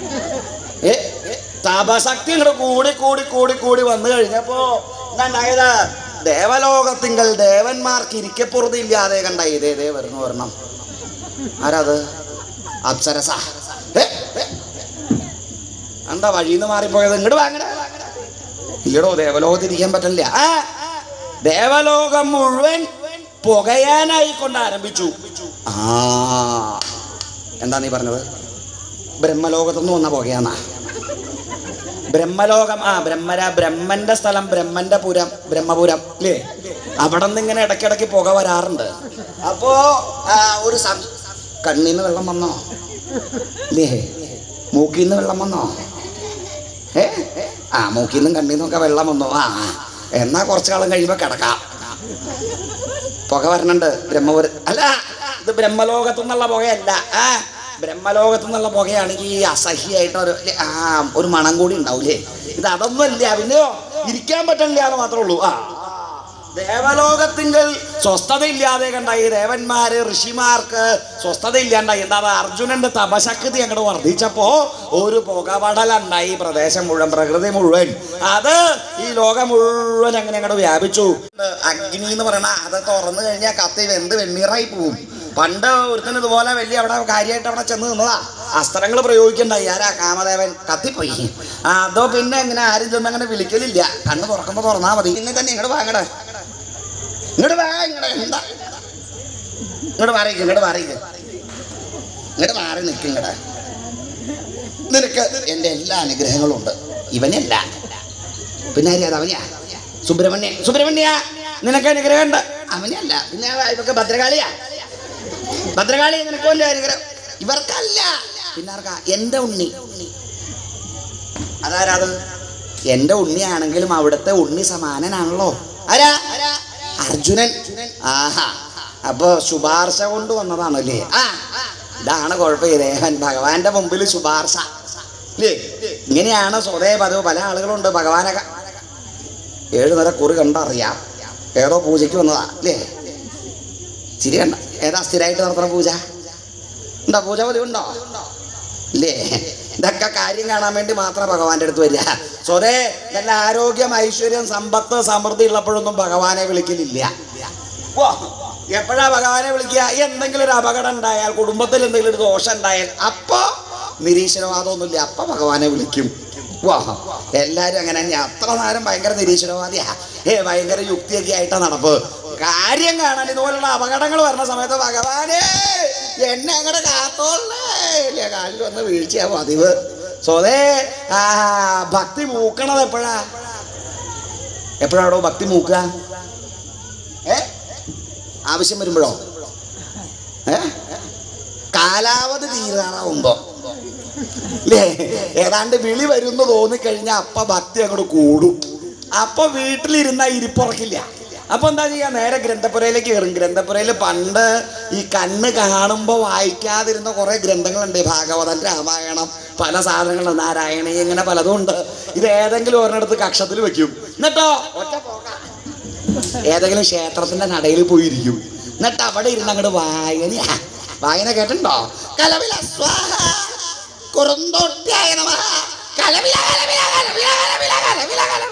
ഏ തപശക്തി ഇങ്ങോട്ട് കൂടി കൂടി കൂടി കൂടി വന്നു കഴിഞ്ഞപ്പോ ഉണ്ടായത് ദേവലോകത്തിങ്കൽ ദേവന്മാർക്ക് ഇരിക്കപ്പുറതില്ലാതെ കണ്ട ഇതേ ദേ വരുന്നു വരണം ആരാത് അപ്സരസ ഏ, ഏ. എന്താ വഴിന്ന് മാറിപ്പോയത് ഇങ്ങോട്ട് വാങ്ങട ഇല്ലടോ ദേവലോകത്തിരിക്കാൻ പറ്റില്ല ആ ദേവലോകം മുഴുവൻ പുകയാനായി കൊണ്ട് ആരംഭിച്ചു ആ എന്താ നീ പറഞ്ഞത് ബ്രഹ്മലോകത്തുനിന്ന് വന്ന പുകയാന്നാ ബ്രഹ്മലോകം ആ ബ്രഹ്മര ബ്രഹ്മന്റെ സ്ഥലം ബ്രഹ്മന്റെ പുരം ബ്രഹ്മപുരം അല്ലേ അവിടെ നിന്ന് ഇങ്ങനെ ഇടയ്ക്കിടയ്ക്ക് പുക വരാറുണ്ട് അപ്പോ ആ, ഒരു സം കണ്ണീന്ന് വെള്ളം വന്നോ ഇല്ലേ മൂക്കിന്ന് വെള്ളം വന്നോ ഏ ആ മൂക്കിന്നും കണ്ണീന്നൊക്കെ വെള്ളം വന്നോ ആ ആ. എന്നാ കുറച്ചു കാലം കഴിയുമ്പോൾ കിടക്കാം പുക വരണുണ്ട് ബ്രഹ്മപുരം അല്ല ഇത് ബ്രഹ്മലോകത്തു നിന്നുള്ള പുകയല്ല ആ ബ്രഹ്മലോകത്തു നിന്നുള്ള പുകയാണെങ്കിൽ ഈ അസഹ്യമായിട്ട് ഒരു ഇല്ലേ, ആ ഒരു മണം കൂടി ഉണ്ടാവൂലേ ഇത് അതൊന്നും ഇല്ല പിന്നെയോ ഇരിക്കാൻ പറ്റില്ല എന്ന് മാത്രമേ ഉള്ളൂ ആ ദേവലോകത്തിങ്കൽ സ്വസ്ഥതയില്ലാതെ കണ്ട ഈ ദേവന്മാര് ഋഷിമാർക്ക് സ്വസ്ഥതയില്ലാണ്ടായി എന്താ അത് അർജുനന്റെ തപശക്തി അങ്ങോട്ട് വർദ്ധിച്ചപ്പോ ഒരു പുകപടലുണ്ടായി ഈ പ്രദേശം മുഴുവൻ പ്രകൃതി മുഴുവൻ അത് ഈ ലോകം മുഴുവൻ അങ്ങനെ അങ്ങോട്ട് വ്യാപിച്ചു അഗ്നി എന്ന് പറയണ അത് തുറന്നു കഴിഞ്ഞാൽ കത്തി വെന്ത് വെണ്ണീറായി പോവും പണ്ട് ഒരുത്തിന് ഇതുപോലെ വലിയ അവിടെ കാര്യമായിട്ട് അവിടെ ചെന്ന് നിന്നതാ അസ്ത്രങ്ങൾ പ്രയോഗിക്കണ്ടായി ആരാ കാമദേവൻ കത്തിപ്പോയി ആ, അതോ പിന്നെ ഇങ്ങനെ ആരും ചെന്ന് അങ്ങനെ വിളിക്കലില്ല കണ്ണ് തുറക്കുമ്പോ തുറന്നാ മതി പിന്നെ തന്നെ ഇങ്ങോട്ട് വാങ്ങടേ ഇങ്ങോട്ട് വാ ഇങ്ങോട്ട് എന്താ ഇങ്ങോട്ട് മാറിക്ക് ഇങ്ങോട്ട് മാറിക്ക് ഇങ്ങോട്ട് മാറി നിൽക്ക് ഇങ്ങോട്ട് നിനക്ക് എൻ്റെ എല്ലാ അനുഗ്രഹങ്ങളും ഉണ്ട് ഇവനല്ല പിന്നെ ആര്യാ അത് അവനെയാ സുബ്രഹ്മണ്യ സുബ്രഹ്മണ്യ നിനക്ക് അനുഗ്രഹം ഉണ്ട് അവനല്ല പിന്നെ ഇവക്ക് ഭദ്രകാളിയാ ഭദ്രകാളി നിനക്ക് വല്ല അനുഗ്രഹം ഇവർക്കല്ല പിന്നെ ആർക്കാ എൻ്റെ ഉണ്ണി അതാരാത് എൻ്റെ ഉണ്ണിയാണെങ്കിലും അവിടുത്തെ ഉണ്ണി സമാനനാണല്ലോ ആരാ അർജുനൻ ആഹാ അപ്പൊ ശുപാർശ കൊണ്ട് വന്നതാണല്ലേ ആ ഇതാണ് കുഴപ്പം ദേവൻ ഭഗവാന്റെ മുമ്പിൽ ശുപാർശ അല്ലേ ഇങ്ങനെയാണ് സ്വതേ പതിവ് പല ആളുകളുണ്ട് ഭഗവാനെ ക- ഏഴ് നില കുറി കണ്ടറിയാം ഏതോ പൂജയ്ക്ക് വന്നതാ അല്ലേ ചിരി കണ്ട ഏതാ സ്ഥിരമായിട്ട് നടത്തുന്ന പൂജ ഉണ്ടോ പൂജ പതിവുണ്ടോ ഇല്ലേ ഇതൊക്കെ കാര്യം കാണാൻ വേണ്ടി മാത്രം ഭഗവാന്റെ അടുത്ത് വരിക സ്വതേ നല്ല ആരോഗ്യം ഐശ്വര്യം സമ്പത്ത് സമൃദ്ധി ഉള്ളപ്പോഴൊന്നും ഭഗവാനെ വിളിക്കലില്ല വാ. എപ്പോഴാ ഭഗവാനെ വിളിക്കുക എന്തെങ്കിലും ഒരു അപകടം ഉണ്ടായാൽ കുടുംബത്തിൽ എന്തെങ്കിലും ഒരു ദോഷം ഉണ്ടായാൽ അപ്പൊ നിരീശ്വരവാദമൊന്നുമില്ല അപ്പൊ ഭഗവാനെ വിളിക്കും വാ എല്ലാരും അങ്ങനെ തന്നെ അത്ര നേരം ഭയങ്കര നിരീശ്വരവാദിയാ ഏ ഭയങ്കര യുക്തിയൊക്കെ ആയിട്ടാ നടപ്പ് കാര്യം കാണാൻ ഇതുപോലുള്ള അപകടങ്ങൾ വരുന്ന സമയത്ത് ഭഗവാനെ എന്നെ അങ്ങടെ കാത്തോളേ ഇല്ലേ കാലിൽ വന്ന് വീഴ്ചയാ പതിവ് സ്വതേ ആ ഭക്തി മൂക്കണത് എപ്പോഴാ എപ്പോഴാണോ ഭക്തി മൂക്കുക ഏ ആവശ്യം വരുമ്പോഴോ ഏ കാലാവധി തീരാറാവുമ്പോ അല്ലേ ഏതാണ്ട് വിളി വരുന്നു തോന്നിക്കഴിഞ്ഞാൽ അപ്പ ഭക്തി അങ്ങോട്ട് കൂടും അപ്പൊ വീട്ടിലിരുന്ന ഇരിപ്പുറക്കില്ല അപ്പൊ എന്താ ചെയ്യാ നേരെ ഗ്രന്ഥപുരയിലേക്ക് കയറും ഗ്രന്ഥപുരയിൽ പണ്ട് ഈ കണ്ണ് കാണുമ്പോൾ വായിക്കാതിരുന്ന കുറെ ഗ്രന്ഥങ്ങളുണ്ട് ഭാഗവതം രാമായണം പല സാധനങ്ങളുണ്ട് നാരായണി ഇങ്ങനെ പലതും ഉണ്ട് ഇത് ഏതെങ്കിലും ഒരെണ്ണടുത്ത് കക്ഷത്തിൽ വെക്കും എന്നിട്ടോ ഒറ്റ പോകാം ഏതെങ്കിലും ക്ഷേത്രത്തിന്റെ നടയിൽ പോയിരിക്കും എന്നിട്ട് അവിടെ ഇരുന്ന് അങ്ങോട്ട് വായന വായന കേട്ടിട്ടുണ്ടോ കലവില സ്വാഹ കുറുന്തോട്ടിയായ നമഃ കലവില കലവില കലവില കലവില കലവില കലവില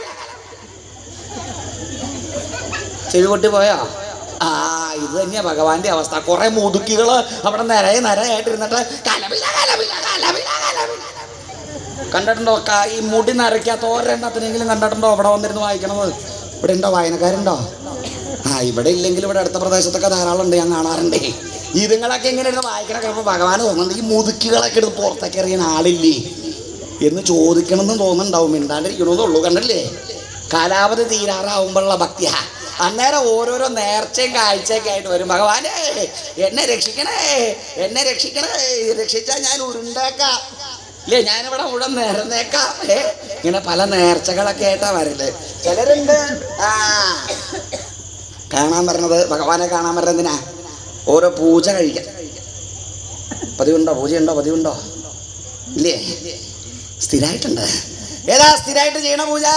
ചെവി പൊട്ടി പോയോ ആ ഇത് തന്നെയാ ഭഗവാന്റെ അവസ്ഥ കുറെ മുതുക്കികള് അവിടെ നിരയെ നിരയായിട്ടിരുന്നിട്ട് കലവില കലവില കലവില കലവില കണ്ടിട്ടുണ്ടോ ക- ഈ മുടി നരയ്ക്കാത്ത ഒരെണ്ണത്തിനെങ്കിലും കണ്ടിട്ടുണ്ടോ അവിടെ വന്നിരുന്ന് വായിക്കണത് ഇവിടെ ഉണ്ടോ വായനക്കാരുണ്ടോ ആ ഇവിടെ ഇല്ലെങ്കിൽ ഇവിടെ അടുത്ത പ്രദേശത്തൊക്കെ ധാരാളം ഉണ്ട് ഞാൻ കാണാറുണ്ട് ഇതുങ്ങളൊക്കെ എങ്ങനെ ഇരുന്ന് വായിക്കണ കാണുമ്പോൾ ഭഗവാൻ തോന്നുന്നുണ്ട് ഈ മുതുക്കികളൊക്കെ എടുത്ത് പുറത്തേക്ക് എറിയുന്ന ആളില്ലേ എന്ന് ചോദിക്കണമെന്ന് തോന്നുന്നുണ്ടാവും മിണ്ടാണ്ടിരിക്കണമെന്നുള്ളൂ കണ്ടല്ലേ കാലാവധി തീരാറാവുമ്പോഴുള്ള ഭക്തിയാ അന്നേരം ഓരോരോ നേർച്ചയും കാഴ്ചയൊക്കെ ആയിട്ട് വരും ഭഗവാനെ എന്നെ രക്ഷിക്കണേ എന്നെ രക്ഷിക്കണേ രക്ഷിച്ചാൽ ഞാൻ ഉരുണ്ടേക്കാം ഇല്ലേ ഞാനിവിടെ മുഴുവൻ നേർന്നേക്കാം ഏ ഇങ്ങനെ പല നേർച്ചകളൊക്കെ ആയിട്ടാ വരല് ചിലരുണ്ട് ആ കാണാൻ പറഞ്ഞത് ഭഗവാനെ കാണാൻ പറഞ്ഞത് എന്തിനാ ഓരോ പൂജ കഴിക്കാൻ പതിവുണ്ടോ പൂജയുണ്ടോ പതിവുണ്ടോ ഇല്ലേ സ്ഥിരമായിട്ടുണ്ട് ഏതാ സ്ഥിരമായിട്ട് ചെയ്യണ പൂജ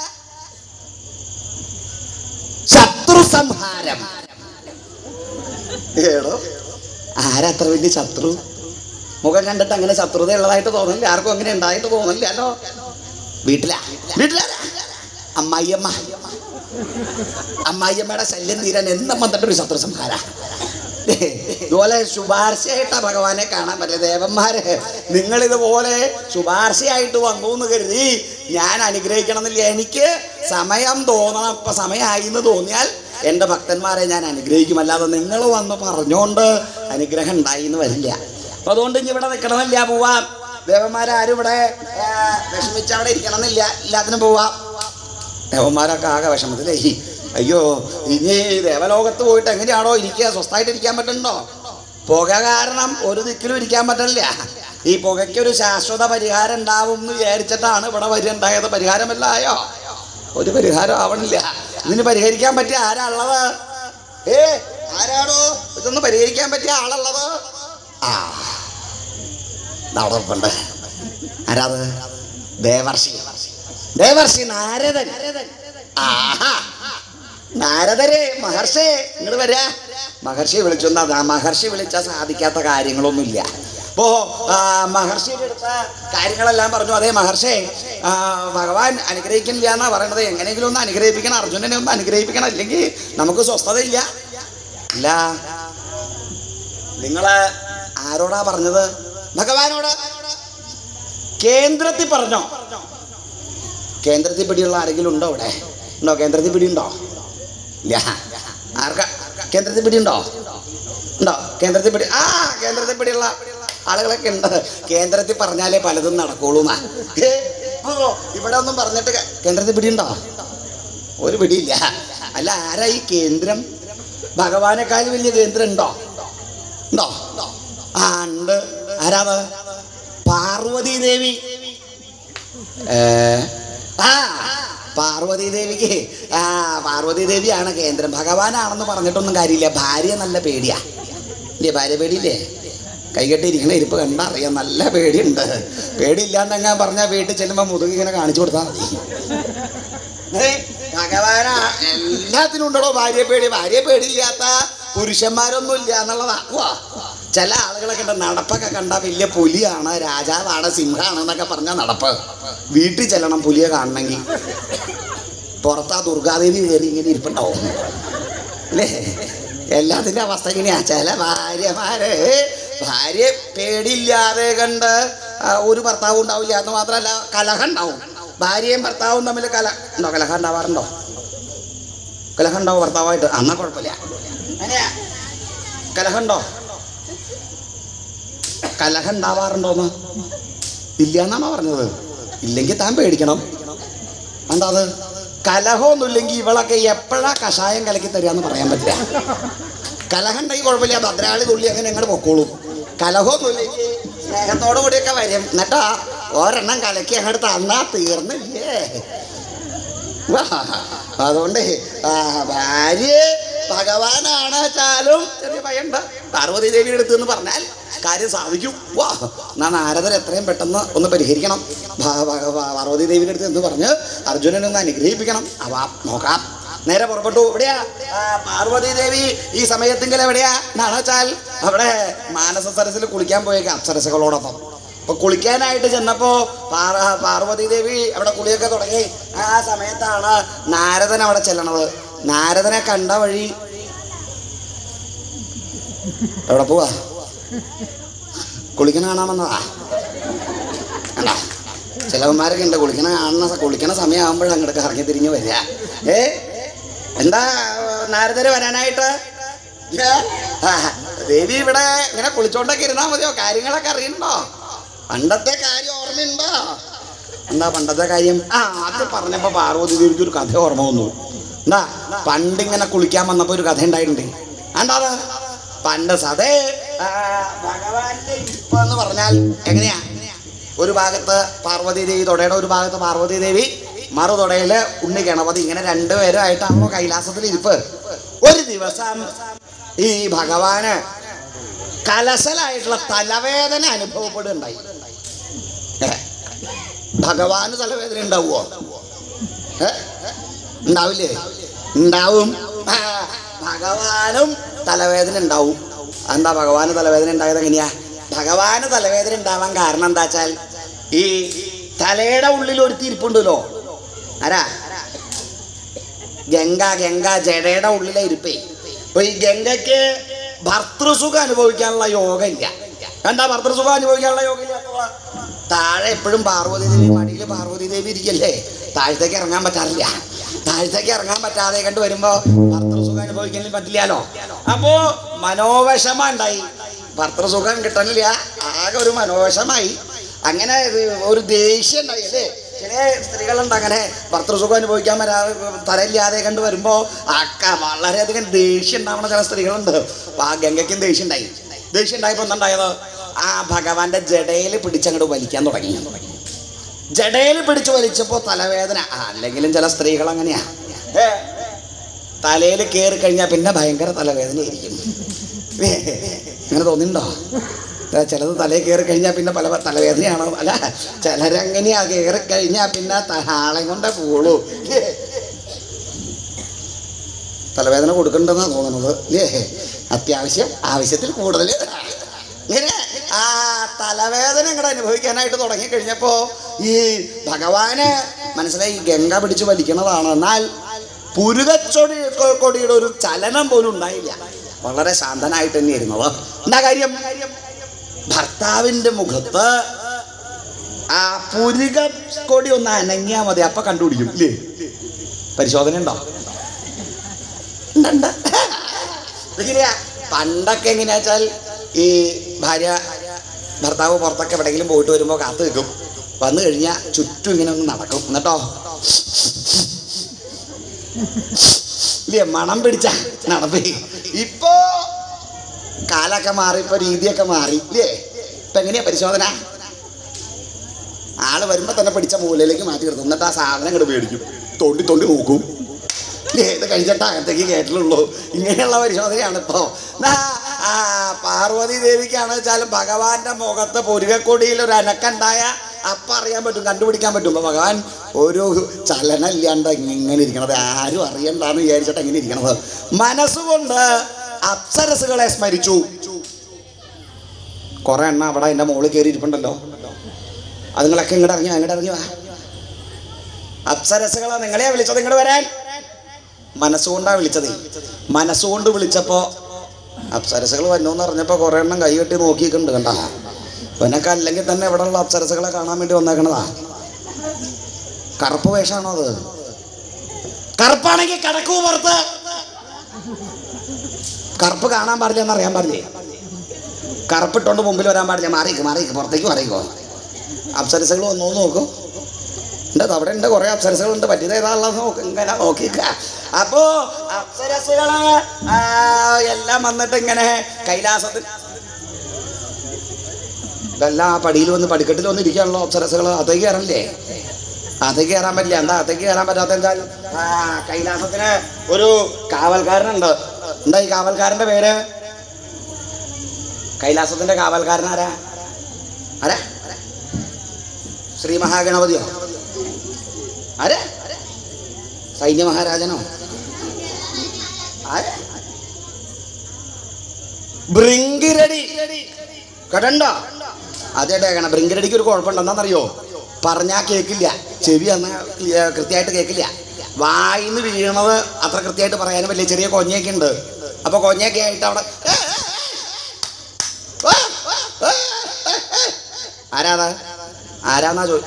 ശത്രു സംഹാരം ഏടോ ആരത്ര വലിയ ശത്രു മുഖം കണ്ടിട്ട് അങ്ങനെ ശത്രുത ഉള്ളതായിട്ട് തോന്നില്ല ആർക്കും അങ്ങനെ ഉണ്ടായിട്ട് തോന്നില്ലല്ലോ വീട്ടിലാ വീട്ടിലാ അമ്മായിയമ്മ അമ്മായിയമ്മയുടെ ശല്യം തീരാൻ എന്നും വന്നിട്ടൊരു ശത്രു സംഹാര ഇതുപോലെ ശുപാർശയായിട്ടാ ഭഗവാനെ കാണാൻ പറ്റില്ല ദേവന്മാരെ നിങ്ങൾ ഇതുപോലെ ശുപാർശയായിട്ട് വന്നു എന്ന് കരുതി ഞാൻ അനുഗ്രഹിക്കണം എന്നില്ല എനിക്ക് സമയം തോന്നണം ഇപ്പൊ സമയമായി എന്ന് തോന്നിയാൽ എൻ്റെ ഭക്തന്മാരെ ഞാൻ അനുഗ്രഹിക്കും അല്ലാതെ നിങ്ങൾ വന്ന് പറഞ്ഞുകൊണ്ട് അനുഗ്രഹം ഉണ്ടായി എന്ന് വരില്ല അപ്പൊ അതുകൊണ്ട് ഇനി ഇവിടെ നിൽക്കണമെന്നില്ല പോവാം ദേവന്മാരാരും ഇവിടെ ആ, വിഷമിച്ച് അവിടെ ഇരിക്കണമെന്നില്ല എല്ലാത്തിനും പോവാം ദേവന്മാരൊക്കെ ആകെ വിഷമത്തിലേ അയ്യോ ഇനി ദേവലോകത്ത് പോയിട്ട് എങ്ങനെയാണോ ഇരിക്കുക സ്വസ്ഥമായിട്ട് ഇരിക്കാൻ പറ്റുന്നുണ്ടോ പുക കാരണം ഒരു ദിക്കിലും ഇരിക്കാൻ പറ്റില്ല ഈ പുകയ്ക്ക് ഒരു ശാശ്വത പരിഹാരം ഉണ്ടാവും എന്ന് വിചാരിച്ചിട്ടാണ് ഇവിടെ വരി ഉണ്ടായത് പരിഹാരമല്ല ആയോ ഒരു പരിഹാരം ആവണില്ല ഇതിന് പരിഹരിക്കാൻ പറ്റിയ ആരാ ഉള്ളത് ഏ ആരാണോ ഇതൊന്ന് പരിഹരിക്കാൻ പറ്റിയ ആളുള്ളത് ആ നടപ്പുണ്ട് ആരാത് ദേവർഷി ദേവർഷി നാരദൻ ആഹാ നാരദരെ മഹർഷേ ഇങ്ങോട്ട് വരാ മഹർഷി വിളിച്ചു എന്താ മഹർഷി വിളിച്ചാൽ സാധിക്കാത്ത കാര്യങ്ങളൊന്നുമില്ല ഇപ്പോ ആ, മഹർഷിയുടെ അടുത്ത കാര്യങ്ങളെല്ലാം പറഞ്ഞു അതേ മഹർഷേ ആ, ഭഗവാൻ അനുഗ്രഹിക്കില്ല എന്നാ പറയണത് എങ്ങനെയെങ്കിലും ഒന്ന് അനുഗ്രഹിപ്പിക്കണം അർജുനനെ ഒന്ന് അനുഗ്രഹിപ്പിക്കണം അല്ലെങ്കിൽ നമുക്ക് സ്വസ്ഥതയില്ല ഇല്ല നിങ്ങള് ആരോടാ പറഞ്ഞത് ഭഗവാനോട് കേന്ദ്രത്തിൽ പറഞ്ഞോ കേന്ദ്രത്തിൽ പിടിയുള്ള ആരെങ്കിലും ഉണ്ടോ ഇവിടെ ഉണ്ടോ കേന്ദ്രത്തിൽ പിടിയുണ്ടോ ഇല്ല ആർക്കാ കേന്ദ്രത്തിൽ പിടിയുണ്ടോ ഉണ്ടോ കേന്ദ്രത്തിൽ പിടി ആ കേന്ദ്രത്തിൽ പിടിയുള്ള ആളുകളൊക്കെ ഉണ്ട് കേന്ദ്രത്തിൽ പറഞ്ഞാലേ പലതും നടക്കുള്ളൂ എന്നാ ഏ, ഓ, ഇവിടെ ഒന്നും പറഞ്ഞിട്ട് ക- കേന്ദ്രത്തിൽ പിടിയുണ്ടോ ഒരു പിടിയില്ല അല്ല ആരാ ഈ കേന്ദ്രം ഭഗവാനെക്കാൾ വലിയ കേന്ദ്രം ഉണ്ടോ ഉണ്ടോ ആ ഉണ്ട് ആരാത് പാർവതി ദേവി ഏ, ആ പാർവതി ദേവിക്ക് ആ പാർവതി ദേവിയാണ് കേന്ദ്രം ഭഗവാനാണെന്ന് പറഞ്ഞിട്ടൊന്നും കാര്യമില്ല ഭാര്യ നല്ല പേടിയാ ഇല്ലേ ഭാര്യ പേടിയില്ലേ കൈകെട്ടിയിരിക്കണ ഇരിപ്പ് കണ്ടാ അറിയാം നല്ല പേടിയുണ്ട് പേടിയില്ലാണ്ടെങ്ങാൻ പറഞ്ഞാൽ വീട്ടിൽ ചെല്ലുമ്പോൾ മുതുകി ഇങ്ങനെ കാണിച്ചു കൊടുത്താൽ മതി ഏ, ഭഗവാനാ എല്ലാത്തിനും ഉണ്ടോ ഭാര്യ പേടി ഭാര്യ പേടിയില്ലാത്ത പുരുഷന്മാരൊന്നും ഇല്ല എന്നുള്ളതാ വാ. ചില ആളുകളൊക്കെ ഉണ്ട് നടപ്പൊക്കെ കണ്ട വലിയ പുലിയാണ് രാജാവാണ് സിംഹമാണ് എന്നൊക്കെ പറഞ്ഞാൽ നടപ്പ് വീട്ടിൽ ചെല്ലണം പുലിയെ കാണണമെങ്കിൽ പുറത്താ ദുർഗാദേവി കയറി ഇങ്ങനെ ഇരിപ്പുണ്ടാവും അല്ലേ എല്ലാത്തിൻ്റെ അവസ്ഥ ഇങ്ങനെയാ ചില ഭാര്യമാര് ഭാര്യ പേടിയില്ലാതെ കണ്ട് ആ, ഒരു ഭർത്താവും ഉണ്ടാവില്ല എന്ന് മാത്രമല്ല കലഹം ഉണ്ടാവും ഭാര്യയും ഭർത്താവും തമ്മിൽ കല ഉണ്ടോ കലഹം ഉണ്ടാവാറുണ്ടോ കലഹം ഉണ്ടാവും ഭർത്താവായിട്ട് അന്നാ കുഴപ്പമില്ല അങ്ങനെയാ കലഹം ഉണ്ടോ കലഹം ഉണ്ടാവാറുണ്ടോന്ന് ഇല്ല എന്നാണോ പറഞ്ഞത് ഇല്ലെങ്കിൽ താൻ പേടിക്കണം എന്താ അത് കലഹമൊന്നുമില്ലെങ്കിൽ ഇവളൊക്കെ എപ്പോഴാ കഷായം കലക്കി തരികയെന്ന് പറയാൻ പറ്റില്ല കലഹം ഉണ്ടെങ്കിൽ കുഴപ്പമില്ല ഭദ്രാളി തുള്ളി അങ്ങനെ ഞങ്ങൾ പൊക്കോളും കലഹമൊന്നുമില്ലെങ്കിൽ സ്നേഹത്തോടു കൂടിയൊക്കെ വരും എന്നിട്ടാ ഒരെണ്ണം കലക്കി അങ്ങോട്ട് തന്നാ തീർന്നില്ലേ വാ. അതുകൊണ്ട് ആ, ഭാര്യ ഭഗവാനാണ് വെച്ചാലും ചെറിയ ഭയമുണ്ട് പാർവതി ദേവിയുടെ അടുത്ത് എന്ന് പറഞ്ഞാൽ കാര്യം സാധിക്കും വാ എന്നാ നാരദർ എത്രയും പെട്ടെന്ന് ഒന്ന് പരിഹരിക്കണം ഭ- ഭ- ഭ- പാർവതി ദേവിയുടെ അടുത്ത് എന്ന് പറഞ്ഞ് അർജുനനെ ഒന്ന് അനുഗ്രഹിപ്പിക്കണം അവ നോക്കാം നേരെ പുറപ്പെട്ടു എവിടെയാ ആ, പാർവതി ദേവി ഈ സമയത്തെങ്കിൽ എവിടെയാ എന്നാണ് വെച്ചാൽ അവിടെ മാനസ സരസിൽ കുളിക്കാൻ പോയേക്കാം അപ്സരസുകളോടൊപ്പം അപ്പൊ കുളിക്കാനായിട്ട് ചെന്നപ്പോ പാറ പാർവതി ദേവി അവിടെ കുളിയൊക്കെ തുടങ്ങി ആ സമയത്താണ് നാരദൻ അവിടെ ചെല്ലണത് നാരദനെ കണ്ട വഴി എവിടെ പോവാ കുളിക്കണ കാണാൻ വന്നതാ കണ്ടാ ചിലവന്മാരൊക്കെ ഉണ്ട് കുളിക്കണ കാണുന്ന സ- കുളിക്കണ സമയമാകുമ്പോഴാണ് അങ്ങോട്ട് ഇറങ്ങി തിരിഞ്ഞ് വരിക ഏ എന്താ നാരദര് വരാനായിട്ട് ഏ? ആ, ദേവി ഇവിടെ ഇങ്ങനെ കുളിച്ചോണ്ടൊക്കെ ഇരുന്നാ മതിയോ കാര്യങ്ങളൊക്കെ അറിയണ്ടോ പണ്ടത്തെ കാര്യം ഓർമ്മയുണ്ടോ എന്താ പണ്ടത്തെ കാര്യം ആ അത് പറഞ്ഞപ്പോ പാർവതി ദേവിക്ക് ഒരു കഥ ഓർമ്മ വന്നു എന്താ പണ്ടിങ്ങനെ കുളിക്കാൻ വന്നപ്പോ ഒരു കഥ ഉണ്ടായിട്ടുണ്ട് എന്താ അത് പണ്ട് സതേ ആ, ഭഗവാന്റെ ഇരിപ്പ് എന്ന് പറഞ്ഞാൽ എങ്ങനെയാ ഒരു ഭാഗത്ത് പാർവതി ദേവി തൊടയുടെ ഒരു ഭാഗത്ത് പാർവതി ദേവി മറു തൊടയില് ഉണ്ണി ഗണപതി ഇങ്ങനെ രണ്ടുപേരുമായിട്ടാണല്ലോ കൈലാസത്തിൽ ഇരിപ്പ് ഒരു ദിവസം ഈ ഭഗവാന് കലശലായിട്ടുള്ള തലവേദന അനുഭവപ്പെടുണ്ടായി ഏ? ഭഗവാന് തലവേദന ഉണ്ടാവുമോ ഏ? ഉണ്ടാവില്ലേ ഉണ്ടാവും ആ, ഭഗവാനും തലവേദന ഉണ്ടാവും എന്താ ഭഗവാന് തലവേദന ഉണ്ടായത് എങ്ങനെയാ ഭഗവാന് തലവേദന ഉണ്ടാവാൻ കാരണം എന്താ വെച്ചാൽ ഈ തലയുടെ ഉള്ളിൽ ഒരു തിരിപ്പുണ്ടല്ലോ ആരാ ഗംഗ ഗംഗ ജടയുടെ ഉള്ളിലെ ഇരിപ്പേ അപ്പൊ ഈ ഗംഗയ്ക്ക് ഭർത്തൃസുഖം അനുഭവിക്കാനുള്ള യോഗ ഇല്ല എന്താ ഭർത്തൃസുഖം അനുഭവിക്കാനുള്ള യോഗ ഇല്ല താഴെ എപ്പോഴും പാർവതി ദേവി മടിയിൽ പാർവതി ദേവി ഇരിക്കല്ലേ താഴത്തേക്ക് ഇറങ്ങാൻ പറ്റാറില്ല താഴത്തേക്ക് ഇറങ്ങാൻ പറ്റാതെ കണ്ട് വരുമ്പോ ഭർത്തൃസുഖം അനുഭവിക്കാൻ പറ്റില്ലല്ലോ അപ്പോ മനോവിഷമ ഉണ്ടായി ഭർത്തൃസുഖം കിട്ടണില്ല ആകെ ഒരു മനോവിഷമായി അങ്ങനെ ഇത് ഒരു ദേഷ്യം ഉണ്ടായി അല്ലേ ചില സ്ത്രീകളുണ്ട് അങ്ങനെ ഭർത്തൃസുഖം അനുഭവിക്കാൻ വരാതെ തലയില്ലാതെ കണ്ട് വരുമ്പോൾ അക്ക വളരെയധികം ദേഷ്യം ഉണ്ടാവുന്ന ചില സ്ത്രീകളുണ്ട് അപ്പൊ ആ ഗംഗയ്ക്കും ദേഷ്യം ഉണ്ടായി ദേഷ്യം ഉണ്ടായപ്പോൾ എന്തുണ്ടായത് ആ ഭഗവാന്റെ ജടയിൽ പിടിച്ചങ്ങോട്ട് വലിക്കാൻ തുടങ്ങി ജടയിൽ പിടിച്ച് വലിച്ചപ്പോൾ തലവേദന ആ, അല്ലെങ്കിലും ചില സ്ത്രീകൾ അങ്ങനെയാ ഏ, തലയിൽ കയറി കഴിഞ്ഞാൽ പിന്നെ ഭയങ്കര തലവേദനയായിരിക്കും ഏ, അങ്ങനെ തോന്നിണ്ടോ ചിലത് തലയിൽ കയറി കഴിഞ്ഞാൽ പിന്നെ പല തലവേദനയാണോ അല്ല ചിലരങ്ങനെയാ കയറി കഴിഞ്ഞാൽ പിന്നെ ആളെ കൊണ്ടേ പോളൂ തലവേദന കൊടുക്കണ്ടെന്നാണ് തോന്നുന്നത് അല്ലേ അത്യാവശ്യം ആവശ്യത്തിൽ കൂടുതൽ ഇങ്ങനെ ആ തലവേദന ഇങ്ങോട്ട് അനുഭവിക്കാനായിട്ട് തുടങ്ങി കഴിഞ്ഞപ്പോൾ ഈ ഭഗവാന് മനസ്സിലായി ഈ ഗംഗ പിടിച്ച് വലിക്കണതാണ് എന്നാൽ പുരുകച്ചൊടി കൊ- കൊടിയുടെ ഒരു ചലനം പോലും ഉണ്ടായില്ല വളരെ ശാന്തനായിട്ട് തന്നെ ഇരുന്നത് എന്താ കാര്യം ഭർത്താവിന്റെ മുഖത്ത് ആ പുരുക കൊടി ഒന്ന് അനങ്ങിയാ മതി അപ്പൊ കണ്ടുപിടിക്കും ഇല്ലേ പരിശോധന ഉണ്ടോ ഉണ്ട്. എങ്ങനെയാ പണ്ടൊക്കെ എങ്ങനെയാ വെച്ചാൽ ഈ ഭാര്യ ഭർത്താവ് പുറത്തൊക്കെ എവിടെയെങ്കിലും പോയിട്ട് വരുമ്പോൾ കാത്തു നിൽക്കും വന്നു കഴിഞ്ഞാൽ ചുറ്റും ഇങ്ങനെ ഒന്ന് നടക്കും എന്നിട്ടോ ഇല്ലേ മണം പിടിച്ച നടപ്പേ ഇപ്പോ കാലൊക്കെ മാറി ഇപ്പൊ രീതിയൊക്കെ മാറി ഇല്ലേ ഇപ്പൊ എങ്ങനെയാ പരിശോധന ആള് വരുമ്പോ തന്നെ പിടിച്ച മൂലയിലേക്ക് മാറ്റി നിർത്തും എന്നിട്ട് ആ സാധനം ഇങ്ങോട്ട് മേടിക്കും തോണ്ടി തോണ്ടി നോക്കും ഏത് കഴിച്ചിട്ട് അകത്തേക്ക് കേട്ടിട്ടുള്ളൂ ഇങ്ങനെയുള്ള പരിശോധനയാണ് ഇപ്പോ ദാ, ആ പാർവതി ദേവിക്കാണ് വെച്ചാൽ ഭഗവാന്റെ മുഖത്ത് പുരുകക്കൊടിയിൽ ഒരു അനക്കുണ്ടായ അപ്പം അറിയാൻ പറ്റും കണ്ടുപിടിക്കാൻ പറ്റും ഇപ്പൊ ഭഗവാൻ ഒരു ചലനം ഇല്ലാണ്ട് ഇങ്ങനെ ഇരിക്കണത് ആരും അറിയണ്ടാന്ന് വിചാരിച്ചിട്ട് എങ്ങനെ ഇരിക്കണത് മനസ്സുകൊണ്ട് അപ്സരസുകളെ സ്മരിച്ചു കുറെ എണ്ണ അവിടെ അതിന്റെ മുകളിൽ കയറി ഇരിപ്പുണ്ടല്ലോ അതുങ്ങളൊക്കെ ഇങ്ങോട്ട് ഇറങ്ങി അങ്ങോട്ട് ഇറങ്ങി വാ അപ്സരസുകളെ നിങ്ങളെയാ വിളിച്ചത് ഇങ്ങോട്ട് വരാൻ മനസ്സുകൊണ്ടാ വിളിച്ചത് മനസ്സുകൊണ്ട് വിളിച്ചപ്പോ അപ്സരസകൾ വന്നു അറിഞ്ഞപ്പോ കുറെ എണ്ണം കൈ കെട്ടി നോക്കിയിട്ടുണ്ട് കണ്ടാ ഇവനൊക്കെ അല്ലെങ്കിൽ തന്നെ ഇവിടെ ഉള്ള അപ്സരസകളെ കാണാൻ വേണ്ടി വന്നേക്കണതാ കറുപ്പ് വേഷമാണോ അത് കറുപ്പാണെങ്കിൽ കിടക്കൂ പുറത്ത് കറുപ്പ് കാണാൻ പാടില്ല എന്ന് അറിയാൻ പാടില്ലേ കറുപ്പിട്ടോണ്ട് മുമ്പിൽ വരാൻ പാടില്ല മാറിക്ക് മാറിക്ക് പുറത്തേക്ക് മാറിക്കോ അപ്സരസകൾ വന്നു നോക്കൂ ഉണ്ട് അവിടെ ഉണ്ട് കുറെ അപ്സരസുകളുണ്ട് പറ്റിയത് ഏതാണുള്ളത് നോക്ക് ഇങ്ങനെ നോക്കിക്ക അപ്പോ അപ്സരസുകള് ആ, എല്ലാം വന്നിട്ട് ഇങ്ങനെ കൈലാസത്തിൽ ഇതെല്ലാം ആ പടിയിൽ വന്ന് പടിക്കെട്ടിൽ വന്ന് ഇരിക്കാണല്ലോ അപ്സരസുകൾ അതേക്ക് കയറല്ലേ അതേക്ക് കയറാൻ പറ്റില്ല എന്താ അതേക്ക് കയറാൻ പറ്റാത്ത എന്താ ആ കൈലാസത്തിന് ഒരു കാവൽക്കാരനുണ്ട് എന്താ ഈ കാവൽക്കാരന്റെ പേര് കൈലാസത്തിന്റെ കാവൽക്കാരൻ ആരാ ആരാ ശ്രീ മഹാഗണപതിയോ ആരെ സൈന്യ മഹാരാജനോ ആരെ ബ്രിങ്കിരടി കടണ്ട അതേട്ടേക്കണ ബ്രിങ്കിരടിക്ക് ഒരു കുഴപ്പമുണ്ട് എന്താണെന്നറിയോ പറഞ്ഞാ കേക്കില്ല ചെവി അന്ന് കൃത്യമായിട്ട് കേക്കില്ല വായിന്ന് വീണത് അത്ര കൃത്യമായിട്ട് പറയാനും പറ്റില്ല ചെറിയ കൊഞ്ഞയൊക്കെ ഉണ്ട് അപ്പൊ കൊഞ്ഞയൊക്കെ ആയിട്ട് അവിടെ ആരാതാ ആരാന്നാ ചോ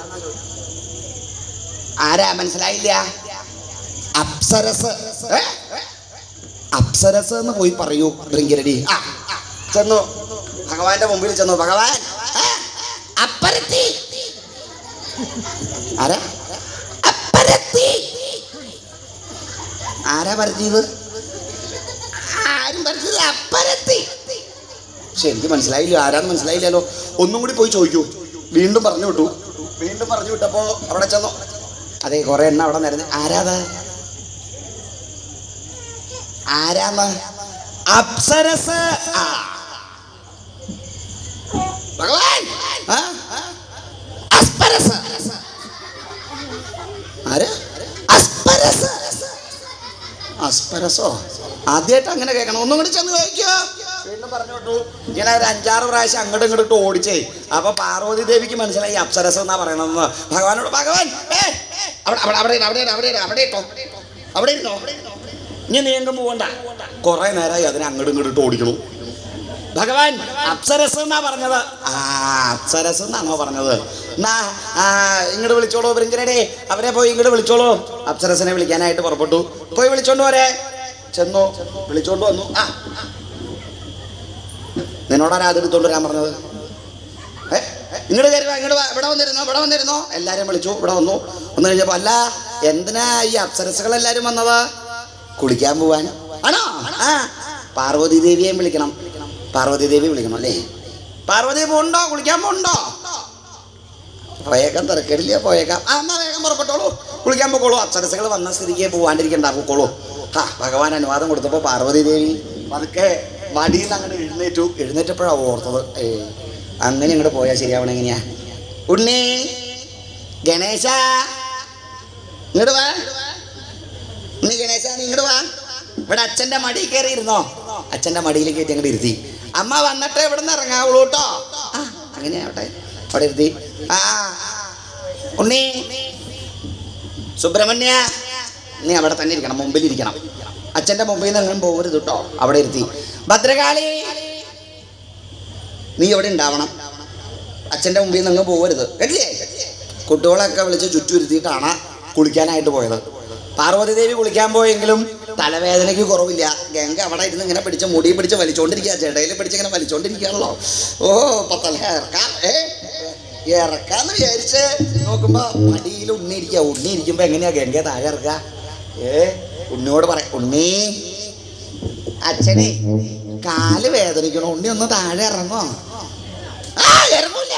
ആരാ മനസ്സിലായില്ല അപ്സരസ് ഏ? അപ്സരസ് എന്ന് പോയി പറയൂ ഭൃങ്കിരടി ആ ചെന്നു ഭഗവാന്റെ മുമ്പിൽ ചെന്നു ഭഗവാൻ ഏ? അപ്പരത്തി ആരാ അപ്പരത്തി ആരാ പരത്തിയത് ആരും പരത്തിയത് അപ്പരത്തി പക്ഷെ എനിക്ക് മനസ്സിലായില്ല ആരാന്ന് മനസ്സിലായില്ലല്ലോ ഒന്നും കൂടി പോയി ചോദിക്കൂ വീണ്ടും പറഞ്ഞു വിട്ടു വീണ്ടും പറഞ്ഞു വിട്ടപ്പോ അവിടെ ചെന്നു അതെ കുറെ എണ്ണ അവിടെ നിരന്ന് ആരാത് ആരാന്ന് അപ്സരസ് ആ. ഭഗവാൻ ആ? അസ്പരസ് ആര് അസ്പരസ് അസ്പരസോ ആദ്യമായിട്ട് അങ്ങനെ കേൾക്കണം ഒന്നും കൂടി ചെന്ന് ചോദിക്കോ വീണ്ടും പറഞ്ഞു വിട്ടു ഇങ്ങനെ ഒരു അഞ്ചാറ് പ്രാവശ്യം അങ്ങോട്ടും ഇങ്ങോട്ടും ഓടിച്ചേ അപ്പൊ പാർവതി ദേവിക്ക് മനസ്സിലായി അപ്സരസ് എന്നാ പറയണമെന്ന് ഭഗവാനോട് ഭഗവാൻ ഏ, അവിടെ അവിടെ അവിടെ ഇരു, അവിടെ ഇരു, അവിടെ ഇരു, അവിടെ ഇട്ടോ അവിടെ ഇരുന്നോ ഇനി നീങ്ങും പോകണ്ട കുറെ നേരമായി അതിനെ അങ്ങോട്ടും ഇങ്ങോട്ടും ഓടിക്കണു ഭഗവാൻ അപ്സരസ് എന്നാ പറഞ്ഞത് ആ അപ്സരസ് എന്നാണോ പറഞ്ഞത് എന്നാ ആ ഇങ്ങോട്ട് വിളിച്ചോളൂ ബ്രിങ്കരടെ അവരെ പോയി ഇങ്ങോട്ട് വിളിച്ചോളൂ അപ്സരസിനെ വിളിക്കാനായിട്ട് പുറപ്പെട്ടു പോയി വിളിച്ചോണ്ട് പോരെ ചെന്നു വിളിച്ചോണ്ട് വന്നു ആ നിന്നോടാരാ അത് എടുത്തോണ്ട് വരാൻ പറഞ്ഞത് ഏ ഇങ്ങോട്ട് കയറി വാ ഇങ്ങോട്ട് വാ ഇവിടെ വന്നിരുന്നോ ഇവിടെ വന്നിരുന്നോ എല്ലാരും വിളിച്ചു ഇവിടെ വന്നു വന്നു കഴിഞ്ഞപ്പോ അല്ല എന്തിനാ ഈ അപ്സരസുകൾ എല്ലാരും വന്നത് കുളിക്കാൻ പോവാൻ ആണോ ആ പാർവതി ദേവിയെയും വിളിക്കണം പാർവതി ദേവി വിളിക്കണം അല്ലേ പാർവതി പോണ്ടോ കുളിക്കാൻ പോണ്ടോ പോയേക്കാം തിരക്കേടില്ല പോയേക്കാം ആ എന്നാ വേഗം പുറപ്പെട്ടോളൂ കുളിക്കാൻ പോക്കോളൂ അപ്സരസുകൾ വന്ന സ്ഥിതിക്ക് പോവാണ്ടിരിക്കണ്ട പോക്കോളൂ ആ ഭഗവാൻ അനുവാദം കൊടുത്തപ്പോൾ പാർവതി ദേവി പതുക്കെ മടിയിൽ നിന്ന് അങ്ങോട്ട് എഴുന്നേറ്റു എഴുന്നേറ്റപ്പോഴാണ് ഓർത്തത് ഏ അങ്ങനെ അങ്ങോട്ട് പോയാൽ ശരിയാവണം എങ്ങനെയാ ഉണ്ണി ഗണേശ ഇങ്ങോട്ട് വാ നീ ഗണേശ നീ ഇങ്ങോട്ട് വാ ഇവിടെ അച്ഛന്റെ മടി കയറി ഇരുന്നോ അച്ഛന്റെ മടിയിൽ കയറ്റി അങ്ങോട്ട് ഇരുത്തി അമ്മ വന്നിട്ട് ഇവിടെ നിന്ന് ഇറങ്ങാവുള്ളൂ കേട്ടോ ആ അങ്ങനെ ആവട്ടെ അവിടെ ഇരുത്തി ആ ഉണ്ണി സുബ്രഹ്മണ്യ നീ അവിടെ തന്നെ ഇരിക്കണം മുമ്പിൽ ഇരിക്കണം അച്ഛന്റെ മുമ്പിൽ നിന്ന് അങ്ങനെ പോകരുത് കേട്ടോ അവിടെ ഇരുത്തി ഭദ്രകാളി നീ ഇവിടെ ഉണ്ടാവണം അച്ഛന്റെ മുമ്പിൽ നിന്ന് അങ്ങ് പോകരുത് കേട്ടില്ലേ കുട്ടികളൊക്കെ വിളിച്ച് ചുറ്റുരുത്തിയിട്ടാണ് കുളിക്കാനായിട്ട് പോയത് പാർവതി ദേവി കുളിക്കാൻ പോയെങ്കിലും തലവേദനയ്ക്ക് കുറവില്ല ഗംഗ അവിടെ ഇരുന്ന് ഇങ്ങനെ പിടിച്ച് മുടി പിടിച്ച് വലിച്ചോണ്ടിരിക്കുക ജടയിൽ പിടിച്ച് ഇങ്ങനെ വലിച്ചോണ്ടിരിക്കുകയാണല്ലോ ഓ ഇപ്പൊ തല ഇറക്കാം ഏ ഇറക്കാന്ന് വിചാരിച്ച് നോക്കുമ്പോ മടിയിൽ ഉണ്ണി ഇരിക്കുക ഉണ്ണി ഇരിക്കുമ്പോ എങ്ങനെയാ ഗംഗ താഴെ ഇറക്കുക ഏ ഉണ്ണിയോട് പറയാം ഉണ്ണി അച്ഛനെ കാല് വേദനിക്കണു ഉണ്ണി ഒന്ന് താഴെ ഇറങ്ങോ ആ ഇറങ്ങൂല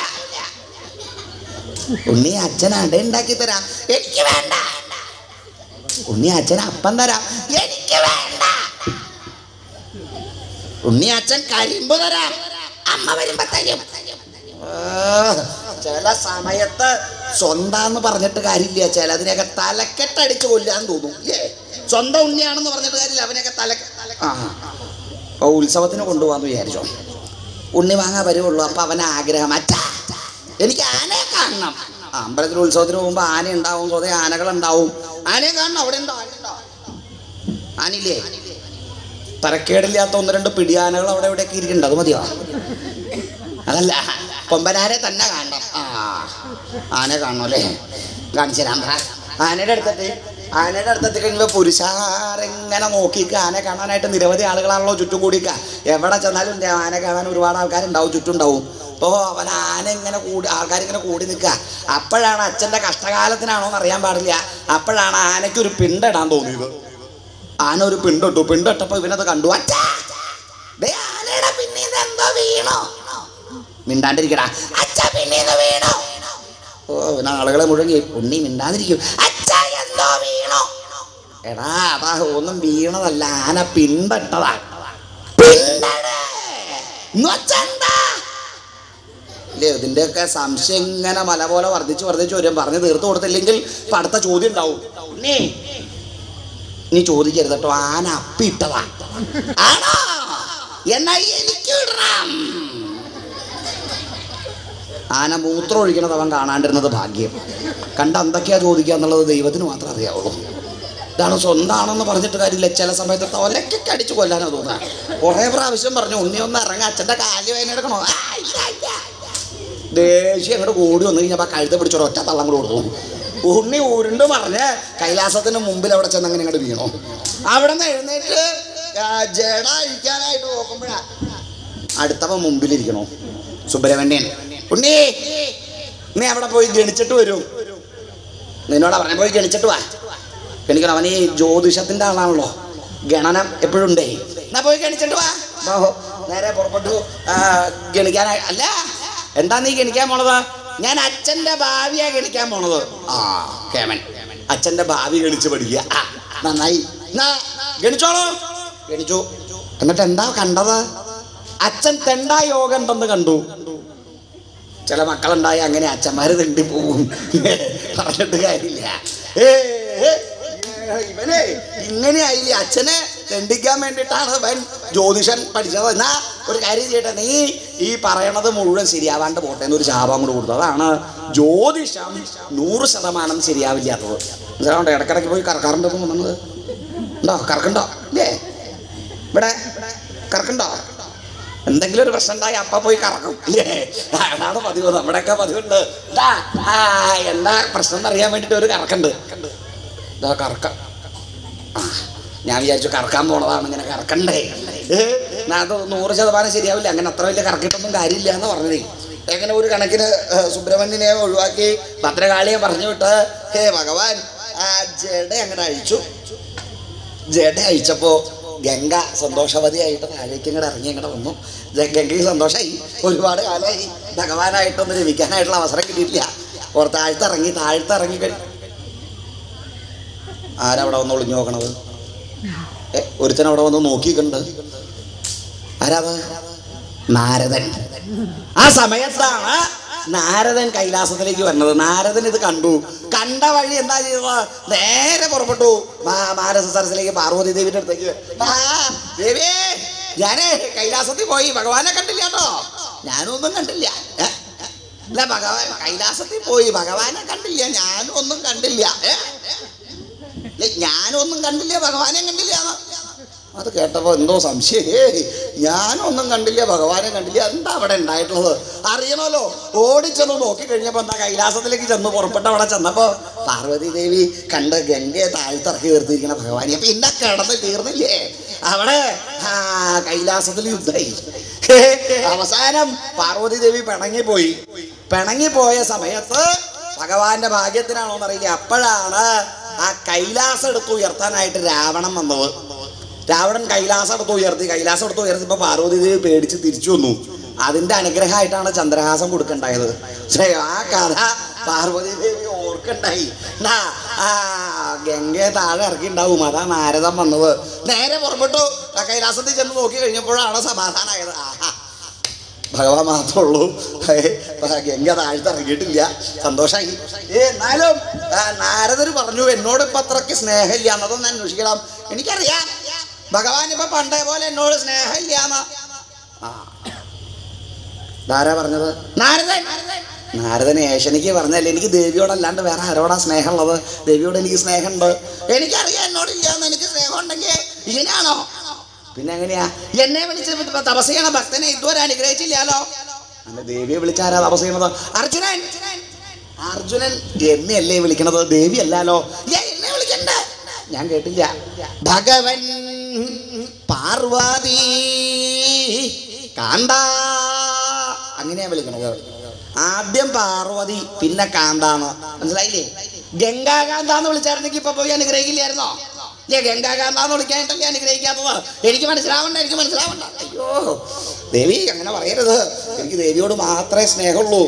ഉണ്ണി അച്ഛൻ അട ഉണ്ടാക്കി തരാം എനിക്ക് വേണ്ട ഉണ്ണി അച്ഛൻ അപ്പം തരാം എനിക്ക് വേണ്ട ഉണ്ണി അച്ഛൻ കരിമ്പ് തരാം അമ്മ വരുമ്പോ തരും ആ, ചില സമയത്ത് സ്വന്താന്ന് പറഞ്ഞിട്ട് കാര്യമില്ല ചിലതിനെയൊക്കെ തലക്കെട്ടടിച്ച് കൊല്ലാന്ന് തോന്നും ഇല്ലേ സ്വന്തം ഉണ്ണിയാണെന്ന് പറഞ്ഞിട്ട് കാര്യമില്ല അവനെയൊക്കെ തല ആ അപ്പൊ ഉത്സവത്തിന് കൊണ്ടുപോകാന്ന് വിചാരിച്ചോ ഉണ്ണി വാങ്ങാൻ വരുവുള്ളൂ അപ്പൊ അവന് ആഗ്രഹം അച്ഛാ എനിക്ക് ആനയെ കാണണം ആ, അമ്പലത്തിൽ ഉത്സവത്തിന് പോകുമ്പോൾ ആന ഉണ്ടാവും സ്വതേ ആനകൾ ഉണ്ടാവും ആനയെ കാണണം അവിടെ ഉണ്ടോ ആന ഉണ്ടോ ആനില്ലേ തരക്കേടില്ലാത്ത ഒന്ന് രണ്ട് പിടിയാനകൾ അവിടെ എവിടെയൊക്കെ ഇരിക്കുന്നുണ്ട് അത് മതിയോ അതല്ല കൊമ്പനാരെ തന്നെ കാണണം ആ ആനെ കാണണം അല്ലേ കാണിച്ചു തരാം പറ ആനയുടെ അടുത്തെത്തി ആനയുടെ അടുത്തെത്തി കഴിയുമ്പോൾ പുരുഷാരെങ്ങനെ നോക്കിക്കുക ആനെ കാണാനായിട്ട് നിരവധി ആളുകളാണല്ലോ ചുറ്റും കൂടിക്കുക എവിടെ ചെന്നാലും ഉണ്ട് ആനെ കാണാൻ ഒരുപാട് ആൾക്കാരുണ്ടാവും ചുറ്റും ഉണ്ടാവും അപ്പോൾ അവൻ ആന ഇങ്ങനെ കൂടി ആൾക്കാരിങ്ങനെ കൂടി നിൽക്കുക അപ്പോഴാണ് അച്ഛൻ്റെ കഷ്ടകാലത്തിനാണോ എന്ന് അറിയാൻ പാടില്ല അപ്പോഴാണ് ആനയ്ക്ക് ഒരു പിണ്ടിടാൻ തോന്നിയത് ആന ഒരു പിണ്ടിട്ടു പിണ്ടിട്ടപ്പോൾ ഇവനത് കണ്ടു അച്ഛാ ദേ ആനയുടെ പിന്നീത് എന്തോ വീണോ മിണ്ടാണ്ടിരിക്കടാ അച്ഛ പിന്നീന്ന് വീണോ ഓ ഇവന് ആളുകളെ മുഴുകി ഉണ്ണി മിണ്ടാതിരിക്കും അച്ഛ എന്തോ വീണോ എടാ അതാ ഒന്നും വീണതല്ല ആന പിണ്ടട്ടതാ പിണ്ടടേ എന്ന് വെച്ചാ എന്താ? ഇല്ലേ ഇതിന്റെയൊക്കെ സംശയം ഇങ്ങനെ മല പോലെ വർദ്ധിച്ച് വർദ്ധിച്ച് വരും പറഞ്ഞ് തീർത്തു കൊടുത്തില്ലെങ്കിൽ ഇപ്പൊ അടുത്ത ചോദ്യം ഉണ്ടാവും ഉണ്ണി നീ ചോദിക്കരുത് കേട്ടോ ആന അപ്പിട്ടതാ ആണോ എന്നാ എനിക്ക് ഇടണം ആന മൂത്രം ഒഴിക്കണത് അവൻ കാണാണ്ടിരുന്നത് ഭാഗ്യം കണ്ട എന്തൊക്കെയാ ചോദിക്കുക എന്നുള്ളത് ദൈവത്തിന് മാത്രമേ അറിയാവുള്ളൂ ഇതാണ് സ്വന്തമാണെന്ന് പറഞ്ഞിട്ട് കാര്യമില്ല ചില സമയത്ത് തൊലക്കൊക്കെ അടിച്ചു കൊല്ലാനോ തോന്നാ കുറേ പ്രാവശ്യം പറഞ്ഞു ഉണ്ണി ഒന്ന് ഇറങ്ങാൻ അച്ഛൻ്റെ കാല് വേനെടുക്കണോ ദേഷ്യം അങ്ങോട്ട് കൂടി വന്നു കഴിഞ്ഞപ്പോൾ കഴുത്ത് പിടിച്ചൊരു ഒറ്റ തള്ളം കൂടെ കൊടുത്തു ഉണ്ണി ഉരുണ്ട് പറഞ്ഞ് കൈലാസത്തിന് മുമ്പിൽ അവിടെ ചെന്ന് അങ്ങനെ ഇങ്ങോട്ട് വീണു അവിടെ നിന്ന് എഴുന്നേറ്റ് ആ, ജട അഴിക്കാനായിട്ട് നോക്കുമ്പോഴാ അടുത്തവൻ മുമ്പിലിരിക്കണോ സുബ്രഹ്മണ്യൻ ഉണ്ണി നീ അവിടെ പോയി ഗണിച്ചിട്ട് വരൂ നിന്നോടാ പറഞ്ഞ പോയി ഗണിച്ചിട്ട് വാ ഗണിക്കണം അവൻ ഈ ജ്യോതിഷത്തിന്റെ ആളാണല്ലോ ഗണനം എപ്പോഴും ഉണ്ടേ എന്നാ പോയി ഗണിച്ചിട്ട് വാ ബാഹോ നേരെ പുറപ്പെട്ടു ആ, ഗണിക്കാനായി അല്ല എന്താ നീ ഗണിക്കാൻ പോണത് ഞാൻ അച്ഛന്റെ ഭാവിയാ ഗണിക്കാൻ പോണത് ആ കേമൻ അച്ഛന്റെ ഭാവി ഗണിച്ച് പഠിക്കുക ആ, നന്നായി എന്നാ ഗണിച്ചോളൂ ഗണിച്ചു എന്നിട്ട് എന്താ കണ്ടത് അച്ഛൻ തെണ്ട യോഗ ഉണ്ടെന്ന് കണ്ടു ചില മക്കളുണ്ടായി അങ്ങനെ അച്ഛന്മാര് തെണ്ടി പോകും പറഞ്ഞിട്ട് കാര്യമില്ല ഏ, ഏ, ഇവനെ ഇങ്ങനെ ആയില്ലേ അച്ഛനെ തെണ്ടിക്കാൻ വേണ്ടിയിട്ടാണ് അവൻ ജ്യോതിഷൻ പഠിച്ചത് എന്നാ ഒരു കാര്യം ചെയ്യട്ടെ നീ ഈ പറയണത് മുഴുവൻ ശരിയാവാണ്ട് പോട്ടെ എന്നൊരു ശാപം കൂടെ കൊടുത്തു അതാണ് ജ്യോതിഷം നൂറ് ശതമാനം ശരിയാവില്ലാത്തത് മനസ്സിലാവണ്ടോ ഇടക്കിടയ്ക്ക് പോയി കറക്കാറുണ്ടെന്ന് തോന്നുന്നത് ഉണ്ടോ കറക്കണ്ടോ ഇല്ലേ ഇവിടെ കറക്കണ്ടോ എന്തെങ്കിലും ഒരു പ്രശ്നം ഉണ്ടായി അപ്പ പോയി കറക്കും ഇല്ലേ അതാണ് പതിവ് നമ്മുടെയൊക്കെ പതിവുണ്ട് ദാ, ആ, എന്താ പ്രശ്നം എന്ന് അറിയാൻ വേണ്ടിട്ട് ഒരു കറക്കുണ്ട് ഇതാ കറക്ക ആ, ഞാൻ വിചാരിച്ചു കറക്കാൻ പോണതാണ് ഇങ്ങനെ കറക്കണ്ടേ ഏ, എന്നാ അത് നൂറ് ശതമാനം ശരിയാവില്ല അങ്ങനെ അത്ര വലിയ കറക്കിയിട്ടൊന്നും കാര്യമില്ല എന്ന് പറഞ്ഞതേ എങ്ങനെ ഒരു കണക്കിന് ഏ, സുബ്രഹ്മണ്യനെ ഒഴിവാക്കി ഭദ്രകാളിയെ പറഞ്ഞു വിട്ട് ഹേ ഭഗവാൻ ആ ജഡ അങ്ങനെ അഴിച്ചു ജഡ അഴിച്ചപ്പോ ഗംഗ സന്തോഷവതിയായിട്ട് താഴേക്ക് ഇങ്ങോട്ട് ഇറങ്ങി ഇങ്ങോട്ട് വന്നു ജ- ഗംഗയ്ക്ക് സന്തോഷമായി ഒരുപാട് കാലമായി ഭഗവാനായിട്ടൊന്ന് ലഭിക്കാനായിട്ടുള്ള അവസരം കിട്ടിയിട്ടില്ല ഓർ താഴ്ത്തിറങ്ങി താഴ്ത്തിറങ്ങി കഴി ആരവിടെ വന്ന് ഒളിഞ്ഞു നോക്കണത് ഏ, ഒരുത്തൻ അവിടെ വന്ന് നോക്കിയിട്ടുണ്ട് ആരാത് നാരദൻ ആ സമയത്താണ് നാരദൻ കൈലാസത്തിലേക്ക് വന്നത് നാരദൻ ഇത് കണ്ടു കണ്ട വഴി എന്താ ചെയ്തത് നേരെ പുറപ്പെട്ടു മാ- മാനസ സരസിലേക്ക് പാർവതി ദേവിയുടെ അടുത്തേക്ക് ആ ദേവി ഞാനേ കൈലാസത്തിൽ പോയി ഭഗവാനെ കണ്ടില്ല കേട്ടോ ഞാനും ഒന്നും കണ്ടില്ല ഏ? അല്ല ഭഗവാൻ കൈലാസത്തിൽ പോയി ഭഗവാനെ കണ്ടില്ല ഞാനും ഒന്നും കണ്ടില്ല ഏ? ഇല്ല, ഞാനൊന്നും കണ്ടില്ല ഭഗവാനെ കണ്ടില്ല അത് കേട്ടപ്പോൾ എന്തോ സംശയം ഏയ് ഞാനൊന്നും കണ്ടില്ല ഭഗവാനെ കണ്ടില്ല എന്താ അവിടെ ഉണ്ടായിട്ടുള്ളത് അറിയണമല്ലോ ഓടിച്ചെന്ന് നോക്കി കഴിഞ്ഞപ്പോൾ എന്താ കൈലാസത്തിലേക്ക് ചെന്ന് പുറപ്പെട്ട അവിടെ ചെന്നപ്പോൾ പാർവതി ദേവി കണ്ട് ഗംഗയെ താഴ്ത്തിറക്കി നിർത്തിയിരിക്കണ ഭഗവാനെ പിന്നെ കിടന്ന് തീർന്നില്ലേ അവിടെ ആ കൈലാസത്തിൽ യുദ്ധമായി ഹേ, അവസാനം പാർവതി ദേവി പിണങ്ങിപ്പോയി പിണങ്ങിപ്പോയ സമയത്ത് ഭഗവാന്റെ ഭാഗ്യത്തിനാണോ എന്നറിയില്ല അപ്പോഴാണ് ആ കൈലാസം എടുത്ത് ഉയർത്താനായിട്ട് രാവണൻ വന്നത് രാവണൻ കൈലാസം എടുത്ത് ഉയർത്തി കൈലാസം എടുത്ത് ഉയർത്തിയപ്പോൾ പാർവതി ദേവി പേടിച്ച് തിരിച്ചു വന്നു അതിന്റെ അനുഗ്രഹമായിട്ടാണ് ചന്ദ്രഹാസം കൊടുക്കണ്ടായത് പക്ഷേ ആ കഥ പാർവതി ദേവി ഓർക്കണ്ടായി എന്നാ, ആ ഗംഗയെ താഴെ ഇറക്കിണ്ടാവും അതാ നാരദം വന്നത് നേരെ പുറപ്പെട്ടു ആ കൈലാസത്തിൽ ചെന്ന് നോക്കി കഴിഞ്ഞപ്പോഴാണ് സമാധാനമായത് ആഹാ ഭഗവാൻ മാത്രമേ ഉള്ളൂ ഏ, ഗംഗ താഴ്ത്ത് ഇറങ്ങിയിട്ടില്ല സന്തോഷമായി ഏ എന്നാലും ആ, നാരദർ പറഞ്ഞു എന്നോട് ഇപ്പൊ അത്രയ്ക്ക് സ്നേഹമില്ല എന്നതൊന്ന് അന്വേഷിക്കണം എനിക്കറിയാം ഭഗവാൻ ഇപ്പൊ പണ്ടേ പോലെ എന്നോട് സ്നേഹമില്ല എന്ന് ആ ധാരാ പറഞ്ഞത് നാരദൻ നാരദന് ഏഷനിക്ക് പറഞ്ഞല്ലേ എനിക്ക് ദേവിയോടല്ലാണ്ട് വേറെ ആരോടാ സ്നേഹമുള്ളത് ദേവിയോട് എനിക്ക് സ്നേഹമുണ്ട് എനിക്കറിയാം എന്നോടില്ല എന്ന് എനിക്ക് സ്നേഹം ഉണ്ടെങ്കിൽ ഇങ്ങനെയാണോ പിന്നെ എങ്ങനെയാ എന്നെ വിളിച്ച് തപസ് ചെയ്യണ ഭക്തനെ ഇതുവരെ അനുഗ്രഹിച്ചില്ലാലോ അല്ല ദേവിയെ വിളിച്ചാരാ തപസ് ചെയ്യണത് അർജുനൻ അർജുനൻ എന്നെയല്ലേ വിളിക്കണത് ദേവി അല്ലാലോ ഏ എന്നെ വിളിക്കണ്ട ഞാൻ കേട്ടില്ല ഭഗവൻ പാർവതി കാന്ത അങ്ങനെയാ വിളിക്കണത് ആദ്യം പാർവതി പിന്നെ കാന്താന്ന് മനസ്സിലായില്ലേ ഗംഗാകാന്താന്ന് വിളിച്ചായിരുന്നെങ്കിൽ ഇപ്പൊ പോയി അനുഗ്രഹിക്കില്ലായിരുന്നോ ഇല്ലേ ഗംഗാകാന്താന്ന് വിളിക്കാനായിട്ടല്ലേ അനുഗ്രഹിക്കാത്തത് എനിക്ക് മനസ്സിലാവണ്ട എനിക്ക് മനസ്സിലാവണ്ട അയ്യോ ദേവി അങ്ങനെ പറയരുത് എനിക്ക് ദേവിയോട് മാത്രമേ സ്നേഹമുള്ളൂ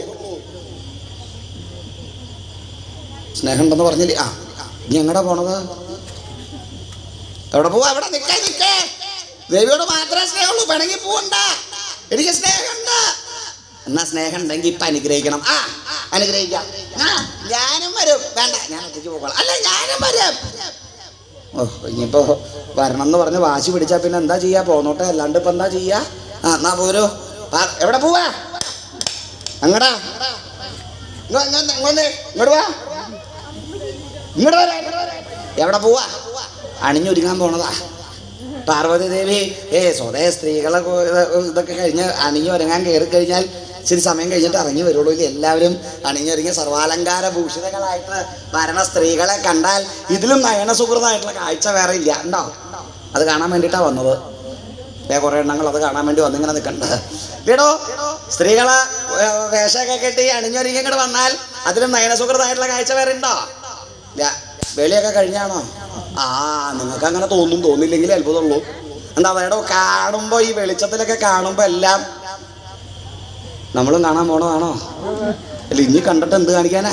സ്നേഹമുണ്ടെന്ന് പറഞ്ഞില്ലേ ആ നീ എങ്ങടാ പോണത് എവിടെ പോവാ എവിടെ നിൽക്കേ നിൽക്കേ ദേവിയോട് മാത്രമേ സ്നേഹമുള്ളൂ വേണമെങ്കിൽ പോവണ്ട എനിക്ക് സ്നേഹമുണ്ട് എന്നാ സ്നേഹം ഉണ്ടെങ്കിൽ ഇപ്പൊ അനുഗ്രഹിക്കണം ആ അനുഗ്രഹിക്കാം ആ, ഞാനും വരും വേണ്ട ഞാൻ ഒറ്റയ്ക്ക് പോകണം അല്ല ഞാനും വരും ഓ ഇനിയിപ്പോ വരണം എന്ന് പറഞ്ഞ് വാശി പിടിച്ചാ പിന്നെ എന്താ ചെയ്യാ പോന്നോട്ടെ അല്ലാണ്ട് ഇപ്പൊ എന്താ ചെയ്യാ ആ എന്നാ പോരൂ ആ, എവിടെ പോവാ അങ്ങടാ ഇങ്ങോ- ഇങ്ങോ- ഇങ്ങോട്ട് ഇങ്ങോട്ട് വാ ഇങ്ങോട്ട് വരാ ഇങ്ങോട്ട് വരാ. എവിടെ പോവാ അണിഞ്ഞൊരുങ്ങാൻ പോണതാ പാർവതി ദേവി ഏ സ്വതേ സ്ത്രീകളെ കൊ- ഇത് ഇതൊക്കെ കഴിഞ്ഞ് അണിഞ്ഞൊരുങ്ങാൻ കയറി കഴിഞ്ഞാൽ ഇച്ചിരി സമയം കഴിഞ്ഞിട്ട് ഇറങ്ങി വരുള്ളൂ ഇല്ല എല്ലാവരും അണിഞ്ഞൊരുങ്ങി സർവാലങ്കാര ഭൂഷിതങ്ങളായിട്ട് വരണ സ്ത്രീകളെ കണ്ടാൽ ഇതിലും നയനസുഹൃതമായിട്ടുള്ള കാഴ്ച വേറെ ഇല്ല ഉണ്ടോ അത് കാണാൻ വേണ്ടിയിട്ടാണ് വന്നത് ഏ കുറേ എണ്ണങ്ങൾ അത് കാണാൻ വേണ്ടി വന്നിങ്ങനെ നിൽക്കണ്ട കേടോ സ്ത്രീകളെ ഏ, വേഷമൊക്കെ കെട്ടി അണിഞ്ഞൊരുങ്ങി ഇങ്ങോട്ട് വന്നാൽ അതിലും നയനസുഹൃതമായിട്ടുള്ള കാഴ്ച വേറെ ഉണ്ടോ ഇല്ല വെളിയൊക്കെ കഴിഞ്ഞാണോ ആ നിങ്ങൾക്ക് അങ്ങനെ തോന്നും തോന്നില്ലെങ്കിൽ അത്ഭുതമുള്ളൂ എന്താ വേടോ കാണുമ്പോ ഈ വെളിച്ചത്തിലൊക്കെ കാണുമ്പോ എല്ലാം നമ്മളും കാണാൻ പോണതാണോ അല്ല ഇനി കണ്ടിട്ട് എന്ത് കാണിക്കാനാ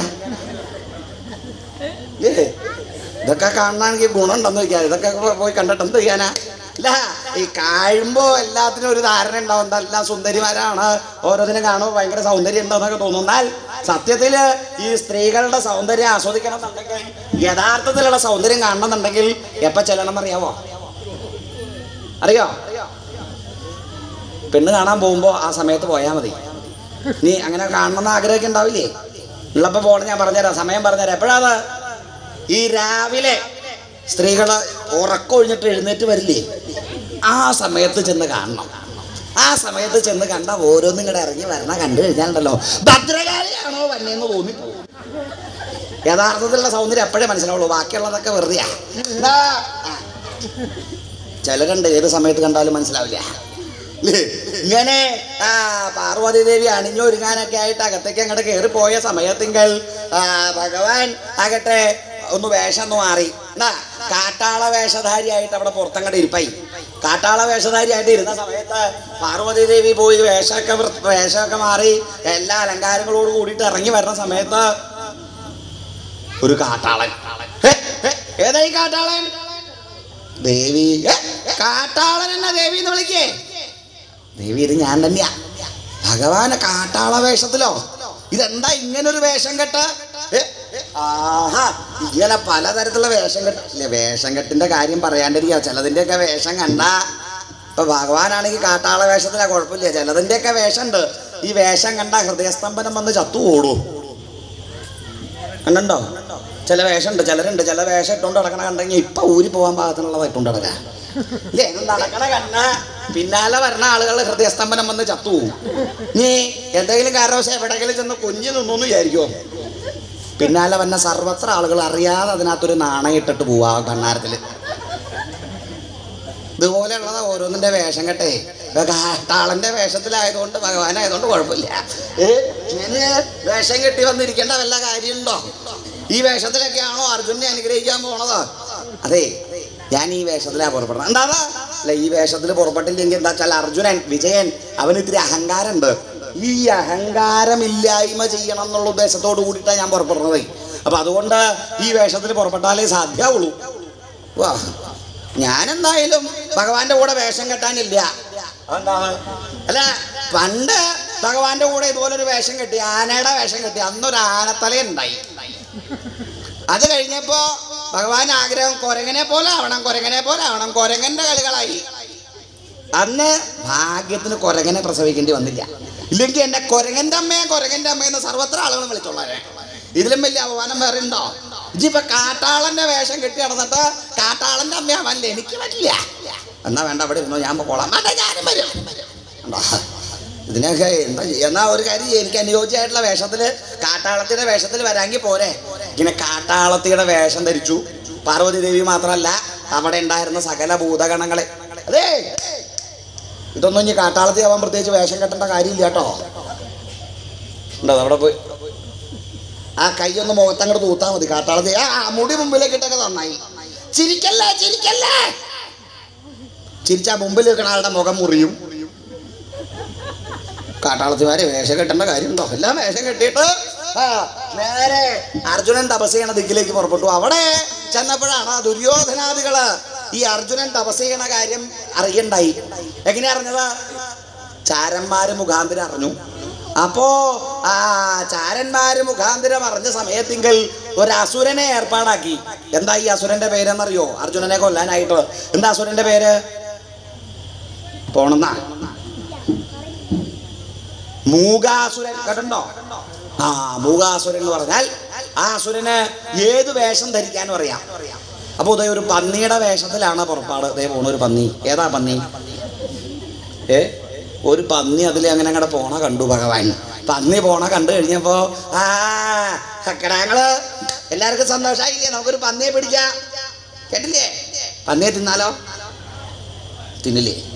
ഏ ഇതൊക്കെ കാണണമെങ്കിൽ ഗുണമുണ്ടെന്ന് വെക്കാം ഇതൊക്കെ പോയി കണ്ടിട്ട് എന്ത് ചെയ്യാനാ ഇല്ല ഈ കാണുമ്പോ എല്ലാത്തിനും ഒരു ധാരണ ഉണ്ടാവും എന്താ എല്ലാം സുന്ദരിമാരാണ് ഓരോന്നിനും കാണുമ്പോൾ ഭയങ്കര സൗന്ദര്യം ഉണ്ടെന്നൊക്കെ തോന്നുന്നാൽ സത്യത്തില് ഈ സ്ത്രീകളുടെ സൗന്ദര്യം ആസ്വദിക്കണം എന്നുണ്ടെങ്കിൽ യഥാർത്ഥത്തിലുള്ള സൗന്ദര്യം കാണണമെന്നുണ്ടെങ്കിൽ എപ്പോ ചെല്ലണം അറിയാവോ അറിയോ പെണ്ണ് കാണാൻ പോകുമ്പോ ആ സമയത്ത് പോയാൽ മതി നീ അങ്ങനെ കാണണമെന്ന് ആഗ്രഹമൊക്കെ ഉണ്ടാവില്ലേ ഉള്ളപ്പോ പോകണം ഞാൻ പറഞ്ഞുതരാം സമയം പറഞ്ഞുതരാം എപ്പോഴാണ് ഈ രാവിലെ സ്ത്രീകള് ഉറക്കൊഴിഞ്ഞിട്ട് എഴുന്നേറ്റ് വരില്ലേ ആ സമയത്ത് ചെന്ന് കാണണം ആ സമയത്ത് ചെന്ന് കണ്ട ഓരോന്നും ഇങ്ങടെ ഇറങ്ങി വരണ കണ്ടു കഴിഞ്ഞാലുണ്ടല്ലോ ഭദ്രകാളിയാണോ വന്നേന്ന് തോന്നിപ്പോകും യഥാർത്ഥത്തിലുള്ള സൗന്ദര്യം എപ്പോഴേ മനസ്സിലാവുള്ളൂ ബാക്കിയുള്ളതൊക്കെ വെറുതെയാ എന്താ? ആ. ചിലരുണ്ട് ഏത് സമയത്ത് കണ്ടാലും മനസ്സിലാവില്ല ല്ലേ? ഇങ്ങനെ ആ പാർവതി ദേവി അണിഞ്ഞൊരുങ്ങാനൊക്കെ ആയിട്ട് അകത്തേക്ക് അങ്ങോട്ട് കയറി പോയ സമയത്തിങ്കൽ ആ ഭഗവാൻ ആകട്ടെ ഒന്ന് വേഷം ഒന്ന് മാറി എന്നാ കാട്ടാള വേഷധാരിയായിട്ട് അവിടെ പുറത്തങ്ങോട്ട് ഇരിപ്പായി കാട്ടാള വേഷധാരിയായിട്ട് ഇരുന്ന സമയത്ത് പാർവതി ദേവി പോയി വേഷമൊക്കെ വൃ- വേഷമൊക്കെ മാറി എല്ലാ അലങ്കാരങ്ങളോട് കൂടിയിട്ട് ഇറങ്ങി വരുന്ന സമയത്ത് ഒരു കാട്ടാളൻ ഹേ, ഹേ, ഏതാ ഈ കാട്ടാളൻ ദേവി ഏ, കാട്ടാളൻ എന്നാ ദേവി എന്ന് വിളിക്കേ ദേവി ഇത് ഞാൻ തന്നെയാ ഭഗവാന് കാട്ടാള വേഷത്തിലോ ഇതെന്താ ഇങ്ങനെ ഒരു വേഷം കെട്ട് ഏ, ആഹാ ഇങ്ങനെ പലതരത്തിലുള്ള വേഷം കെട്ട് ഇല്ല വേഷം കെട്ടിന്റെ കാര്യം പറയാണ്ടിരിക്കുക ചിലതിന്റെയൊക്കെ വേഷം കണ്ട ഇപ്പൊ ഭഗവാനാണെങ്കിൽ കാട്ടാള വേഷത്തിലാ കുഴപ്പമില്ല ചിലതിന്റെയൊക്കെ വേഷം ഉണ്ട് ഈ വേഷം കണ്ട ഹൃദയസ്തംഭനം വന്ന് ചത്തു ഓടൂ കണ്ടോ ചില വേഷമുണ്ട് ചിലരുണ്ട് ചില വേഷം ഇട്ടുകൊണ്ട് നടക്കണ കണ്ടെങ്കിൽ ഇപ്പൊ ഊരി പോകാൻ പാകത്തിനുള്ളത് ഇട്ടുകൊണ്ട് നടക്കാം ഇല്ലേ ഇത് നടക്കണ കണ്ണ പിന്നാലെ വരുന്ന ആളുകളുടെ ഹൃദയസ്തംഭനം വന്ന് ചത്തു പോകും നീ എന്തെങ്കിലും കാരണവശാൽ എവിടെയെങ്കിലും ചെന്ന് കുഞ്ഞു നിന്നു എന്ന് വിചാരിക്കുമോ പിന്നാലെ വന്ന സർവത്ര ആളുകൾ അറിയാതെ അതിനകത്തൊരു നാണയം ഇട്ടിട്ട് പോവാ ആ കണ്ണാരത്തില് ഇതുപോലെയുള്ളത് ഓരോന്നിന്റെ വേഷം കെട്ടേ കാട്ടാളന്റെ വേഷത്തിലായതുകൊണ്ട് ഭഗവാനായതുകൊണ്ട് കുഴപ്പമില്ല ഏ, ഇങ്ങനെ വേഷം കെട്ടി വന്നിരിക്കേണ്ട വല്ല കാര്യമുണ്ടോ ഈ വേഷത്തിലൊക്കെയാണോ അർജുനെ അനുഗ്രഹിക്കാൻ പോണത് അതെ ഞാൻ ഈ വേഷത്തിലാ പുറപ്പെടുന്നത് എന്താ അല്ല ഈ വേഷത്തിൽ പുറപ്പെട്ടില്ലെങ്കിൽ എന്താ വെച്ചാൽ അർജുനൻ വിജയൻ അവന് ഇത്തിരി അഹങ്കാരമുണ്ട് ഈ അഹങ്കാരമില്ലായ്മ ചെയ്യണം എന്നുള്ള ഉദ്ദേശത്തോട് കൂടിയിട്ടാണ് ഞാൻ പുറപ്പെടുന്നത് അപ്പൊ അതുകൊണ്ട് ഈ വേഷത്തിൽ പുറപ്പെട്ടാലേ സാധ്യമാവുള്ളൂ വാ ഞാനെന്തായാലും ഭഗവാന്റെ കൂടെ വേഷം കെട്ടാനില്ല അതെന്താണ് അല്ല പണ്ട് ഭഗവാന്റെ കൂടെ ഇതുപോലെ ഒരു വേഷം കെട്ടി ആനയുടെ വേഷം കെട്ടി അന്നൊരു ആനത്തല ഉണ്ടായി അത് കഴിഞ്ഞപ്പോ ഭഗവാൻ ആഗ്രഹം കൊരങ്ങനെ പോലെ ആവണം കൊരങ്ങനെ പോലെ ആവണം കൊരങ്ങന്റെ കളികളായി അന്ന് ഭാഗ്യത്തിന് കൊരങ്ങനെ പ്രസവിക്കേണ്ടി വന്നില്ല ഇല്ലെങ്കിൽ എന്നെ കൊരങ്ങന്റെ അമ്മയെ കൊരങ്ങന്റെ അമ്മയെന്ന് സർവത്ര ആളുകളും വിളിച്ചോളാരെ ഇതിലും വലിയ അപമാനം വേറെ ഉണ്ടോ ഇജിപ്പൊ കാട്ടാളന്റെ വേഷം കെട്ടി നടന്നിട്ട് കാട്ടാളന്റെ അമ്മയാവല്ലേ എനിക്ക് പറ്റില്ല എന്നാ വേണ്ട അവിടെ ഇരുന്നോ ഞാൻ പോളാം വേണ്ട ഞാനും വരും കണ്ടോ? ഇതിനൊക്കെ എന്താ ചെയ്യ- എന്നാ ഒരു കാര്യം ചെയ്യ്. എനിക്ക് അനുയോജ്യമായിട്ടുള്ള വേഷത്തില് കാട്ടാളത്തിന്റെ വേഷത്തിൽ വരാമെങ്കിൽ പോരെ ഇങ്ങനെ കാട്ടാളത്തിയുടെ വേഷം ധരിച്ചു പാർവതി ദേവി മാത്രമല്ല അവിടെ ഉണ്ടായിരുന്ന സകല ഭൂതഗണങ്ങളെ അതെ ഇതൊന്നും ഇനി കാട്ടാളത്തി ആവാൻ പ്രത്യേകിച്ച് വേഷം കെട്ടേണ്ട കാര്യമില്ല കേട്ടോ ഉണ്ടോ അവിടെ പോയി ആ കൈ ഒന്ന് മുഖത്തങ്ങോട്ട് തൂത്താ മതി കാട്ടാളത്തി ആ ആ, മുടി മുമ്പിലേക്ക് ഇട്ടൊക്കെ നന്നായി ചിരിക്കല്ലേ ചിരിക്കല്ലേ ചിരിച്ചാ മുമ്പിൽ നിൽക്കണ ആളുടെ മുഖം മുറിയും കാട്ടാളത്തിമാരെ വേഷം കെട്ടേണ്ട കാര്യമുണ്ടോ എല്ലാം വേഷം കെട്ടിയിട്ട് ആ, നേരെ അർജുനൻ തപസ് ചെയ്യണ ദിക്കിലേക്ക് പുറപ്പെട്ടു അവിടെ ചെന്നപ്പോഴാണ് ആ ദുര്യോധനാദികള് ഈ അർജുനൻ തപസ് ചെയ്യണ കാര്യം അറിയണ്ടായി എങ്ങനെയാ അറിഞ്ഞത് ചാരന്മാര് മുഖാന്തരം അറിഞ്ഞു അപ്പോ ആ ചാരന്മാര് മുഖാന്തരം അറിഞ്ഞ സമയത്തിങ്കിൽ ഒരു അസുരനെ ഏർപ്പാടാക്കി എന്താ ഈ അസുരന്റെ പേരെന്നറിയോ അർജുനനെ കൊല്ലാനായിട്ട് എന്താ അസുരന്റെ പേര് പോണെന്നാ മൂകാസുരൻ കേട്ടോ ആ മൂകാസുരൻ എന്ന് പറഞ്ഞാൽ ആ അസുരന് ഏത് വേഷം ധരിക്കാനും അറിയാം അപ്പോൾ ഇതേ ഒരു പന്നിയുടെ വേഷത്തിലാണ് പുറപ്പാട് ഇതേ പോണ ഒരു പന്നി ഏതാ പന്നി ഏ ഒരു പന്നി അതിൽ അങ്ങനെ അങ്ങടെ പോണ കണ്ടു ഭഗവാൻ പന്നി പോണ കണ്ടു കഴിഞ്ഞപ്പോ ആ കിടാങ്ങള് എല്ലാവർക്കും സന്തോഷമായില്ലേ നമുക്കൊരു പന്നിയെ പിടിക്കാം കേട്ടില്ലേ പന്നിയെ തിന്നാലോ തിന്നില്ലേ